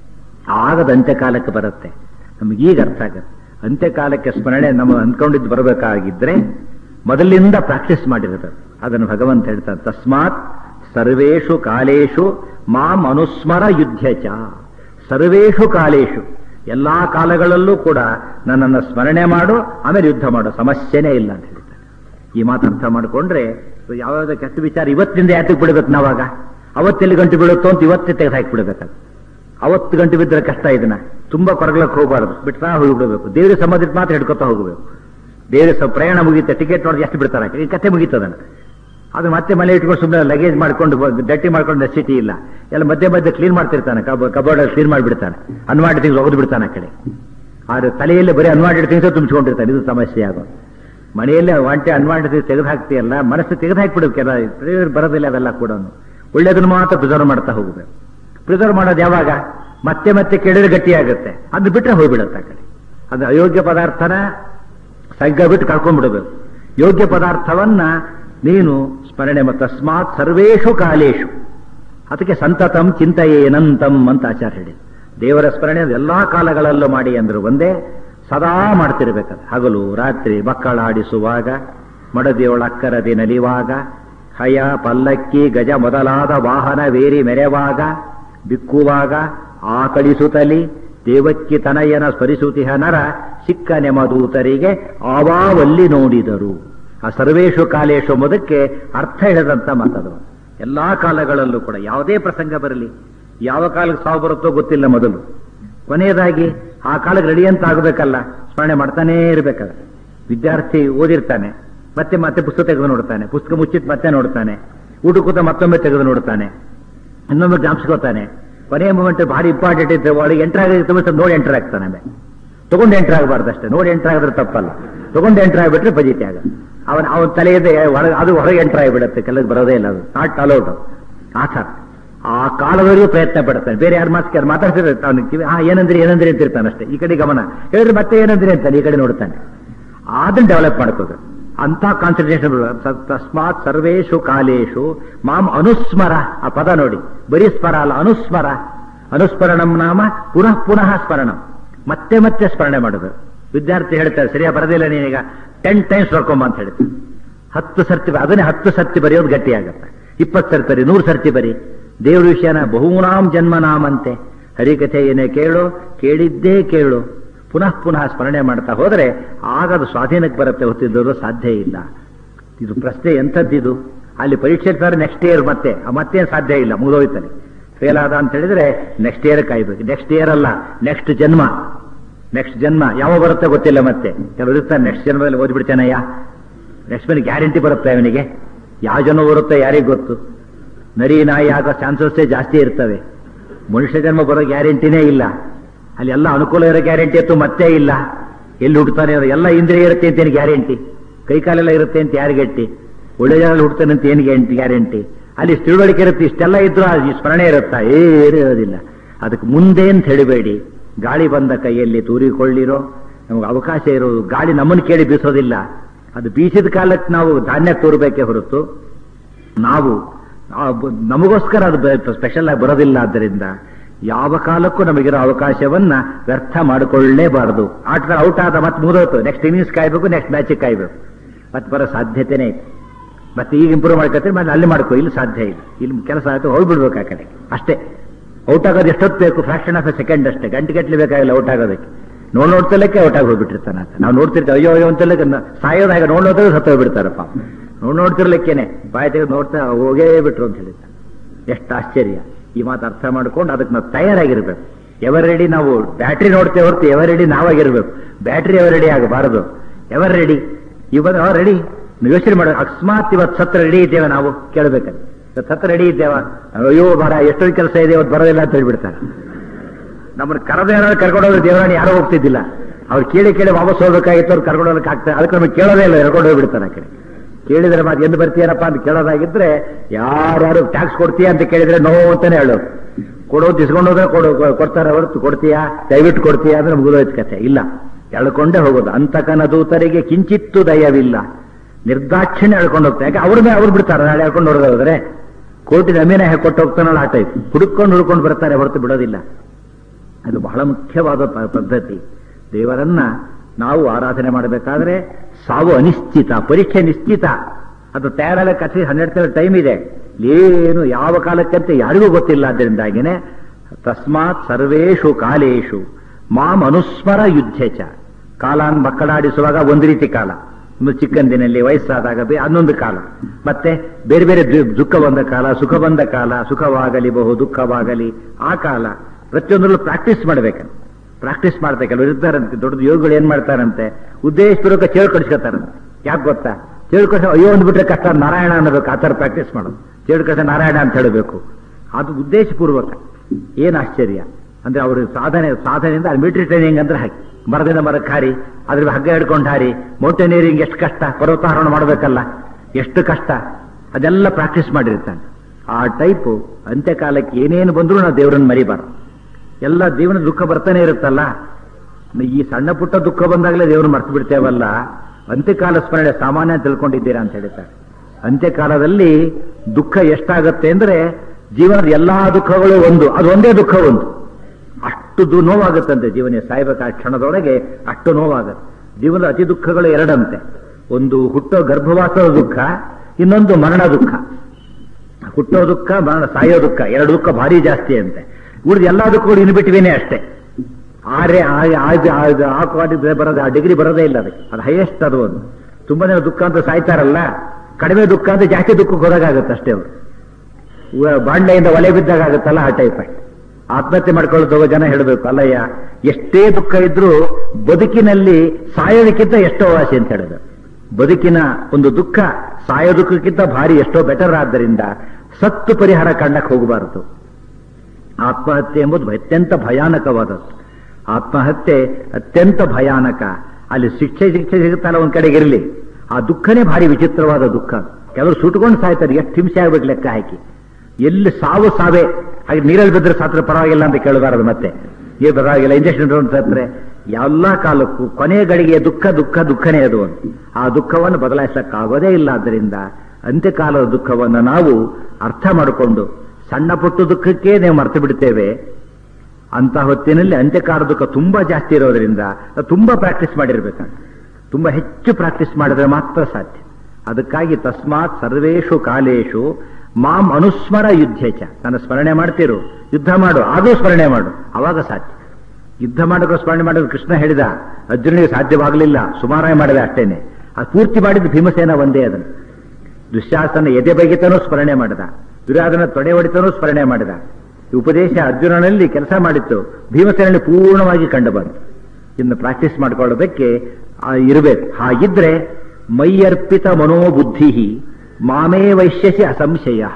ಆಗದ ಅಂತ್ಯಕಾಲಕ್ಕೆ ಬರುತ್ತೆ ನಮ್ಗೆ ಈಗ ಅರ್ಥ ಆಗುತ್ತೆ ಅಂತ್ಯಕಾಲಕ್ಕೆ ಸ್ಮರಣೆ ನಮ್ಮ ಅಂದ್ಕೊಂಡಿದ್ದು ಬರಬೇಕಾಗಿದ್ರೆ ಮೊದಲಿಂದ ಪ್ರಾಕ್ಟೀಸ್ ಮಾಡಿರುತ್ತೆ ಅದನ್ನು ಭಗವಂತ ಹೇಳ್ತಾರೆ ತಸ್ಮಾತ್ ಸರ್ವೇಷು ಕಾಲೇಶು ಮಾಂ ಅನುಸ್ಮರ ಯುದ್ಧ ಚ ಸರ್ವೇಷು ಕಾಲೇಶು ಎಲ್ಲಾ ಕಾಲಗಳಲ್ಲೂ ಕೂಡ ನನ್ನನ್ನು ಸ್ಮರಣೆ ಮಾಡು ಆಮೇಲೆ ಯುದ್ಧ ಮಾಡು ಸಮಸ್ಯೆನೇ ಇಲ್ಲ ಅಂತ ಹೇಳ್ತಾರೆ ಈ ಮಾತು ಅರ್ಥ ಮಾಡಿಕೊಂಡ್ರೆ ಯಾವ್ಯಾವ ಕೆಟ್ಟ ವಿಚಾರ ಇವತ್ತಿಂದ ಯಾತಕ್ಕೆ ಬಿಡಬೇಕು ನಾವಾಗ ಅವತ್ತೆಲ್ಲಿ ಗಂಟು ಬೀಳುತ್ತೋ ಅಂತ ಇವತ್ತೇ ತೆಗೆದು ಹಾಕಿ ಬಿಡಬೇಕಾಗ ಅವತ್ತು ಗಂಟೆ ಬಿದ್ದರೆ ಕಷ್ಟ ಇದನ್ನ ತುಂಬಾ ಕೊರಗ್ಲಕ್ಕೆ ಹೋಗಬಾರ್ದು ಬಿಡ್ತಾ ಹೋಗಿಬಿಡಬೇಕು ದೇವರ ಸಂಬಂಧಿತ ಮಾತ್ರ ಹಿಡ್ಕೊತಾ ಹೋಗಬೇಕು ದೇವರ ಸ ಪ್ರಯಾಣ ಮುಗಿಯುತ್ತೆ ಟಿಕೆಟ್ ನೋಡಿ ಎಷ್ಟು ಬಿಡ್ತಾರೆ ಈ ಕತೆ ಮುಗೀತದನ್ನ ಅದು ಮತ್ತೆ ಮನೆ ಇಟ್ಕೊಂಡು ಸುಮ್ಮನೆ ಲಗೇಜ್ ಮಾಡ್ಕೊಂಡು ದಟ್ಟಿ ಮಾಡ್ಕೊಂಡು ನೆಸಿಟಿ ಇಲ್ಲ ಎಲ್ಲ ಮಧ್ಯೆ ಮಧ್ಯೆ ಕ್ಲೀನ್ ಮಾಡ್ತಿರ್ತಾನೆ ಕಬೋರ್ಡ್ ಕ್ಲೀನ್ ಮಾಡಿಬಿಡ್ತಾನೆ ಅನ್ವಾಂಟೆಡ್ ಥಿಂಗ್ಸ್ ಒಗೆದು ಬಿಡ್ತಾನೆ ಆ ಕಡೆ ಆದ್ರೆ ತಲೆಯಲ್ಲಿ ಬರೀ ಅನ್ವಾಂಟೆಡ್ ಥಿಂಗ್ಸ್ ತುಂಬಿಸ್ಕೊಂಡಿರ್ತಾನೆ ಇದು ಸಮಸ್ಯೆ ಆಗೋದು ಮನೆಯಲ್ಲಿ ವಾಂಟೆ ಅನ್ವಾಂಟೆಡ್ ಥಿಂಗ್ಸ್ ತೆಗೆದು ಹಾಕ್ತೀಯಲ್ಲ ಮನಸ್ಸು ತೆಗೆದು ಹಾಕ್ಬಿಡ್ಬೇಕು ಎಲ್ಲ ಪ್ರೇಯರ್ ಬರೋದಿಲ್ಲ ಅವೆಲ್ಲ ಕೂಡ ಒಳ್ಳೇದನ್ನು ಮಾತ್ರ ಪ್ರಿಸರ್ವ್ ಮಾಡ್ತಾ ಹೋಗಬೇಕು ಪ್ರಿಸರ್ವ್ ಮಾಡೋದು ಯಾವಾಗ ಮತ್ತೆ ಮತ್ತೆ ಕೆಡಿದ್ರೆ ಗಟ್ಟಿಯಾಗುತ್ತೆ ಅದು ಬಿಟ್ಟರೆ ಹೋಗ್ಬಿಡುತ್ತೆ ಆ ಕಡೆ ಅದು ಅಯೋಗ್ಯ ಪದಾರ್ಥನ ಸಗ್ಗ ಬಿಟ್ಟು ಕಳ್ಕೊಂಡ್ಬಿಡಬೇಕು ಯೋಗ್ಯ ಪದಾರ್ಥವನ್ನ ನೀನು ಸ್ಮರಣೆ ಮತ್ತು ತಸ್ಮಾತ್ ಸರ್ವೇಷು ಕಾಲೇಶು ಅದಕ್ಕೆ ಸಂತತಂ ಚಿಂತೆಯೇನಂತಂ ಅಂತ ಆಚಾರ್ಯ ಹೇಳಿ ದೇವರ ಸ್ಮರಣೆ ಎಲ್ಲಾ ಕಾಲಗಳಲ್ಲೂ ಮಾಡಿ ಅಂದ್ರು ಒಂದೇ ಸದಾ ಮಾಡ್ತಿರ್ಬೇಕದು ಹಗಲು ರಾತ್ರಿ ಮಕ್ಕಳಾಡಿಸುವಾಗ ಮಡದಿಯೊಳಕ್ಕರದಿ ನಲಿವಾಗ ಹಯ ಪಲ್ಲಕ್ಕಿ ಗಜ ಮೊದಲಾದ ವಾಹನವೇರಿ ಮೆರೆವಾಗ ಬಿಕ್ಕುವಾಗ ಆಕಳಿಸುತ್ತಲಿ ದೇವಕ್ಕಿ ತನಯನ ಸ್ಮರಿಸುತಿಹ ನರ ಸಿಕ್ಕ ನೆಮದೂತರಿಗೆ ಆವಾವಲ್ಲಿ ನೋಡಿದರು ಆ ಸರ್ವೇಶು ಕಾಲೇಶು ಮೊದಕ್ಕೆ ಅರ್ಥ ಹೇಳಿದಂತ ಮಾತದು ಎಲ್ಲಾ ಕಾಲಗಳಲ್ಲೂ ಕೂಡ ಯಾವುದೇ ಪ್ರಸಂಗ ಬರಲಿ ಯಾವ ಕಾಲಕ್ಕೆ ಸಾವು ಬರುತ್ತೋ ಗೊತ್ತಿಲ್ಲ ಮೊದಲು ಕೊನೆಯದಾಗಿ ಆ ಕಾಲಕ್ಕೆ ರೆಡಿ ಅಂತ ಆಗಬೇಕಲ್ಲ ಸ್ಮರಣೆ ಮಾಡ್ತಾನೇ ಇರಬೇಕಲ್ಲ ವಿದ್ಯಾರ್ಥಿ ಓದಿರ್ತಾನೆ ಮತ್ತೆ ಮತ್ತೆ ಪುಸ್ತಕ ತೆಗೆದು ನೋಡ್ತಾನೆ ಪುಸ್ತಕ ಮುಚ್ಚಿಟ್ಟು ಮತ್ತೆ ನೋಡ್ತಾನೆ ಊಟ ಕೂತ ಮತ್ತೊಮ್ಮೆ ತೆಗೆದು ನೋಡ್ತಾನೆ ಇನ್ನೊಮ್ಮೆ ಜ್ಞಾಪಿಸ್ಕೋತಾನೆ ಕೊನೆಯ ಮೂಮೆಂಟ್ ಭಾರಿ ಇಂಪಾರ್ಟೆಂಟ್ ಇದ್ರೆ ಒಳಗೆ ಎಂಟರ್ ಆಗಿರುತ್ತೆ ನೋಡಿ ಎಂಟರ್ ಆಗ್ತಾನೆ ಆಮೇಲೆ ತಗೊಂಡು ಎಂಟರ್ ಆಗಬಾರ್ದು ಅಷ್ಟೇ ನೋಡಿ ಎಂಟರ್ ಆಗಿದ್ರೆ ತಪ್ಪಲ್ಲ ತಗೊಂಡು ಎಂಟರ್ ಆಗಿಬಿಟ್ರೆ ಫಜಿತಿ ಆಗ ಅವನ ಅವನ ತಲೆಯಿಂದ ಒಳಗೆ ಅದು ಹೊರಗೆ ಎಂಟರ್ ಆಗಿಬಿಡುತ್ತೆ ಕೆಲವು ಬರೋದೇ ಇಲ್ಲ ಅದು ನಾಟ್ ಅಲೌಡ್ ಆ ಥರ ಆ ಕಾಲದವರೆಗೂ ಪ್ರಯತ್ನ ಪಡ್ತಾನೆ ಬೇರೆ ಯಾರು ಮಾತು ಯಾರು ಮಾತಾಡ್ತಿರ್ತಾರೆ ಅವನಿಗೆ ಹಾ ಏನಂದ್ರಿ ಏನಂದ್ರಿ ಅಂತಿರ್ತಾನೆ ಅಷ್ಟೇ ಈ ಕಡೆ ಗಮನ ಹೇಳಿದ್ರೆ ಮತ್ತೆ ಏನಂದ್ರಿ ಅಂತಾನೆ ಈ ಕಡೆ ನೋಡ್ತಾನೆ ಅದನ್ನ ಡೆವಲಪ್ ಮಾಡ್ಕೋಬೇಕು ಅಂತ ಕಾನ್ಸಂಟ್ರೇಷನ್ ತಸ್ಮಾತ್ ಸರ್ವೇಶು ಕಾಲೇಶು ಮಾಂ ಅನುಸ್ಮರ ಆ ಪದ ನೋಡಿ ಬರೀ ಸ್ಮರ ಅಲ್ಲ ಅನುಸ್ಮರ ಅನುಸ್ಮರಣಂ ನಾಮ ಪುನಃ ಪುನಃ ಸ್ಮರಣಂ ಮತ್ತೆ ಮತ್ತೆ ಸ್ಮರಣೆ ಮಾಡೋದು ವಿದ್ಯಾರ್ಥಿ ಹೇಳ್ತಾರೆ ಸರಿಯಾ ಬರೋದಿಲ್ಲ ನೀನೀಗ ಟೆನ್ ಟೈಮ್ಸ್ ಬರ್ಕೊಂಬ ಅಂತ ಹೇಳ್ತಾರೆ ಹತ್ತು ಸರ್ತಿ ಅದನ್ನೇ ಹತ್ತು ಸರ್ತಿ ಬರೆಯೋದು ಗಟ್ಟಿ ಆಗತ್ತೆ ಇಪ್ಪತ್ತು ಸರ್ತಿ ಬರಿ ನೂರು ಸರ್ತಿ ಬರಿ ದೇವ್ರ ವಿಷಯನ ಬಹುನಾಂ ಜನ್ಮನಾಮಂತೆ ಹರಿಕಥೆ ಏನೇ ಕೇಳು ಕೇಳಿದ್ದೇ ಕೇಳು ಪುನಃ ಪುನಃ ಸ್ಮರಣೆ ಮಾಡ್ತಾ ಹೋದ್ರೆ ಆಗ ಅದು ಸ್ವಾಧೀನಕ್ಕೆ ಬರುತ್ತೆ ಹೊತ್ತಿದ್ದರು ಸಾಧ್ಯ ಇಲ್ಲ ಇದು ಪ್ರಶ್ನೆ ಎಂಥದ್ದಿದು ಅಲ್ಲಿ ಪರೀಕ್ಷೆ ಇರ್ತಾರೆ ನೆಕ್ಸ್ಟ್ ಇಯರ್ ಮತ್ತೆ ಆ ಮತ್ತೇನು ಸಾಧ್ಯ ಇಲ್ಲ ಮುಗಿದೋಯ್ತಾನೆ ಫೇಲ್ ಆದ ಅಂತ ಹೇಳಿದ್ರೆ ನೆಕ್ಸ್ಟ್ ಇಯರ್ ಕಾಯ್ಬೇಕು ನೆಕ್ಸ್ಟ್ ಇಯರ್ ಅಲ್ಲ ನೆಕ್ಸ್ಟ್ ಜನ್ಮ ನೆಕ್ಸ್ಟ್ ಜನ್ಮ ಯಾವಾಗ ಬರುತ್ತೆ ಗೊತ್ತಿಲ್ಲ ಮತ್ತೆ ಕೆಲವರು ಇರ್ತಾರೆ ನೆಕ್ಸ್ಟ್ ಜನ್ಮದಲ್ಲಿ ಓದ್ಬಿಡ್ತೇನಯ್ಯ ನೆಕ್ಸ್ಟ್ ಮೇಲೆ ಗ್ಯಾರಂಟಿ ಬರುತ್ತೆ ಅವನಿಗೆ ಯಾವ ಜನ್ಮ ಬರುತ್ತೆ ಯಾರಿಗೆ ಗೊತ್ತು ನರಿ ನಾಯಿ ಆಗೋ ಚಾನ್ಸಸ್ಸೇ ಜಾಸ್ತಿ ಇರ್ತವೆ ಮನುಷ್ಯ ಜನ್ಮ ಬರೋ ಗ್ಯಾರಂಟಿನೇ ಇಲ್ಲ ಅಲ್ಲಿ ಎಲ್ಲ ಅನುಕೂಲ ಇರೋ ಗ್ಯಾರಂಟಿ ಅಂತೂ ಮತ್ತೆ ಇಲ್ಲ ಎಲ್ಲಿ ಹುಡ್ತಾನೆ ಇರೋ ಎಲ್ಲ ಇಂದ್ರಿಯ ಇರುತ್ತೆ ಅಂತ ಏನು ಗ್ಯಾರಂಟಿ ಕೈಕಾಲೆಲ್ಲ ಇರುತ್ತೆ ಅಂತ ಯಾರು ಗಟ್ಟಿ ಒಳ್ಳೆ ಜಾಗದಲ್ಲಿ ಹುಡ್ತಾನೆ ಅಂತ ಏನು ಗ್ಯಾರಂಟಿ ಗ್ಯಾರಂಟಿ ಅಲ್ಲಿ ತಿಳುವಳಿಕೆ ಇರುತ್ತೆ ಇಷ್ಟೆಲ್ಲ ಇದ್ರೂ ಈ ಸ್ಮರಣೆ ಇರುತ್ತಾ ಏನು ಇರೋದಿಲ್ಲ ಅದಕ್ಕೆ ಮುಂದೆ ಅಂತ ಹೇಳಿಬೇಡಿ ಗಾಳಿ ಬಂದ ಕೈಯಲ್ಲಿ ತೂರಿಕೊಳ್ಳಿರೋ ನಮಗೆ ಅವಕಾಶ ಇರೋದು ಗಾಳಿ ನಮ್ಮನ್ನು ಕೇಳಿ ಬೀಸೋದಿಲ್ಲ ಅದು ಬೀಸಿದ ಕಾಲಕ್ಕೆ ನಾವು ಧಾನ್ಯ ತೋರಬೇಕೇ ಹೊರತು ನಾವು ಆ ಬ- ನಮಗೋಸ್ಕರ ಅದು ಸ್ಪೆಷಲ್ ಆಗಿ ಬರೋದಿಲ್ಲ ಆದ್ದರಿಂದ ಯಾವ ಕಾಲಕ್ಕೂ ನಮಗಿರೋ ಅವಕಾಶವನ್ನ ವ್ಯರ್ಥ ಮಾಡಿಕೊಳ್ಳಲೇಬಾರದು ಆಟ ಔಟ್ ಆದ ಮತ್ತೆ ಮುಗಿದೋಯ್ತು ನೆಕ್ಸ್ಟ್ ಇನ್ನಿಂಗ್ಸ್ ಕಾಯ್ಬೇಕು ನೆಕ್ಸ್ಟ್ ಮ್ಯಾಚಿಗೆ ಕಾಯ್ಬೇಕು ಮತ್ತೆ ಬರೋ ಸಾಧ್ಯತೆನೇ ಇದೆ ಮತ್ತೆ ಈಗ ಇಂಪ್ರೂವ್ ಮಾಡ್ಕೊತೀರಿ ಮತ್ತೆ ಅಲ್ಲಿ ಮಾಡ್ಕೋ ಇಲ್ಲಿ ಸಾಧ್ಯ ಇಲ್ಲ ಇಲ್ಲಿ ಕೆಲಸ ಆಯ್ತು ಹೋಗ್ಬಿಡ್ಬೇಕು ಆ ಕಡೆ ಅಷ್ಟೇ ಔಟ್ ಆಗೋದು ಎಷ್ಟೊತ್ತು ಬೇಕು ಫ್ರಾಕ್ಷನ್ ಆಫ್ ಎ ಸೆಕೆಂಡ್ ಅಷ್ಟೇ ಗಂಟೆ ಗಟ್ಟಲೆ ಬೇಕಾಗಿಲ್ಲ ಔಟ್ ಆಗೋದಕ್ಕೆ ನೋಡ್ ನೋಡ್ತಲಕ್ಕೆ ಔಟ್ ಆಗಿ ಹೋಗ್ಬಿಟ್ಟಿರ್ತಾನೆ ಅಂತ ನಾವು ನೋಡ್ತಿರ್ತೇವೆ ಅಯ್ಯೋ ಅಯ್ಯೋ ಅಂತಲಕ್ಕೆ ಸಾಯೋದಾಗ ನೋಡ್ ನೋಡ್ತಾರೆ ಸತ್ತು ಹೋಗ್ಬಿಡ್ತಾರಪ್ಪ ನೋಡ್ ನೋಡ್ತಿರ್ಲಿಕ್ಕೇನೆ ಬಾಯಿ ತೆಗೆದು ನೋಡ್ತಾ ಹೋಗೇ ಬಿಟ್ರು ಅಂತ ಹೇಳಿದ್ದಾರೆ ಎಷ್ಟು ಆಶ್ಚರ್ಯ ಈ ಮಾತು ಅರ್ಥ ಮಾಡ್ಕೊಂಡು ಅದಕ್ಕೆ ನಾವು ತಯಾರಾಗಿರ್ಬೇಕು ಎವರ್ ರೆಡಿ ನಾವು ಬ್ಯಾಟ್ರಿ ನೋಡ್ತೇವೆ ಹೊರತು ಎವರ್ ರೆಡಿ ನಾವಾಗಿರ್ಬೇಕು ಬ್ಯಾಟ್ರಿ ಎವರ್ ರೆಡಿ ಆಗಬಾರದು ಎವರ್ ರೆಡಿ ಇವತ್ತು ಅವ್ರು ರೆಡಿ ಯೋಚನೆ ಮಾಡೋ ಅಕಸ್ಮಾತ್ ಇವತ್ತು ಸತ್ರ ರೆಡಿ ಇದ್ದೇವೆ ನಾವು ಕೇಳಬೇಕಂತ ಇವತ್ತು ಸತ್ರ ರೆಡಿ ಇದ್ದೇವ ಅಯ್ಯೋ ಬರ ಎಷ್ಟೊಂದು ಕೆಲಸ ಇದೆ ಇವತ್ತು ಬರೋದಿಲ್ಲ ಅಂತ ಹೇಳ್ಬಿಡ್ತಾರೆ ನಮ್ಮನ್ನ ಕರೆದ ಏನಾದ್ರು ಕರ್ಕೊಂಡು ಹೋದ್ರೆ ದೇವರನ್ನ ಯಾರು ಹೋಗ್ತಿದ್ದಿಲ್ಲ ಅವ್ರು ಕೇಳಿ ಕೇಳಿ ವಾಪಸ್ ಹೋಗ್ಬೇಕಾಗಿತ್ತು ಅವ್ರು ಕರ್ಕೊಂಡು ಹೋಗಕ್ಕೆ ಆಗ್ತದೆ ಅದಕ್ಕೆ ನಮಗೆ ಕೇಳೋದೇ ಇಲ್ಲ ಕರ್ಕೊಂಡು ಹೋಗ್ಬಿಡ್ತಾರೆ ಆ ಕಡೆ ಕೇಳಿದ್ರೆ ಮಾತು ಎಂದು ಬರ್ತೀಯನಪ್ಪ ಅಂತ ಕೇಳೋದಾಗಿದ್ರೆ ಯಾರು ಟ್ಯಾಕ್ಸ್ ಕೊಡ್ತೀಯಾ ಅಂತ ಕೇಳಿದ್ರೆ ನೋವು ಅಂತಾನೆ ಹೇಳೋದು ಕೊಡೋದು ಇಸ್ಕೊಂಡು ಹೋದ್ರೆ ಕೊಡು ಕೊಡ್ತಾರೆ ಹೊರತು ಕೊಡ್ತೀಯಾ ದಯವಿಟ್ಟು ಹೋಗ್ತೀಯಾ ಅಂದ್ರೆ ಮುಗಿದೋಯ್ತು ಕಥೆ ಇಲ್ಲ ಎಳ್ಕೊಂಡೇ ಹೋಗೋದು ಅಂತಕನ ದೂತರಿಗೆ ಕಿಂಚಿತ್ತು ದಯವಿಲ್ಲ ನಿರ್ದಾಕ್ಷಿಣ್ಯ ಎಳ್ಕೊಂಡು ಹೋಗ್ತಾರೆ ಯಾಕೆ ಅವ್ರನ್ನೇ ಅವ್ರು ಬಿಡ್ತಾರೆ ನಾಳೆ ಎಳ್ಕೊಂಡು ಹೊರಗೋದ್ರೆ ಕೋರ್ಟಿನ ಅಮೀನ ಹೇಗೆ ಕೊಟ್ಟು ಹೋಗ್ತಾನಲ್ಲ ಆ ಟೈಪ್ ಹುಡುಕೊಂಡು ಹುಡ್ಕೊಂಡು ಬರ್ತಾರೆ ಹೊರತು ಬಿಡೋದಿಲ್ಲ ಅದು ಬಹಳ ಮುಖ್ಯವಾದ ಪ- ಪದ್ಧತಿ ದೇವರನ್ನ ನಾವು ಆರಾಧನೆ ಮಾಡಬೇಕಾದ್ರೆ ಸಾವು ಅನಿಶ್ಚಿತ ಪರೀಕ್ಷೆ ನಿಶ್ಚಿತ ಅದು ತಯಾರಾಗಕ್ಕೆ ಕಥೆ ಹನ್ನೆರಡು ತಿಂಗಳ ಟೈಮ್ ಇದೆ ಏನು ಯಾವ ಕಾಲಕ್ಕಂತೆ ಯಾರಿಗೂ ಗೊತ್ತಿಲ್ಲ ಅದರಿಂದಾಗಿನೇ ತಸ್ಮಾತ್ ಸರ್ವೇಷು ಕಾಲೇಶು ಮಾಂ ಅನುಸ್ಮರ ಯುದ್ಧೆ ಚ ಕಾಲಾನ್ ಮಕ್ಕಳಾಡಿಸುವಾಗ ಒಂದು ರೀತಿ ಕಾಲ ಇನ್ನು ಚಿಕ್ಕಂದಿನಲ್ಲಿ ವಯಸ್ಸಾದಾಗ ಬೇ ಹನ್ನೊಂದು ಕಾಲ ಮತ್ತೆ ಬೇರೆ ಬೇರೆ ದು- ದುಃಖ ಬಂದ ಕಾಲ ಸುಖ ಬಂದ ಕಾಲ ಸುಖವಾಗಲಿ ಬಹು ದುಃಖವಾಗಲಿ ಆ ಕಾಲ ಪ್ರತಿಯೊಂದರಲ್ಲೂ ಪ್ರಾಕ್ಟೀಸ್ ಮಾಡ್ಬೇಕಂತ ಪ್ರಾಕ್ಟೀಸ್ ಮಾಡ್ತಾರೆ ಕೆಲವರು ಇರ್ತಾರಂತೆ ದೊಡ್ಡ ಯೋಗಿಗಳು ಏನ್ ಮಾಡ್ತಾರಂತೆ ಉದ್ದೇಶಪೂರ್ವಕ ಚೇಳ್ಕೊಡಿಸ್ಕೊತಾರಂತೆ ಯಾಕೆ ಗೊತ್ತಾ ಚೇಳ್ಕೊಡಿಸ ಅಯ್ಯೋ ಅಂದ್ಬಿಟ್ರೆ ಕಷ್ಟ ನಾರಾಯಣ ಅನ್ನಬೇಕು ಆ ಥರ ಪ್ರಾಕ್ಟೀಸ್ ಮಾಡೋದು ಚೇಳ್ಕೊಡಿಸ ನಾರಾಯಣ ಅಂತ ಹೇಳಬೇಕು ಅದು ಉದ್ದೇಶಪೂರ್ವಕ ಏನ್ ಆಶ್ಚರ್ಯ ಅಂದ್ರೆ ಅವರು ಸಾಧನೆ ಸಾಧನೆಯಿಂದ ಮಿಲಿಟರಿ ಟ್ರೈನಿಂಗ್ ಅಂದ್ರೆ ಹಾಕಿ ಮರದಿಂದ ಮರಕ್ಕೆ ಹಾರಿ ಅದ್ರ ಹಗ್ಗ ಹಿಡ್ಕೊಂಡು ಹಾರಿ ಮೌಂಟೇನಿಯರಿಂಗ್ ಎಷ್ಟು ಕಷ್ಟ ಪರ್ವತಾರೋಹಣ ಮಾಡಬೇಕಲ್ಲ ಎಷ್ಟು ಕಷ್ಟ ಅದೆಲ್ಲ ಪ್ರಾಕ್ಟೀಸ್ ಮಾಡಿರ್ತಾನೆ ಆ ಟೈಪು ಅಂತ್ಯಕಾಲಕ್ಕೆ ಏನೇನು ಬಂದರೂ ನಾವು ದೇವರನ್ನು ಮರಿಬಾರ್ದು ಎಲ್ಲ ಜೀವನ ದುಃಖ ಬರ್ತಾನೆ ಇರುತ್ತಲ್ಲ ಈ ಸಣ್ಣ ಪುಟ್ಟ ದುಃಖ ಬಂದಾಗಲೇ ದೇವ್ರನ್ನ ಮರ್ತು ಬಿಡ್ತೇವಲ್ಲ ಅಂತ್ಯಕಾಲ ಸ್ಮರಣೆ ಸಾಮಾನ್ಯ ತಿಳ್ಕೊಂಡಿದ್ದೀರಾ ಅಂತ ಹೇಳ್ತಾರೆ ಅಂತ್ಯಕಾಲದಲ್ಲಿ ದುಃಖ ಎಷ್ಟಾಗತ್ತೆ ಅಂದ್ರೆ ಜೀವನದ ಎಲ್ಲಾ ದುಃಖಗಳು ಒಂದು ಅದು ಒಂದೇ ದುಃಖ ಒಂದು ಅಷ್ಟು ದು- ನೋವಾಗುತ್ತಂತೆ ಜೀವನ ಸಾಯ್ಬೇಕ ಆ ಕ್ಷಣದೊಳಗೆ ಅಷ್ಟು ನೋವಾಗುತ್ತೆ ಜೀವನದ ಅತಿ ದುಃಖಗಳು ಎರಡಂತೆ ಒಂದು ಹುಟ್ಟೋ ಗರ್ಭವಾಸದ ದುಃಖ ಇನ್ನೊಂದು ಮರಣ ದುಃಖ ಹುಟ್ಟೋ ದುಃಖ ಮರಣ ಸಾಯೋ ದುಃಖ ಎರಡು ದುಃಖ ಭಾರಿ ಜಾಸ್ತಿ ಅಂತೆ ಉಳಿದ ಎಲ್ಲಾ ದುಃಖಗಳು ಇನ್ನು ಬಿಟ್ಟಿವೇನೆ ಅಷ್ಟೇ ಆರೆ ಆ- ಆ- ಆ- ಆ ಕ್ವಾಲಿಟಿ ಬರೋದು ಆ ಡಿಗ್ರಿ ಬರೋದೇ ಇಲ್ಲ ಅದಕ್ಕೆ ಅದು ಹೈಯೆಸ್ಟ್ ಅದು ಒಂದು ತುಂಬಾ ಜನ ದುಃಖ ಅಂತ ಸಾಯ್ತಾರಲ್ಲ ಕಡಿಮೆ ದುಃಖ ಅಂತ ಜಾಸ್ತಿ ದುಃಖಕ್ಕೆ ಹೋದಾಗುತ್ತೆ ಅಷ್ಟೇ ಅವರು ಉ- ಬಾಂಡ್ಲೆಯಿಂದ ಒಲೆ ಬಿದ್ದಾಗ ಆಗುತ್ತಲ್ಲ ಆ ಟೈಪ್ ಆತ್ಮಹತ್ಯೆ ಮಾಡ್ಕೊಳ್ಳೋದು ಹೋಗೋ ಜನ ಹೇಳಬೇಕು ಅಲ್ಲಯ್ಯ ಎಷ್ಟೇ ದುಃಖ ಇದ್ರೂ ಬದುಕಿನಲ್ಲಿ ಸಾಯೋದಕ್ಕಿಂತ ಎಷ್ಟೋ ವಾಸಿ ಅಂತ ಹೇಳಿದ್ರು ಬದುಕಿನ ಒಂದು ದುಃಖ ಸಾಯೋದಕ್ಕಿಂತ ಭಾರಿ ಎಷ್ಟೋ ಬೆಟರ್ ಆದ್ದರಿಂದ ಸತ್ತು ಪರಿಹಾರ ಕಾಣಕ್ಕೆ ಹೋಗಬಾರದು ಆತ್ಮಹತ್ಯೆ ಎಂಬುದು ಅತ್ಯಂತ ಭಯಾನಕವಾದದ್ದು ಆತ್ಮಹತ್ಯೆ ಅತ್ಯಂತ ಭಯಾನಕ ಅಲ್ಲಿ ಶಿಕ್ಷೆ ಶಿಕ್ಷೆ ಸಿಗುತ್ತಲ್ಲ ಒಂದ್ ಕಡೆಗೆ ಇರಲಿ ಆ ದುಃಖನೇ ಭಾರಿ ವಿಚಿತ್ರವಾದ ದುಃಖ ಕೆಲವರು ಸುಟ್ಕೊಂಡು ಸಾಯ್ತಾರೆ ಎಷ್ಟು ಹಿಂಸೆ ಆಗ್ಬೇಕು ಲೆಕ್ಕ ಹಾಕಿ ಎಲ್ಲಿ ಸಾವು ಸಾವೇ ಹಾಗೆ ನೀರಲ್ಲಿ ಬಿದ್ದರೆ ಸಾತ್ರ ಪರವಾಗಿಲ್ಲ ಅಂತ ಕೇಳಬಾರದು ಮತ್ತೆ ಏ ಪರವಾಗಿಲ್ಲ ಇಂಜೆಕ್ಷನ್ ಸತ್ರೆ ಎಲ್ಲ ಕಾಲಕ್ಕೂ ಕೊನೆಯ ಗಳಿಗೆ ದುಃಖ ದುಃಖ ದುಃಖನೇ ಅದು ಒಂದು ಆ ದುಃಖವನ್ನು ಬದಲಾಯಿಸಕ್ಕಾಗೋದೇ ಇಲ್ಲ ಆದ್ದರಿಂದ ಅಂತ್ಯಕಾಲದ ದುಃಖವನ್ನು ನಾವು ಅರ್ಥ ಮಾಡಿಕೊಂಡು ಸಣ್ಣ ಪುಟ್ಟ ದುಃಖಕ್ಕೆ ನಾವು ಮರ್ತು ಬಿಡ್ತೇವೆ ಅಂತ ಹೊತ್ತಿನಲ್ಲಿ ಅಂತ್ಯಕಾಲ ದುಃಖ ತುಂಬಾ ಜಾಸ್ತಿ ಇರೋದ್ರಿಂದ ನಾವು ತುಂಬಾ ಪ್ರಾಕ್ಟೀಸ್ ಮಾಡಿರ್ಬೇಕಾಗ ತುಂಬಾ ಹೆಚ್ಚು ಪ್ರಾಕ್ಟೀಸ್ ಮಾಡಿದ್ರೆ ಮಾತ್ರ ಸಾಧ್ಯ ಅದಕ್ಕಾಗಿ ತಸ್ಮಾತ್ ಸರ್ವೇಷು ಕಾಲೇಶು ಮಾಂ ಅನುಸ್ಮರ ಯುದ್ಧೇಚ ನನ್ನ ಸ್ಮರಣೆ ಮಾಡ್ತಿರು ಯುದ್ಧ ಮಾಡು ಆದರೂ ಸ್ಮರಣೆ ಮಾಡು ಅವಾಗ ಸಾಧ್ಯ ಯುದ್ಧ ಮಾಡೋಕೆ ಸ್ಮರಣೆ ಮಾಡೋದು ಕೃಷ್ಣ ಹೇಳಿದ ಅರ್ಜುನಿಗೆ ಸಾಧ್ಯವಾಗಲಿಲ್ಲ ಸುಮಾರಾಗಿ ಮಾಡಿದೆ ಅಷ್ಟೇನೆ ಅದು ಪೂರ್ತಿ ಮಾಡಿದ್ದು ಭೀಮಸೇನ ಒಂದೇ ಅದನ್ನು ದುಶ್ಯಾಸನ ಎದೆ ಬಗೆತನೂ ಸ್ಮರಣೆ ಮಾಡಿದ ದುರ್ಯಾದನ ತೊಡೆ ಹೊಡಿತನೂ ಸ್ಮರಣೆ ಮಾಡಿದ ಈ ಉಪದೇಶ ಅರ್ಜುನನಲ್ಲಿ ಕೆಲಸ ಮಾಡಿತ್ತು ಭೀಮಸೇನಲ್ಲಿ ಪೂರ್ಣವಾಗಿ ಕಂಡು ಬಂತು ಇನ್ನು ಪ್ರಾಕ್ಟೀಸ್ ಮಾಡ್ಕೊಳ್ಳೋದಕ್ಕೆ ಇರಬೇಕು ಹಾಗಿದ್ರೆ ಮೈಯರ್ಪಿತ ಮನೋಬುದ್ಧಿ ಮಾಮೇ ವೈಶ್ಯಸಿ ಅಸಂಶಯ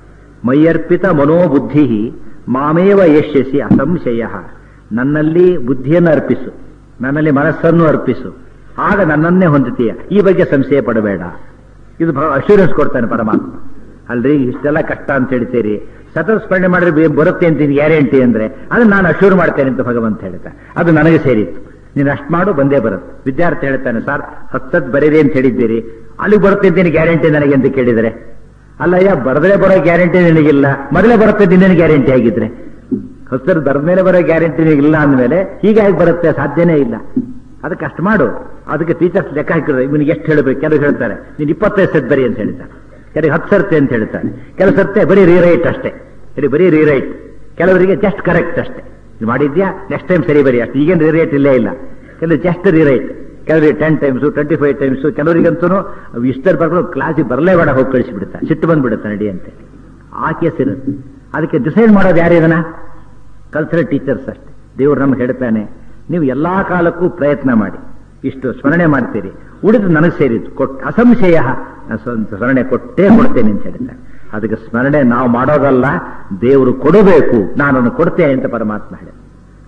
ಮೈಯರ್ಪಿತ ಮನೋಬುದ್ಧಿ ಮಾಮೇವ ಯಶ್ಯಸಿ ಅಸಂಶಯ ನನ್ನಲ್ಲಿ ಬುದ್ಧಿಯನ್ನು ಅರ್ಪಿಸು ನನ್ನಲ್ಲಿ ಮನಸ್ಸನ್ನು ಅರ್ಪಿಸು ಆಗ ನನ್ನನ್ನೇ ಹೊಂದುತ್ತೀಯ ಈ ಬಗ್ಗೆ ಸಂಶಯ ಪಡಬೇಡ ಇದು ಅಶ್ಯೂರೆನ್ಸ್ ಕೊಡ್ತಾನೆ ಪರಮಾತ್ಮ ಅಲ್ರಿ ಇಷ್ಟೆಲ್ಲ ಕಷ್ಟ ಅಂತ ಹೇಳ್ತೀರಿ ಸತತ ಸ್ಮರಣೆ ಮಾಡಿದ್ರೆ ಬೇ- ಬರುತ್ತೆ ಅಂತ ಗ್ಯಾರಂಟಿ ಅಂದ್ರೆ ಅದನ್ನ ನಾನು ಅಶ್ಯೂರ್ ಮಾಡ್ತೇನೆ ಅಂತ ಭಗವಂತ ಹೇಳ್ತಾನೆ ಅದು ನನಗೆ ಸೇರಿತ್ತು ನೀನು ಅಷ್ಟು ಮಾಡು ಬಂದೇ ಬರುತ್ತೆ ವಿದ್ಯಾರ್ಥಿ ಹೇಳ್ತಾನೆ ಸರ್ ಹತ್ತತ್ ಬರೀರಿ ಅಂತ ಹೇಳಿದ್ದೀರಿ ಅಲ್ಲಿಗೆ ಬರುತ್ತೆ ಅಂತ ಗ್ಯಾರಂಟಿ ನನಗೆ ಅಂತ ಕೇಳಿದರೆ ಅಲ್ಲಯ್ಯ ಬರದೇ ಬರೋ ಗ್ಯಾರಂಟಿ ನಿನಗಿಲ್ಲ ಮೊದಲೇ ಬರುತ್ತೆ ನಿನ್ನ ಗ್ಯಾರಂಟಿ ಆಗಿದ್ರೆ ಹತ್ತರ್ ಬರದ್ಮೇಲೆ ಬರೋ ಗ್ಯಾರಂಟಿ ನಿನಗಿಲ್ಲ ಅಂದಮೇಲೆ ಹೀಗಾಗಿ ಬರುತ್ತೆ ಸಾಧ್ಯನೇ ಇಲ್ಲ ಅದಕ್ಕೆ ಅಷ್ಟು ಮಾಡು ಅದಕ್ಕೆ ಟೀಚರ್ಸ್ ಲೆಕ್ಕ ಹಾಕಿದ್ರೆ ಇವನಿಗೆ ಎಷ್ಟು ಹೇಳಬೇಕು ಕೆಲವು ಹೇಳ್ತಾರೆ ನೀನು ಇಪ್ಪತ್ತೈದು ಸತ್ ಬರಿ ಅಂತ ಹೇಳ್ತಾರೆ ಕೆಲವು ಹತ್ತು ಸರ್ತೆ ಅಂತ ಹೇಳ್ತಾರೆ ಕೆಲವು ಸರ್ತೆ ಬರೀ ರೀರೈಟ್ ಅಷ್ಟೇ ಸರಿ ಬರೀ ರೀರೈಟ್ ಕೆಲವರಿಗೆ ಜಸ್ಟ್ ಕರೆಕ್ಟ್ ಅಷ್ಟೇ ಇದು ಮಾಡಿದ್ಯಾ ನೆಕ್ಸ್ಟ್ ಟೈಮ್ ಸರಿ ಬರಿ ಅಷ್ಟು ಈಗೇನು ರೀರೈಟ್ ಇಲ್ಲೇ ಇಲ್ಲ ಕೆಲವು ಜಸ್ಟ್ ರೀರೈಟ್ ಕೆಲವರಿಗೆ ten times twenty five times ಕೆಲವರಿಗಂತೂ ಇಷ್ಟರ ಬರ್ಕೊಂಡು ಕ್ಲಾಸಿಗೆ ಬರಲೇ ಬೇಡ ಹೋಗಿ ಕಳಿಸಿಬಿಡುತ್ತಾ ಸಿಟ್ಟು ಬಂದ್ಬಿಡುತ್ತೆ ನಡಿಯಂತೆ ಆ ಕೇಸ್ ಇರುತ್ತೆ ಅದಕ್ಕೆ ಡಿಸೈಡ್ ಮಾಡೋದು ಯಾರು ಇದನ್ನ ಕಲ್ಚರಲ್ ಟೀಚರ್ಸ್ ಅಷ್ಟೇ ದೇವರು ನಮ್ಗೆ ಹೇಳ್ತಾನೆ ನೀವು ಎಲ್ಲಾ ಕಾಲಕ್ಕೂ ಪ್ರಯತ್ನ ಮಾಡಿ ಇಷ್ಟು ಸ್ಮರಣೆ ಮಾಡ್ತೀರಿ ಉಳಿದು ನನಗೆ ಸೇರಿದ್ದು ಕೊಟ್ ಅಸಂಶಯ ನಾನು ಸ್ವ- ಸ್ಮರಣೆ ಕೊಟ್ಟೇ ಕೊಡ್ತೇನೆ ಅಂತ ಹೇಳ್ತಾನೆ ಅದಕ್ಕೆ ಸ್ಮರಣೆ ನಾವು ಮಾಡೋದಲ್ಲ ದೇವರು ಕೊಡಬೇಕು ನಾನು ಅದನ್ನು ಕೊಡ್ತೇನೆ ಅಂತ ಪರಮಾತ್ಮ ಹೇಳ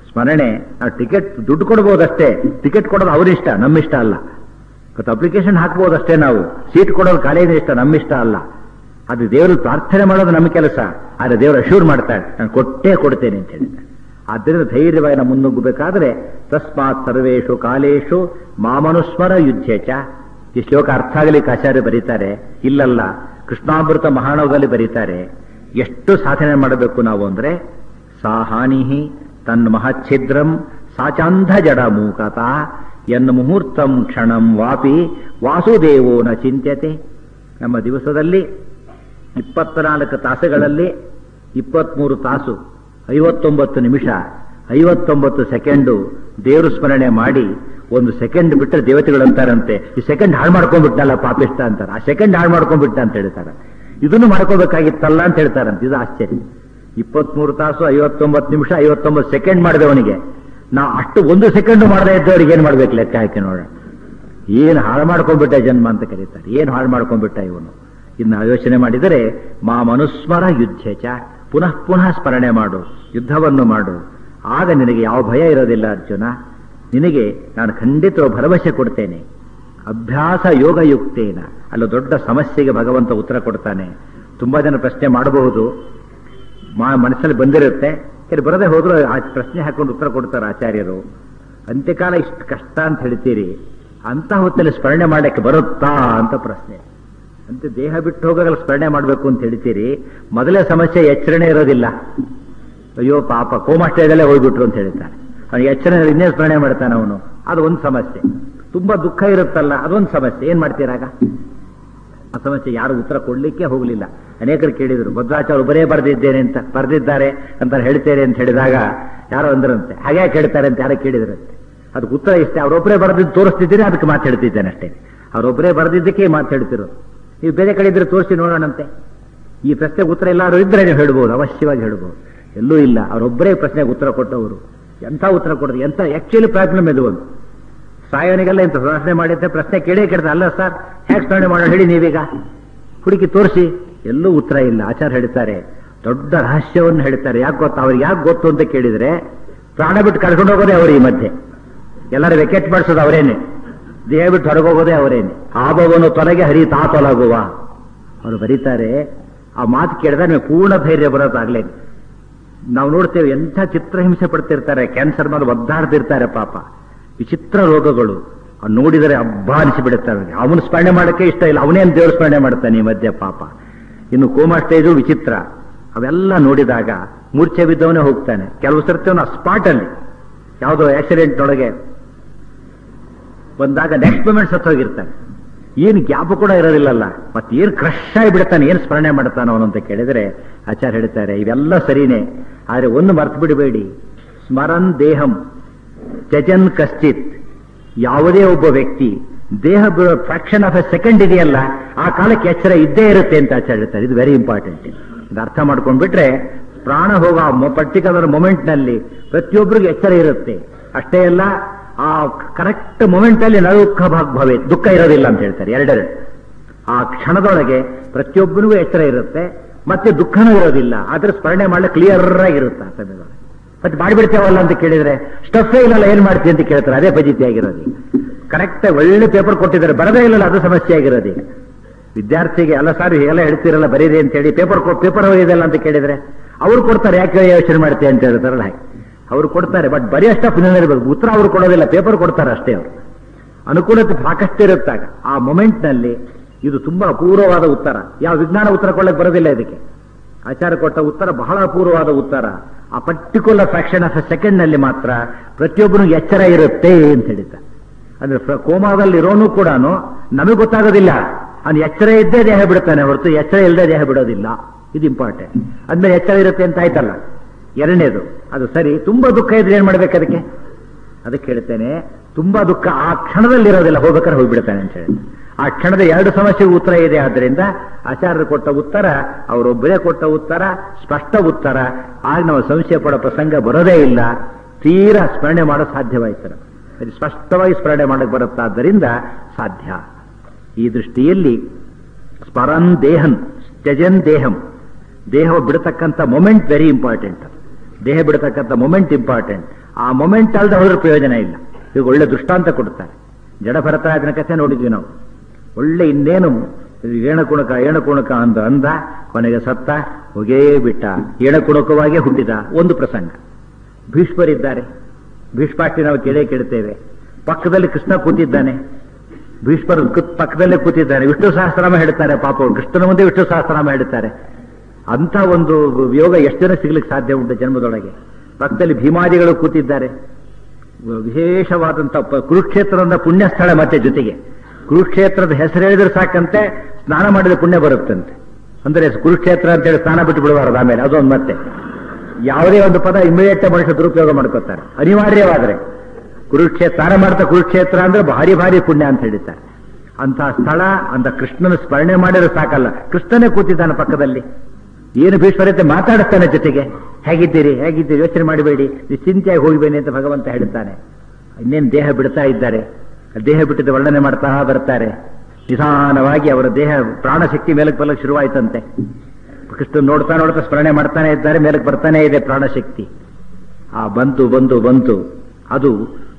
ಸ್ಮರಣೆ ನಾವು ಟಿಕೆಟ್ ದುಡ್ಡು ಕೊಡ್ಬೋದಷ್ಟೇ ಟಿಕೆಟ್ ಕೊಡೋದು ಅವರಿಷ್ಟ ನಮ್ಮಿಷ್ಟ ಅಲ್ಲ ಮತ್ತು ಅಪ್ಲಿಕೇಶನ್ ಹಾಕ್ಬೋದಷ್ಟೇ ನಾವು ಸೀಟ್ ಕೊಡೋದು ಕಾಲೇಜಿನ ಇಷ್ಟ ನಮ್ಮಿಷ್ಟ ಅಲ್ಲ ಅದು ದೇವರು ಪ್ರಾರ್ಥನೆ ಮಾಡೋದು ನಮ್ಮ ಕೆಲಸ ಆದರೆ ದೇವರು ಅಶ್ಯೂರ್ ಮಾಡ್ತಾರೆ ನಾನು ಕೊಟ್ಟೇ ಕೊಡ್ತೇನೆ ಅಂತ ಹೇಳಿದ್ದಾರೆ ಆದ್ದರಿಂದ ಧೈರ್ಯವಾಗಿ ನಾವು ಮುನ್ನುಗ್ಗಬೇಕಾದ್ರೆ ತಸ್ಮಾತ್ ಸರ್ವೇಶು ಕಾಲೇಶು ಮಾಮನುಸ್ಮರ ಯುದ್ಧೇಚ ಈ ಶ್ಲೋಕ ಅರ್ಥ ಆಗಲಿಕ್ಕೆ ಆಚಾರ್ಯ ಬರೀತಾರೆ ಇಲ್ಲಲ್ಲ ಕೃಷ್ಣಾಮೃತ ಮಹಾಣವದಲ್ಲಿ ಬರೀತಾರೆ ಎಷ್ಟು ಸಾಧನೆ ಮಾಡಬೇಕು ನಾವು ಅಂದ್ರೆ ಸಾ ಹಾನಿ ತನ್ಮಹಚ್ಛಿದ್ರಂ ಸಾಚಾಂಧ ಜಡ ಮೂಕತ ಎನ್ನ ಮುಹೂರ್ತಂ ಕ್ಷಣಂ ವಾಪಿ ವಾಸುದೇವೋ ನ ಚಿಂತ್ಯತೆ ನಮ್ಮ ದಿವಸದಲ್ಲಿ ಇಪ್ಪತ್ನಾಲ್ಕು ತಾಸುಗಳಲ್ಲಿ ಇಪ್ಪತ್ಮೂರು ತಾಸು ಐವತ್ತೊಂಬತ್ತು ನಿಮಿಷ ಐವತ್ತೊಂಬತ್ತು ಸೆಕೆಂಡು ದೇವರು ಸ್ಮರಣೆ ಮಾಡಿ ಒಂದು ಸೆಕೆಂಡ್ ಬಿಟ್ಟರೆ ದೇವತೆಗಳು ಅಂತಾರಂತೆ ಈ ಸೆಕೆಂಡ್ ಹಾಳು ಮಾಡ್ಕೊಂಡ್ಬಿಟ್ಟಲ್ಲ ಪಾಪಿಷ್ಟ ಅಂತಾರೆ ಆ ಸೆಕೆಂಡ್ ಹಾಳು ಮಾಡ್ಕೊಂಡ್ಬಿಟ್ಟ ಅಂತ ಹೇಳ್ತಾರೆ ಇದನ್ನು ಮಾಡ್ಕೋಬೇಕಾಗಿತ್ತಲ್ಲ ಅಂತ ಹೇಳ್ತಾರಂತೆ ಇದು ಆಶ್ಚರ್ಯ ಇಪ್ಪತ್ಮೂರು ತಾಸು ಐವತ್ತೊಂಬತ್ತು ನಿಮಿಷ ಐವತ್ತೊಂಬತ್ತು ಸೆಕೆಂಡ್ ಮಾಡಿದವನಿಗೆ ನಾವು ಅಷ್ಟು ಒಂದು ಸೆಕೆಂಡ್ ಮಾಡದೇ ಇದ್ದವ್ರಿಗೆ ಏನ್ ಮಾಡ್ಬೇಕು ಲೆಕ್ಕ ಹಾಕಿ ನೋಡ ಏನು ಹಾಳು ಮಾಡ್ಕೊಂಡ್ಬಿಟ್ಟ ಜನ್ಮ ಅಂತ ಕರೀತಾರೆ ಏನು ಹಾಳು ಮಾಡ್ಕೊಂಡ್ಬಿಟ್ಟ ಇವನು ಇನ್ನು ಯೋಚನೆ ಮಾಡಿದರೆ ಮಾ ಮನುಸ್ಮರ ಯುದ್ಧಚ ಪುನಃ ಪುನಃ ಸ್ಮರಣೆ ಮಾಡು ಯುದ್ಧವನ್ನು ಮಾಡು ಆಗ ನಿನಗೆ ಯಾವ ಭಯ ಇರೋದಿಲ್ಲ ಅರ್ಜುನ ನಿನಗೆ ನಾನು ಖಂಡಿತ ಭರವಸೆ ಕೊಡ್ತೇನೆ ಅಭ್ಯಾಸ ಯೋಗಯುಕ್ತೇನ ಅಲ್ಲ ದೊಡ್ಡ ಸಮಸ್ಯೆಗೆ ಭಗವಂತ ಉತ್ತರ ಕೊಡ್ತಾನೆ ತುಂಬಾ ಜನ ಪ್ರಶ್ನೆ ಮಾಡಬಹುದು ಮಾ ಮನಸ್ಸಲ್ಲಿ ಬಂದಿರುತ್ತೆ ಇಲ್ಲಿ ಬರದೆ ಹೋದ್ರು ಆ ಪ್ರಶ್ನೆ ಹಾಕೊಂಡು ಉತ್ತರ ಕೊಡ್ತಾರೆ ಆಚಾರ್ಯರು ಅಂತ್ಯಕಾಲ ಇಷ್ಟು ಕಷ್ಟ ಅಂತ ಹೇಳ್ತೀರಿ ಅಂತ ಹೊತ್ತಲ್ಲಿ ಸ್ಮರಣೆ ಮಾಡಕ್ಕೆ ಬರುತ್ತಾ ಅಂತ ಪ್ರಶ್ನೆ ಅಂತ ದೇಹ ಬಿಟ್ಟು ಹೋಗಲು ಸ್ಮರಣೆ ಮಾಡಬೇಕು ಅಂತ ಹೇಳ್ತೀರಿ ಮೊದಲೇ ಸಮಸ್ಯೆ ಎಚ್ಚರಣೆ ಇರೋದಿಲ್ಲ ಅಯ್ಯೋ ಪಾಪ ಕೋಮಾಶ್ರಯದಲ್ಲೇ ಹೋಗ್ಬಿಟ್ರು ಅಂತ ಹೇಳ್ತಾನೆ ಅವನಿಗೆ ಎಚ್ಚರಣೆ ಇನ್ನೇ ಸ್ಮರಣೆ ಮಾಡ್ತಾನೆ ಅವನು ಅದು ಒಂದು ಸಮಸ್ಯೆ ತುಂಬಾ ದುಃಖ ಇರುತ್ತಲ್ಲ ಅದೊಂದು ಸಮಸ್ಯೆ ಏನ್ ಮಾಡ್ತೀರಾಗ ಆ ಸಮಸ್ಯೆ ಯಾರು ಉತ್ತರ ಕೊಡ್ಲಿಕ್ಕೆ ಹೋಗಲಿಲ್ಲ ಅನೇಕರು ಕೇಳಿದರು ಭದ್ರಾಚಾರ್ಯ ಒಬ್ಬರೇ ಬರೆದಿದ್ದೇನೆ ಅಂತ ಬರೆದಿದ್ದಾರೆ ಅಂತ ಹೇಳ್ತೇನೆ ಅಂತ ಹೇಳಿದಾಗ ಯಾರೋ ಅಂದ್ರಂತೆ ಹಾಗೆ ಕೇಳ್ತಾರೆ ಅಂತ ಯಾರೋ ಕೇಳಿದ್ರಂತೆ ಅದಕ್ಕೆ ಉತ್ತರ ಇಷ್ಟೇ ಅವರೊಬ್ಬರೇ ಬರೆದಿದ್ದು ತೋರಿಸ್ತಿದ್ದೀನಿ ಅದಕ್ಕೆ ಮಾತಾಡ್ತಿದ್ದೇನೆ ಅಷ್ಟೇ ಅವರೊಬ್ಬರೇ ಬರೆದಿದ್ದಕ್ಕೆ ಮಾತಾಡ್ತಿರೋ ನೀವು ಬೇರೆ ಕಡೆ ಇದ್ರೆ ತೋರಿಸಿ ನೋಡೋಣಂತೆ ಈ ಪ್ರಶ್ನೆಗೆ ಉತ್ತರ ಎಲ್ಲಾರು ಇದ್ರೆ ನೀವು ಹೇಳ್ಬೋದು ಅವಶ್ಯವಾಗಿ ಹೇಳ್ಬೋದು ಎಲ್ಲೂ ಇಲ್ಲ ಅವರೊಬ್ಬರೇ ಪ್ರಶ್ನೆಗೆ ಉತ್ತರ ಕೊಟ್ಟವರು ಎಂಥ ಉತ್ತರ ಕೊಡೋದು ಎಂಥ ಆಕ್ಚುಲಿ ಪ್ರಾಬ್ಲಮ್ ಇದು ಒಂದು ಸಾಯೋನಿಗೆಲ್ಲ ಇಂಥ ಪ್ರಶ್ನೆ ಮಾಡಿದ್ದೆ ಪ್ರಶ್ನೆ ಕೇಳೇ ಕೇಳ್ತಾರೆ ಅಲ್ಲ ಸರ್ ಹೇಗೆ ಸ್ಮರಣೆ ಮಾಡೋಣ ಹೇಳಿ ನೀವೀಗ ಹುಡುಕಿ ತೋರಿಸಿ ಎಲ್ಲೂ ಉತ್ತರ ಇಲ್ಲ ಆಚಾರ ಹೇಳ್ತಾರೆ ದೊಡ್ಡ ರಹಸ್ಯವನ್ನು ಹೇಳ್ತಾರೆ ಯಾಕೆ ಗೊತ್ತಾ ಅವ್ರಿಗೆ ಯಾಕೆ ಗೊತ್ತು ಅಂತ ಕೇಳಿದ್ರೆ ಪ್ರಾಣ ಬಿಟ್ಟು ಕರ್ಕೊಂಡು ಹೋಗೋದೇ ಅವರು ಈ ಮಧ್ಯೆ ಎಲ್ಲರೂ ವೆಕೆಟ್ ಮಾಡಿಸೋದು ಅವರೇನೆ ದೇಹ ಬಿಟ್ಟು ಹೊರಗೋಗೋದೇ ಅವರೇನೆ ಆಬವನು ತೊಲಗೆ ಹರಿ ತಾ ತೊಲಗುವ ಅವರು ಬರೀತಾರೆ ಆ ಮಾತು ಕೇಳಿದ್ರೆ ನಿಮಗೆ ಪೂರ್ಣ ಧೈರ್ಯ ಬರೋದಾಗ್ಲೇ ನಾವು ನೋಡ್ತೇವೆ ಎಂಥ ಚಿತ್ರಹಿಂಸೆ ಪಡ್ತಿರ್ತಾರೆ ಕ್ಯಾನ್ಸರ್ ಮೇಲೆ ಒದ್ದಾಡ್ತಿರ್ತಾರೆ ಪಾಪ ವಿಚಿತ್ರ ರೋಗಗಳು ಅವ್ನು ನೋಡಿದರೆ ಹಬ್ಬ ಅನಿಸಿಬಿಡುತ್ತಾರೆ ಅವನು ಸ್ಮರಣೆ ಮಾಡೋಕ್ಕೆ ಇಷ್ಟ ಇಲ್ಲ ಅವನೇನು ದೇವ್ರ ಸ್ಮರಣೆ ಮಾಡ್ತಾನೆ ಈ ಮಧ್ಯೆ ಪಾಪ ಇನ್ನು ಕೋಮಾ ಸ್ಟೇಜು ವಿಚಿತ್ರ ಅವೆಲ್ಲ ನೋಡಿದಾಗ ಮೂರ್ಛೆ ಬಿದ್ದವನೇ ಹೋಗ್ತಾನೆ ಕೆಲವು ಸರ್ತಿ ಅವನು ಸ್ಪಾಟ್ ಅಲ್ಲಿ ಯಾವುದೋ ಆಕ್ಸಿಡೆಂಟ್ನೊಳಗೆ ಬಂದಾಗ ನೆಕ್ಸ್ಟ್ ಮೂಮೆಂಟ್ ಸತ್ತೋಗಿರ್ತಾನೆ ಏನು ಗ್ಯಾಪ್ ಕೂಡ ಇರೋದಿಲ್ಲಲ್ಲ ಮತ್ತೆ ಏನು ಕ್ರಶ್ ಆಗಿಬಿಡ್ತಾನೆ ಏನು ಸ್ಮರಣೆ ಮಾಡ್ತಾನೆ ಅವನು ಅಂತ ಕೇಳಿದ್ರೆ ಆಚಾರ್ಯ ಹೇಳ್ತಾರೆ ಇವೆಲ್ಲ ಸರಿನೇ ಆದರೆ ಒಂದು ಮರ್ತು ಬಿಡಬೇಡಿ ಸ್ಮರನ್ ದೇಹಂ ತ್ಯಜನ್ ಕಶ್ಚಿತ್ ಯಾವುದೇ ಒಬ್ಬ ವ್ಯಕ್ತಿ ದೇಹ ಬಿಡೋ ಫ್ರಾಕ್ಷನ್ ಆಫ್ ಎ ಸೆಕೆಂಡ್ ಇದೆಯಲ್ಲ ಆ ಕಾಲಕ್ಕೆ ಎಚ್ಚರ ಇದ್ದೇ ಇರುತ್ತೆ ಅಂತ ಆಚಾರ್ಯ ಹೇಳ್ತಾರೆ ಇದು ವೆರಿ ಇಂಪಾರ್ಟೆಂಟ್ ಇದು ಅರ್ಥ ಮಾಡ್ಕೊಂಡ್ಬಿಟ್ರೆ ಪ್ರಾಣ ಹೋಗೋ ಪರ್ಟಿಕ್ಯುಲರ್ ಮೊಮೆಂಟ್ ನಲ್ಲಿ ಪ್ರತಿಯೊಬ್ಬರಿಗೂ ಎಚ್ಚರ ಇರುತ್ತೆ ಅಷ್ಟೇ ಅಲ್ಲ ಆ ಕರೆಕ್ಟ್ ಮೊಮೆಂಟ್ ಅಲ್ಲಿ ನಡುಖ ಭಾಗ ಭವೆ ದುಃಖ ಇರೋದಿಲ್ಲ ಅಂತ ಹೇಳ್ತಾರೆ ಎರಡೆರಡು ಆ ಕ್ಷಣದೊಳಗೆ ಪ್ರತಿಯೊಬ್ಬನಿಗೂ ಎಚ್ಚರ ಇರುತ್ತೆ ಮತ್ತೆ ದುಃಖನೂ ಇರೋದಿಲ್ಲ ಆದ್ರೆ ಸ್ಮರಣೆ ಮಾಡಲಿಕ್ಕೆ ಕ್ಲಿಯರ್ ಆಗಿರುತ್ತೆ ಆ ಸಮಯದೊಳಗೆ ಮತ್ತೆ ಮಾಡಿಬಿಡ್ತೇವಲ್ಲ ಅಂತ ಕೇಳಿದ್ರೆ ಸ್ಟಫೇ ಇಲ್ಲಲ್ಲ ಏನ್ ಮಾಡ್ತೀವಿ ಅಂತ ಕೇಳ್ತಾರೆ ಅದೇ ಫಜಿತಿ ಆಗಿರೋದು ಈಗ ಕರೆಕ್ಟ್ ಒಳ್ಳೆ ಪೇಪರ್ ಕೊಟ್ಟಿದ್ದಾರೆ ಬರದೇ ಇಲ್ಲಲ್ಲ ಅದು ಸಮಸ್ಯೆ ಆಗಿರೋದು ಈಗ ವಿದ್ಯಾರ್ಥಿಗೆ ಅಲ್ಲ ಸಾರಿ ಎಲ್ಲ ಹೇಳ್ತೀರಲ್ಲ ಬರೀರಿ ಅಂತ ಹೇಳಿ ಪೇಪರ್ ಪೇಪರ್ ಹೋಗಿದೆಲ್ಲ ಅಂತ ಕೇಳಿದ್ರೆ ಅವ್ರು ಕೊಡ್ತಾರೆ ಯಾಕೆ ಯೋಚನೆ ಮಾಡ್ತೀವಿ ಅಂತ ಹೇಳ್ತಾರಲ್ಲ ಹಾಗೆ ಅವ್ರು ಕೊಡ್ತಾರೆ ಬಟ್ ಬರೀ ಅಷ್ಟ ಇರಬೇಕು ಉತ್ತರ ಅವ್ರು ಕೊಡೋದಿಲ್ಲ ಪೇಪರ್ ಕೊಡ್ತಾರೆ ಅಷ್ಟೇ ಅವರು ಅನುಕೂಲತೆ ಸಾಕಷ್ಟು ಇರುತ್ತಾಗ ಆ ಮೊಮೆಂಟ್ ನಲ್ಲಿ ಇದು ತುಂಬಾ ಅಪೂರ್ವವಾದ ಉತ್ತರ ಯಾವ ವಿಜ್ಞಾನ ಉತ್ತರ ಕೊಡಕ್ಕೆ ಬರೋದಿಲ್ಲ ಇದಕ್ಕೆ ಆಚಾರ ಕೊಟ್ಟ ಉತ್ತರ ಬಹಳ ಅಪೂರ್ವವಾದ ಉತ್ತರ ಆ particular fraction of a second ನಲ್ಲಿ ಮಾತ್ರ ಪ್ರತಿಯೊಬ್ಬನು ಎಚ್ಚರ ಇರುತ್ತೆ ಅಂತ ಹೇಳಿದ್ದಾರೆ ಅಂದ್ರೆ ಕೋಮಾದಲ್ಲಿ ಇರೋನು ಕೂಡ ನಮಗೆ ಗೊತ್ತಾಗೋದಿಲ್ಲ ಅವ್ನು ಎಚ್ಚರ ಇದ್ದೇ ದೇಹ ಬಿಡ್ತಾನೆ ಹೊರತು ಎಚ್ಚರ ಇಲ್ಲದೆ ದೇಹ ಬಿಡೋದಿಲ್ಲ ಇದು ಇಂಪಾರ್ಟೆಂಟ್ ಅದ್ಮೇಲೆ ಎಚ್ಚರ ಇರುತ್ತೆ ಅಂತ ಆಯ್ತಲ್ಲ ಎರಡನೇದು ಅದು ಸರಿ ತುಂಬಾ ದುಃಖ ಇದ್ರೆ ಏನ್ ಮಾಡ್ಬೇಕು ಅದಕ್ಕೆ ಅದಕ್ಕೆ ಹೇಳ್ತೇನೆ ತುಂಬಾ ದುಃಖ ಆ ಕ್ಷಣದಲ್ಲಿ ಇರೋದಿಲ್ಲ ಹೋಗ್ಬೇಕಾದ್ರೆ ಹೋಗ್ಬಿಡ್ತಾನೆ ಅಂತ ಹೇಳಿ ಆ ಕ್ಷಣದ ಎರಡು ಸಮಸ್ಯೆಗೆ ಉತ್ತರ ಇದೆ ಆದ್ದರಿಂದ ಆಚಾರ್ಯರು ಕೊಟ್ಟ ಉತ್ತರ ಅವರೊಬ್ಬರೇ ಕೊಟ್ಟ ಉತ್ತರ ಸ್ಪಷ್ಟ ಉತ್ತರ ಆಗ ನಾವು ಸಂಶಯ ಪಡೋ ಪ್ರಸಂಗ ಬರೋದೇ ಇಲ್ಲ ತೀರಾ ಸ್ಮರಣೆ ಮಾಡೋ ಸಾಧ್ಯವಾಯ್ತು ಅದು ಸ್ಪಷ್ಟವಾಗಿ ಸ್ಮರಣೆ ಮಾಡಕ್ಕೆ ಬರುತ್ತಾದ್ದರಿಂದ ಸಾಧ್ಯ ಈ ದೃಷ್ಟಿಯಲ್ಲಿ ಸ್ಮರನ್ ದೇಹನ್ ತ್ಯಜನ್ ದೇಹಂ ದೇಹ ಬಿಡತಕ್ಕಂಥ ಮೊಮೆಂಟ್ ವೆರಿ ಇಂಪಾರ್ಟೆಂಟ್ ದೇಹ ಬಿಡತಕ್ಕಂಥ ಮೊಮೆಂಟ್ ಇಂಪಾರ್ಟೆಂಟ್ ಆ ಮೊಮೆಂಟ್ ಅಲ್ಲದೆ ಹೋದ್ರೆ ಪ್ರಯೋಜನ ಇಲ್ಲ ಈಗ ಒಳ್ಳೆ ದೃಷ್ಟಾಂತ ಕೊಡ್ತಾರೆ ಜಡಭರತರಾಜನ ಕಥೆ ನೋಡಿದ್ವಿ ನಾವು ಒಳ್ಳೆ ಇನ್ನೇನು ಏಣಕುಣಕ ಏಣಕುಣಕ ಅಂದ ಅಂದ ಕೊನೆಗೆ ಸತ್ತ ಹೋಗೇ ಬಿಟ್ಟ ಏಣಕುಣಕವಾಗೇ ಹುಟ್ಟಿದ ಒಂದು ಪ್ರಸಂಗ ಭೀಷ್ಮರಿದ್ದಾರೆ ಭೀಷ್ಮಾಷ್ಟಿ ನಾವು ಕೇಳೇ ಕೇಳ್ತೇವೆ ಪಕ್ಕದಲ್ಲಿ ಕೃಷ್ಣ ಕೂತಿದ್ದಾನೆ ಭೀಷ್ಮರು ಕು- ಪಕ್ಕದಲ್ಲೇ ಕೂತಿದ್ದಾನೆ ವಿಷ್ಣು ಸಹಸ್ರನಾಮ ಹೇಳ್ತಾರೆ ಪಾಪ ಅವ್ರು. ಕೃಷ್ಣನ ಮುಂದೆ ವಿಷ್ಣು ಸಹಸ್ರನಾಮ ಹೇಳ್ತಾರೆ ಅಂತ ಒಂದು ಯೋಗ ಎಷ್ಟು ಜನ ಸಿಗ್ಲಿಕ್ಕೆ ಸಾಧ್ಯ ಉಂಟು ಜನ್ಮದೊಳಗೆ ಪಕ್ಕದಲ್ಲಿ ಭೀಮಾದಿಗಳು ಕೂತಿದ್ದಾರೆ ವಿಶೇಷವಾದಂಥ ಪ- ಕುರುಕ್ಷೇತ್ರದ ಪುಣ್ಯ ಸ್ಥಳ ಮತ್ತೆ ಜೊತೆಗೆ ಕುರುಕ್ಷೇತ್ರದ ಹೆಸರು ಹೇಳಿದ್ರೆ ಸಾಕಂತೆ ಸ್ನಾನ ಮಾಡಿದ ಪುಣ್ಯ ಬರುತ್ತಂತೆ ಅಂದ್ರೆ ಕುರುಕ್ಷೇತ್ರ ಅಂತೇಳಿ ಸ್ನಾನ ಬಿಟ್ಟು ಬಿಡಬಾರದು ಆಮೇಲೆ ಅದೊಂದು ಮತ್ತೆ ಯಾವುದೇ ಒಂದು ಪದ ಇಮಿಡಿಯೇಟ್ ಮನುಷ್ಯ ದುರುಪಯೋಗ ಮಾಡ್ಕೋತಾರೆ ಅನಿವಾರ್ಯವಾದ್ರೆ ಕುರುಕ್ಷೇತ್ರ ಸ್ನಾನ ಮಾಡ್ತಾ ಕುರುಕ್ಷೇತ್ರ ಅಂದ್ರೆ ಭಾರಿ ಭಾರಿ ಪುಣ್ಯ ಅಂತ ಹೇಳಿದ್ದಾರೆ ಅಂತ ಸ್ಥಳ ಅಂತ ಕೃಷ್ಣನ ಸ್ಮರಣೆ ಮಾಡಿದ್ರೆ ಸಾಕಲ್ಲ ಕೃಷ್ಣನೇ ಕೂತಿದ್ದಾನೆ ಪಕ್ಕದಲ್ಲಿ ಏನು ಭೀಷ್ಮರತೆ ಮಾತಾಡಿಸ್ತಾನೆ ಜೊತೆಗೆ ಹೇಗಿದ್ದೀರಿ ಹೇಗಿದ್ದೀರಿ ಯೋಚನೆ ಮಾಡಬೇಡಿ ನಿಶ್ಚಿಂತೆಯಾಗಿ ಹೋಗಿಬೇನಿ ಅಂತ ಭಗವಂತ ಹೇಳ್ತಾನೆ ಇನ್ನೇನು ದೇಹ ಬಿಡ್ತಾ ಇದ್ದಾರೆ ದೇಹ ಬಿಟ್ಟಿದ್ದ ವರ್ಣನೆ ಮಾಡ್ತಾ ಬರ್ತಾರೆ ನಿಧಾನವಾಗಿ ಅವರ ದೇಹ ಪ್ರಾಣಶಕ್ತಿ ಮೇಲಕ್ಕೆ ಬರಲಿಕ್ಕೆ ಶುರುವಾಯ್ತಂತೆ ಕೃಷ್ಣ ನೋಡ್ತಾ ನೋಡ್ತಾ ಸ್ಮರಣೆ ಮಾಡ್ತಾನೆ ಇದ್ದಾರೆ ಮೇಲಕ್ಕೆ ಬರ್ತಾನೆ ಇದೆ ಪ್ರಾಣಶಕ್ತಿ ಆ ಬಂತು ಬಂತು ಬಂತು ಅದು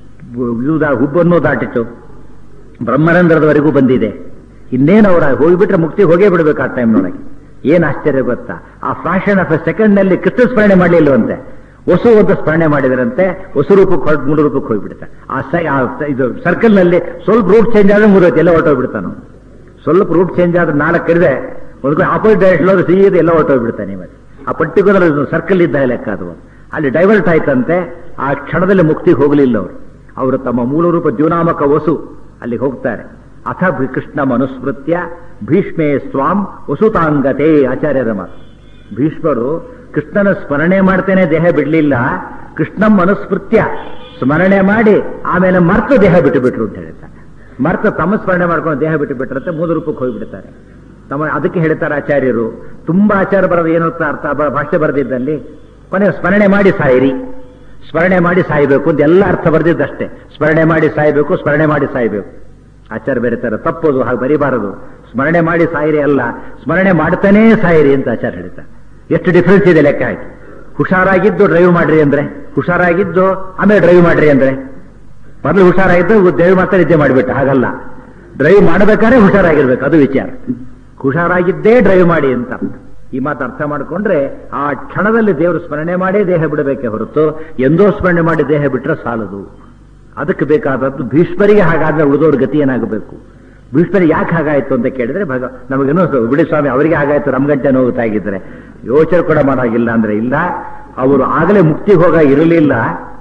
ಇವುದ ಹುಬ್ಬನ್ನು ದಾಟಿತು ಬ್ರಹ್ಮರಂಧ್ರದವರೆಗೂ ಬಂದಿದೆ ಇನ್ನೇನು ಅವರ ಹೋಗಿಬಿಟ್ರೆ ಮುಕ್ತಿ ಹೋಗೇ ಬಿಡಬೇಕು ಆ ಟೈಮ್ನೊಳಗೆ ಏನ್ ಆಶ್ಚರ್ಯ ಗೊತ್ತಾ ಆ ಫ್ರಾಕ್ಷನ್ ಆಫ್ ಎ ಸೆಕೆಂಡ್ ನಲ್ಲಿ ಕೃಷ್ಣ ಸ್ಮರಣೆ ಮಾಡಲಿಲ್ಲವಂತೆ ಹೊಸ ಒಂದು ಸ್ಮರಣೆ ಮಾಡಿದ್ರಂತೆ ಹೊಸ ರೂಪಕ್ಕೆ ಹೊರಟು ಮೂರು ರೂಪಕ್ಕೆ ಹೋಗ್ಬಿಡ್ತಾರೆ ಆ ಸೈ ಆ ಸ- ಇದು ಸರ್ಕಲ್ ನಲ್ಲಿ ಸ್ವಲ್ಪ ರೂಟ್ ಚೇಂಜ್ ಆದ್ರೆ ಮೂರು ಎಲ್ಲ ಹೊರಟೋಗ್ಬಿಡ್ತಾನೆ ಅವ್ನು. ಸ್ವಲ್ಪ ರೂಟ್ ಚೇಂಜ್ ಆದ್ರೆ ನಾಲ್ಕು ಕಡಿದೆ ಒಂದು ಆಪೋಸಿಟ್ ಡೈರೆಕ್ಷನ್ ಸೀದ ಎಲ್ಲ ಹೊರಟೋಗ್ಬಿಡ್ತಾನೆ ಇವತ್ತು ಆ ಪರ್ಟಿಕ್ಯುಲರ್ ಸರ್ಕಲ್ ಇದ್ದ ಲೆಕ್ಕ ಅದು ಅಲ್ಲಿ ಡೈವರ್ಟ್ ಆಯ್ತಂತೆ ಆ ಕ್ಷಣದಲ್ಲಿ ಮುಕ್ತಿಗೆ ಹೋಗಲಿಲ್ಲ ಅವರು ಅವರು ತಮ್ಮ ಮೂಲ ರೂಪ ಜೀವನಾಮಕ ವಸು ಅಲ್ಲಿಗೆ ಹೋಗ್ತಾರೆ ಅಥ ಭಿ- ಕೃಷ್ಣ ಮನುಸ್ಮೃತ್ಯ ಭೀಷ್ಮೇ ಸ್ವಾಂ ವಸುತಾಂಗತೆ ಆಚಾರ್ಯರ ಮಾತು ಭೀಷ್ಮರು ಕೃಷ್ಣನ ಸ್ಮರಣೆ ಮಾಡ್ತೇನೆ ದೇಹ ಬಿಡ್ಲಿಲ್ಲ ಕೃಷ್ಣ ಮನುಸ್ಮೃತ್ಯ ಸ್ಮರಣೆ ಮಾಡಿ ಆಮೇಲೆ ಮರ್ತು ದೇಹ ಬಿಟ್ಟು ಬಿಟ್ರು ಅಂತ ಹೇಳ್ತಾರೆ ಮರ್ತು ತಮ್ಮ ಸ್ಮರಣೆ ಮಾಡ್ಕೊಂಡು ದೇಹ ಬಿಟ್ಟು ಬಿಟ್ರಂತೆ ಮೂಲ ರೂಪಕ್ಕೆ ಹೋಗಿಬಿಡ್ತಾರೆ ತಮ್ಮ ಅದಕ್ಕೆ ಹೇಳ್ತಾರೆ ಆಚಾರ್ಯರು ತುಂಬಾ ಆಚಾರ ಬರೋದು ಏನು ಅಂತ ಅರ್ಥ ಬ- ಭಾಷೆ ಬರೆದಿದ್ದಲ್ಲಿ ಕೊನೆ ಸ್ಮರಣೆ ಮಾಡಿ ಸಾಯಿರಿ ಸ್ಮರಣೆ ಮಾಡಿ ಸಾಯಬೇಕು ಅಂತ ಎಲ್ಲ ಅರ್ಥ ಬರೆದಿದ್ದಷ್ಟೇ ಸ್ಮರಣೆ ಮಾಡಿ ಸಾಯಬೇಕು ಸ್ಮರಣೆ ಮಾಡಿ ಸಾಯಬೇಕು ಆಚಾರ ಬೆರೀತಾರೆ ತಪ್ಪೋದು ಹಾಗೆ ಬರೀಬಾರದು ಸ್ಮರಣೆ ಮಾಡಿ ಸಾಯಿರಿ ಅಲ್ಲ ಸ್ಮರಣೆ ಮಾಡ್ತಾನೇ ಸಾಯಿರಿ ಅಂತ ಆಚಾರ ಹೇಳ್ತಾರೆ ಎಷ್ಟು ಡಿಫ್ರೆನ್ಸ್ ಇದೆ ಲೆಕ್ಕ ಆಯ್ತು ಹುಷಾರಾಗಿದ್ದು ಡ್ರೈವ್ ಮಾಡ್ರಿ ಅಂದ್ರೆ ಹುಷಾರಾಗಿದ್ದು ಆಮೇಲೆ ಡ್ರೈವ್ ಮಾಡ್ರಿ ಅಂದ್ರೆ ಮೊದಲು ಹುಷಾರಾಗಿದ್ದು ಡ್ರೈವ್ ಮಾಡ್ತಾ ನಿದ್ದೆ ಮಾಡಿಬಿಟ್ಟ ಹಾಗಲ್ಲ ಡ್ರೈವ್ ಮಾಡಬೇಕಾದ್ರೆ ಹುಷಾರಾಗಿರ್ಬೇಕು ಅದು ವಿಚಾರ ಹುಷಾರಾಗಿದ್ದೇ ಡ್ರೈವ್ ಮಾಡಿ ಅಂತ ಅರ್ಥ. ಈ ಮಾತು ಅರ್ಥ ಮಾಡಿಕೊಂಡ್ರೆ ಆ ಕ್ಷಣದಲ್ಲಿ ದೇವರು ಸ್ಮರಣೆ ಮಾಡೇ ದೇಹ ಬಿಡಬೇಕೆ ಹೊರತು ಎಂದೋ ಸ್ಮರಣೆ ಮಾಡಿ ದೇಹ ಬಿಟ್ರೆ ಸಾಲದು ಅದಕ್ಕೆ ಬೇಕಾದದ್ದು ಭೀಷ್ಮರಿಗೆ ಹಾಗಾದ್ರೆ ಉಳಿದವ್ರ ಗತಿ ಏನಾಗಬೇಕು ಭೀಷ್ಮರಿಗೆ ಯಾಕೆ ಹಾಗಾಯ್ತು ಅಂತ ಕೇಳಿದ್ರೆ ಭಗ ನಮಗೇನೋ ಬಿಡಿ ಸ್ವಾಮಿ ಅವರಿಗೆ ಹಾಗಾಯ್ತು ನಮ್ಗಂಟೆ ನೋವುತ್ತಾ ಆಗಿದ್ರೆ ಯೋಚನೆ ಕೂಡ ಮಾಡಾಗಿಲ್ಲ ಅಂದ್ರೆ ಇಲ್ಲ ಅವರು ಆಗಲೇ ಮುಕ್ತಿಗೆ ಹೋಗ ಇರಲಿಲ್ಲ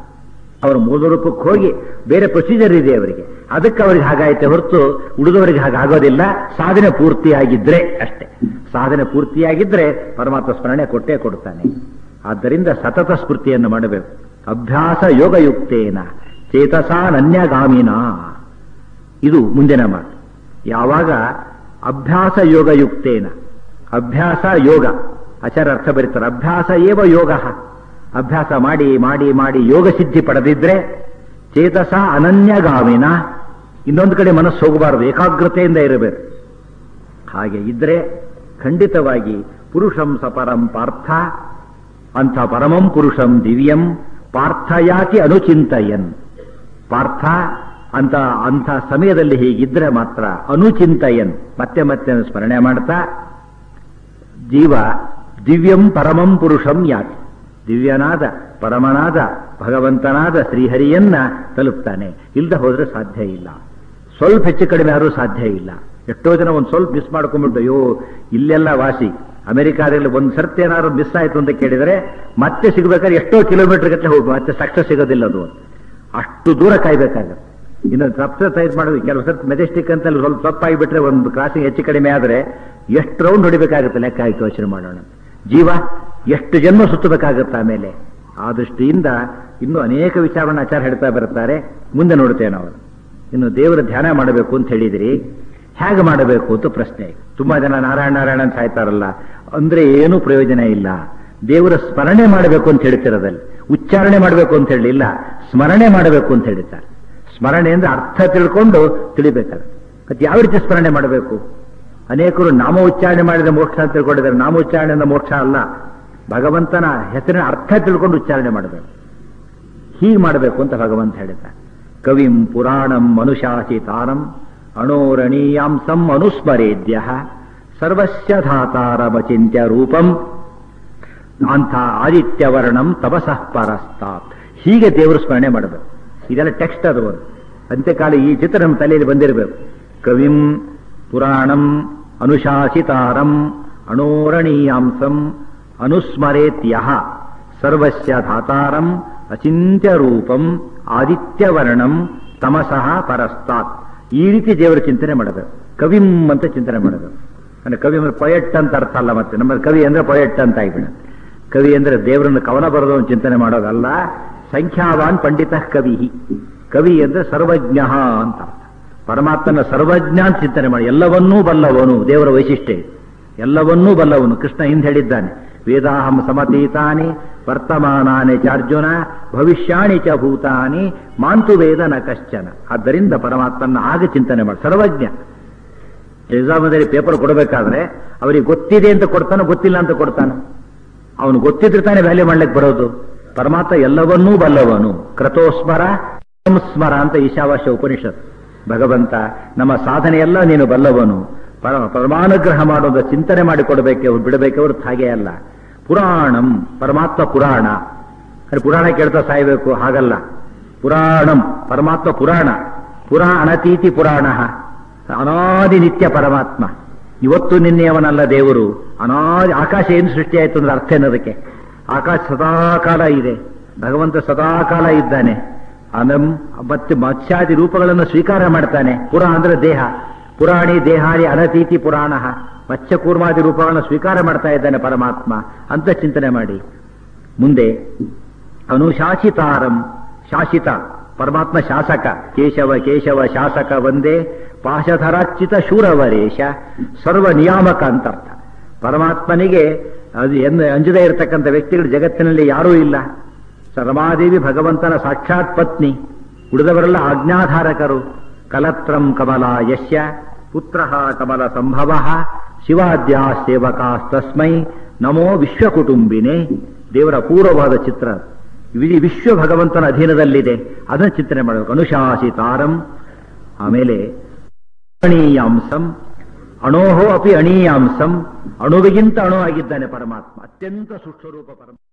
ಅವರ ಮೂಲ ರೂಪಕ್ಕೆ ಹೋಗಿ ಬೇರೆ ಪ್ರೊಸೀಜರ್ ಇದೆ ಅವರಿಗೆ ಅದಕ್ಕೆ ಅವರಿಗೆ ಹಾಗಾಯ್ತೆ ಹೊರತು ಉಳಿದವರಿಗೆ ಹಾಗಾಗೋದಿಲ್ಲ ಸಾಧನೆ ಪೂರ್ತಿಯಾಗಿದ್ರೆ ಅಷ್ಟೇ ಸಾಧನೆ ಪೂರ್ತಿಯಾಗಿದ್ರೆ ಪರಮಾತ್ಮ ಸ್ಮರಣೆ ಕೊಟ್ಟೇ ಕೊಡ್ತಾನೆ ಆದ್ದರಿಂದ ಸತತ ಸ್ಫೂರ್ತಿಯನ್ನು ಮಾಡಬೇಕು ಅಭ್ಯಾಸ ಯೋಗಯುಕ್ತೇನ ಚೇತಸಾನನ್ಯಗಾಮಿನ ಇದು ಮುಂದಿನ ಮಾತು ಯಾವಾಗ ಅಭ್ಯಾಸ ಯೋಗಯುಕ್ತೇನ ಅಭ್ಯಾಸ ಯೋಗ ಆಚಾರ ಅರ್ಥ ಬರೀತಾರೆ ಅಭ್ಯಾಸ ಏವ ಯೋಗ ಅಭ್ಯಾಸ ಮಾಡಿ ಮಾಡಿ ಮಾಡಿ ಯೋಗ ಸಿದ್ಧಿ ಪಡೆದಿದ್ರೆ ಚೇತಸ ಅನನ್ಯಗಾಮಿನ ಇನ್ನೊಂದು ಕಡೆ ಮನಸ್ಸು ಹೋಗಬಾರದು ಏಕಾಗ್ರತೆಯಿಂದ ಇರಬೇಕು ಹಾಗೆ ಇದ್ರೆ ಖಂಡಿತವಾಗಿ ಪುರುಷಂ ಸಪರಂ ಪಾರ್ಥ ಅಂಥ ಪರಮಂ ಪುರುಷಂ ದಿವ್ಯಂ ಪಾರ್ಥಯಾತಿ ಅನುಚಿಂತಯನ್ ಪಾರ್ಥ ಅಂತ ಅಂಥ ಸಮಯದಲ್ಲಿ ಹೀಗಿದ್ರೆ ಮಾತ್ರ ಅನುಚಿಂತಯನ್ ಮತ್ತೆ ಮತ್ತೆ ಸ್ಮರಣೆ ಮಾಡ್ತಾ ಜೀವ ದಿವ್ಯಂ ಪರಮಂ ಪುರುಷಂ ಯಾತಿ ದಿವ್ಯನಾದ ಪರಮನಾದ ಭಗವಂತನಾದ ಶ್ರೀಹರಿಯನ್ನ ತಲುಪ್ತಾನೆ ಇಲ್ದ ಹೋದ್ರೆ ಸಾಧ್ಯ ಇಲ್ಲ ಸ್ವಲ್ಪ ಹೆಚ್ಚು ಕಡಿಮೆ ಆದ್ರೂ ಸಾಧ್ಯ ಇಲ್ಲ ಎಷ್ಟೋ ಜನ ಒಂದು ಸ್ವಲ್ಪ ಮಿಸ್ ಮಾಡ್ಕೊಂಡ್ಬಿಟ್ಟು ಅಯ್ಯೋ ಇಲ್ಲೆಲ್ಲ ವಾಸಿ ಅಮೆರಿಕಾದಲ್ಲಿ ಒಂದು ಸರ್ತಿ ಏನಾದ್ರು ಮಿಸ್ ಆಯ್ತು ಅಂತ ಕೇಳಿದರೆ ಮತ್ತೆ ಸಿಗ್ಬೇಕಾದ್ರೆ ಎಷ್ಟೋ ಕಿಲೋಮೀಟರ್ ಗಟ್ಟಲೆ ಹೋಗ್ಬೇಕು ಮತ್ತೆ ಸಕ್ಸಸ್ ಸಿಗೋದಿಲ್ಲ ಅದು ಅಷ್ಟು ದೂರ ಕಾಯ್ಬೇಕಾಗತ್ತೆ ಇನ್ನು ಸಬ್ಸೈಸ್ ಮಾಡೋದು ಕೆಲವು ಸರ್ತಿ ಮೆಜೆಸ್ಟಿಕ್ ಅಂತ ಅಲ್ಲಿ ಸ್ವಲ್ಪ ತಪ್ಪಾಗಿಬಿಟ್ರೆ ಒಂದು ಕ್ರಾಸಿಂಗ್ ಹೆಚ್ಚು ಕಡಿಮೆ ಆದ್ರೆ ಎಷ್ಟು ರೌಂಡ್ ಹೊಡಿಬೇಕಾಗುತ್ತೆ ಲೆಕ್ಕ ಆಯ್ತು ಯೋಚನೆ ಮಾಡೋಣ ಜೀವ ಎಷ್ಟು ಜನ್ಮ ಸುತ್ತಬೇಕಾಗತ್ತೆ ಆಮೇಲೆ ಆ ದೃಷ್ಟಿಯಿಂದ ಇನ್ನೂ ಅನೇಕ ವಿಚಾರವನ್ನು ಆಚಾರ ಹೇಳ್ತಾ ಬರ್ತಾರೆ ಮುಂದೆ ನೋಡ್ತೇವೆ ನಾವು ಇನ್ನು ದೇವರ ಧ್ಯಾನ ಮಾಡಬೇಕು ಅಂತ ಹೇಳಿದಿರಿ ಹೇಗೆ ಮಾಡಬೇಕು ಅಂತ ಪ್ರಶ್ನೆ ತುಂಬಾ ಜನ ನಾರಾಯಣ ನಾರಾಯಣ ಅಂತ ಸಾಯ್ತಾರಲ್ಲ ಅಂದ್ರೆ ಏನೂ ಪ್ರಯೋಜನ ಇಲ್ಲ ದೇವರ ಸ್ಮರಣೆ ಮಾಡಬೇಕು ಅಂತ ಹೇಳ್ತಿರೋದಲ್ಲಿ ಉಚ್ಚಾರಣೆ ಮಾಡಬೇಕು ಅಂತ ಹೇಳಿಲ್ಲ ಸ್ಮರಣೆ ಮಾಡಬೇಕು ಅಂತ ಹೇಳಿದ್ದಾರೆ ಸ್ಮರಣೆ ಅಂದ್ರೆ ಅರ್ಥ ತಿಳ್ಕೊಂಡು ತಿಳಿಬೇಕಾಗುತ್ತೆ ಮತ್ತೆ ಯಾವ ರೀತಿ ಸ್ಮರಣೆ ಮಾಡಬೇಕು ಅನೇಕರು ನಾಮ ಉಚ್ಚಾರಣೆ ಮಾಡಿದ ಮೋಕ್ಷ ಅಂತ ತಿಳ್ಕೊಂಡಿದ್ದಾರೆ ನಾಮ ಉಚ್ಚಾರಣೆಯಿಂದ ಮೋಕ್ಷ ಅಲ್ಲ ಭಗವಂತನ ಹೆಸರಿನ ಅರ್ಥ ತಿಳ್ಕೊಂಡು ಉಚ್ಚಾರಣೆ ಮಾಡಬೇಕು ಹೀಗೆ ಮಾಡಬೇಕು ಅಂತ ಭಗವಂತ ಹೇಳಿದ ಕವಿಂ ಪುರಾಣಂ ಮನುಷಾಸಿತಾರಂ ಅಣೋರಣೀಯಾಂಸಂ ಅನುಸ್ಮರೇದ್ಯ ಸರ್ವಸ್ಯ ಧಾತಾರಮಚಿಂತ್ಯ ರೂಪಂ ಅಂಥ ಆದಿತ್ಯವರ್ಣಂ ತಪಸಃ ಪರಸ್ತಾತ್ ಹೀಗೆ ದೇವರು ಸ್ಮರಣೆ ಮಾಡಬೇಕು ಇದೆಲ್ಲ ಟೆಕ್ಸ್ಟ್ ಅದು ಒಂದು ಅಂತ್ಯಕಾಲ ಈ ಚಿತ್ರ ನಮ್ಮ ತಲೆಯಲ್ಲಿ ಬಂದಿರಬೇಕು ಕವಿಂ ಪುರಾಣಂ ಅನುಶಾಸಿತಾರಂ ಅಣೋರಣೀಯಾಂಸಂ ಅನುಸ್ಮರೇತ್ಯ ಸರ್ವಸ್ಯ ಧಾತಾರಂ ಅಚಿಂತ್ಯ ರೂಪಂ ಆದಿತ್ಯವರ್ಣಂ ತಮಸಃ ಪರಸ್ತಾತ್ ಈ ರೀತಿ ದೇವರ ಚಿಂತನೆ ಮಾಡಬೇಕು ಕವಿಂ ಅಂತ ಚಿಂತನೆ ಮಾಡಬೇಕು ಅಂದ್ರೆ ಕವಿ ಅಂದ್ರೆ ಪೊಯೆಟ್ ಅಂತ ಅರ್ಥ ಅಲ್ಲ ಮತ್ತೆ ನಮ್ಮ ಕವಿ ಅಂದ್ರೆ ಪೊಯೆಟ್ ಅಂತ ಆಗಿಬಿಡುತ್ತೆ ಕವಿ ಅಂದ್ರೆ ದೇವರನ್ನು ಕವನ ಬರೆದವನು ಚಿಂತನೆ ಮಾಡೋದಲ್ಲ ಸಂಖ್ಯಾವಾನ್ ಪಂಡಿತ ಕವಿ ಕವಿ ಅಂದ್ರೆ ಸರ್ವಜ್ಞ ಅಂತ ಅರ್ಥ ಪರಮಾತ್ಮನ ಸರ್ವಜ್ಞ ಅಂತ ಚಿಂತನೆ ಮಾಡಿ ಎಲ್ಲವನ್ನೂ ಬಲ್ಲವನು ದೇವರ ವೈಶಿಷ್ಟ್ಯ ಇದು. ಎಲ್ಲವನ್ನೂ ಬಲ್ಲವನು ಕೃಷ್ಣ ಹಿಂದೆ ಹೇಳಿದ್ದಾನೆ ವೇದಾಹಂ ಸಮತೀತಾನಿ ವರ್ತಮಾನಾನಿ ಚಾರ್ಜುನ ಭವಿಷ್ಯಾಣಿ ಚ ಭೂತಾನಿ ಮಾಂತು ವೇದ ನ ಕಶ್ಚನ ಆದ್ದರಿಂದ ಪರಮಾತ್ಮನ ಆಗ ಚಿಂತನೆ ಮಾಡಿ ಸರ್ವಜ್ಞ ಎಕ್ಸಾಮದಲ್ಲಿ ಪೇಪರ್ ಕೊಡಬೇಕಾದ್ರೆ ಅವರಿಗೆ ಗೊತ್ತಿದೆ ಅಂತ ಕೊಡ್ತಾನೋ ಗೊತ್ತಿಲ್ಲ ಅಂತ ಕೊಡ್ತಾನೆ ಅವನು ಗೊತ್ತಿದ್ರೆ ತಾನೇ ವ್ಯಾಲ್ಯೂ ಮಾಡ್ಲಿಕ್ಕೆ ಬರೋದು ಪರಮಾತ್ಮ ಎಲ್ಲವನ್ನೂ ಬಲ್ಲವನು ಕ್ರತೋಸ್ಮರ ಸ್ಮರ ಅಂತ ಈಶಾವಾಸ್ಯ ಉಪನಿಷತ್ ಭಗವಂತ ನಮ್ಮ ಸಾಧನೆ ಎಲ್ಲ ನೀನು ಬಲ್ಲವನು ಪರ ಪರಮಾನುಗ್ರಹ ಮಾಡೋದು ಚಿಂತನೆ ಮಾಡಿಕೊಡ್ಬೇಕೆ ಅವ್ರು ಬಿಡಬೇಕೆ ಹೊರತು ಹಾಗೆ ಅಲ್ಲ ಪುರಾಣಂ ಪರಮಾತ್ಮ ಪುರಾಣ ಅಂದ್ರೆ ಪುರಾಣ ಕೇಳ್ತಾ ಸಾಯ್ಬೇಕು ಹಾಗಲ್ಲ ಪುರಾಣಂ ಪರಮಾತ್ಮ ಪುರಾಣ ಪುರಾ ಅನತೀತಿ ಪುರಾಣ ಅನಾದಿ ನಿತ್ಯ ಪರಮಾತ್ಮ ಇವತ್ತು ನಿನ್ನೆಯವನಲ್ಲ ದೇವರು ಅನಾದಿ ಆಕಾಶ ಏನು ಸೃಷ್ಟಿ ಆಯ್ತು ಅಂದ್ರೆ ಅರ್ಥ ಏನದಕ್ಕೆ ಆಕಾಶ ಸದಾಕಾಲ ಇದೆ ಭಗವಂತ ಸದಾಕಾಲ ಇದ್ದಾನೆ ಅನಂ ಮತ್ತೆ ಮತ್ಸ್ಯಾದಿ ರೂಪಗಳನ್ನು ಸ್ವೀಕಾರ ಮಾಡ್ತಾನೆ ಪುರ ಅಂದ್ರೆ ದೇಹ ಪುರಾಣಿ ದೇಹಾನಿ ಅನತೀತಿ ಪುರಾಣ ಮತ್ಸ್ಯ ಕೂರ್ಮಾದಿ ರೂಪಗಳನ್ನು ಸ್ವೀಕಾರ ಮಾಡ್ತಾ ಇದ್ದಾನೆ ಪರಮಾತ್ಮ ಅಂತ ಚಿಂತನೆ ಮಾಡಿ ಮುಂದೆ ಅನುಶಾಸಿತಾರಂ ಶಾಸಿತ ಪರಮಾತ್ಮ ಶಾಸಕ ಕೇಶವ ಕೇಶವ ಶಾಸಕ ಒಂದೇ ಪಾಶಧರಾಚಿತ ಶೂರವರೇಶ ಸರ್ವ ನಿಯಾಮಕ ಅಂತ ಅರ್ಥ ಪರಮಾತ್ಮನಿಗೆ ಅದು ಎಂದು ಅಂಜದೇ ಇರತಕ್ಕಂಥ ವ್ಯಕ್ತಿಗಳು ಜಗತ್ತಿನಲ್ಲಿ ಯಾರೂ ಇಲ್ಲ ರಮಾದೇವಿ ಭಗವಂತನ ಸಾಕ್ಷಾತ್ ಪತ್ನಿ ಉಳಿದವರೆಲ್ಲ ಆಜ್ಞಾಧಾರಕರು ಕಲತ್ರಂ ಕಮಲ ಯಶ್ಯ ಪುತ್ರ ಕಮಲ ಸಂಭವ ಶಿವಾದ್ಯ ಸೇವಕಾಸ್ತಸ್ಮೈ ನಮೋ ವಿಶ್ವಕುಟುಂಬಿನೇ ದೇವರ ಅಪೂರ್ವವಾದ ಚಿತ್ರ ಇಡೀ ವಿಶ್ವ ಭಗವಂತನ ಅಧೀನದಲ್ಲಿದೆ ಅದನ್ನು ಚಿಂತನೆ ಮಾಡಬೇಕು ಅನುಶಾಸಿತಾರಂ ಆಮೇಲೆ ಅಣೀಯಾಂಸಂ ಅಣೋಹೋ ಅಪಿ ಅಣೀಯಾಂಸಂ ಅಣುವಿಗಿಂತ ಅಣು ಆಗಿದ್ದಾನೆ ಪರಮಾತ್ಮ ಅತ್ಯಂತ ಸೂಕ್ಷ್ಮರೂಪ ಪರಮಾತ್ಮ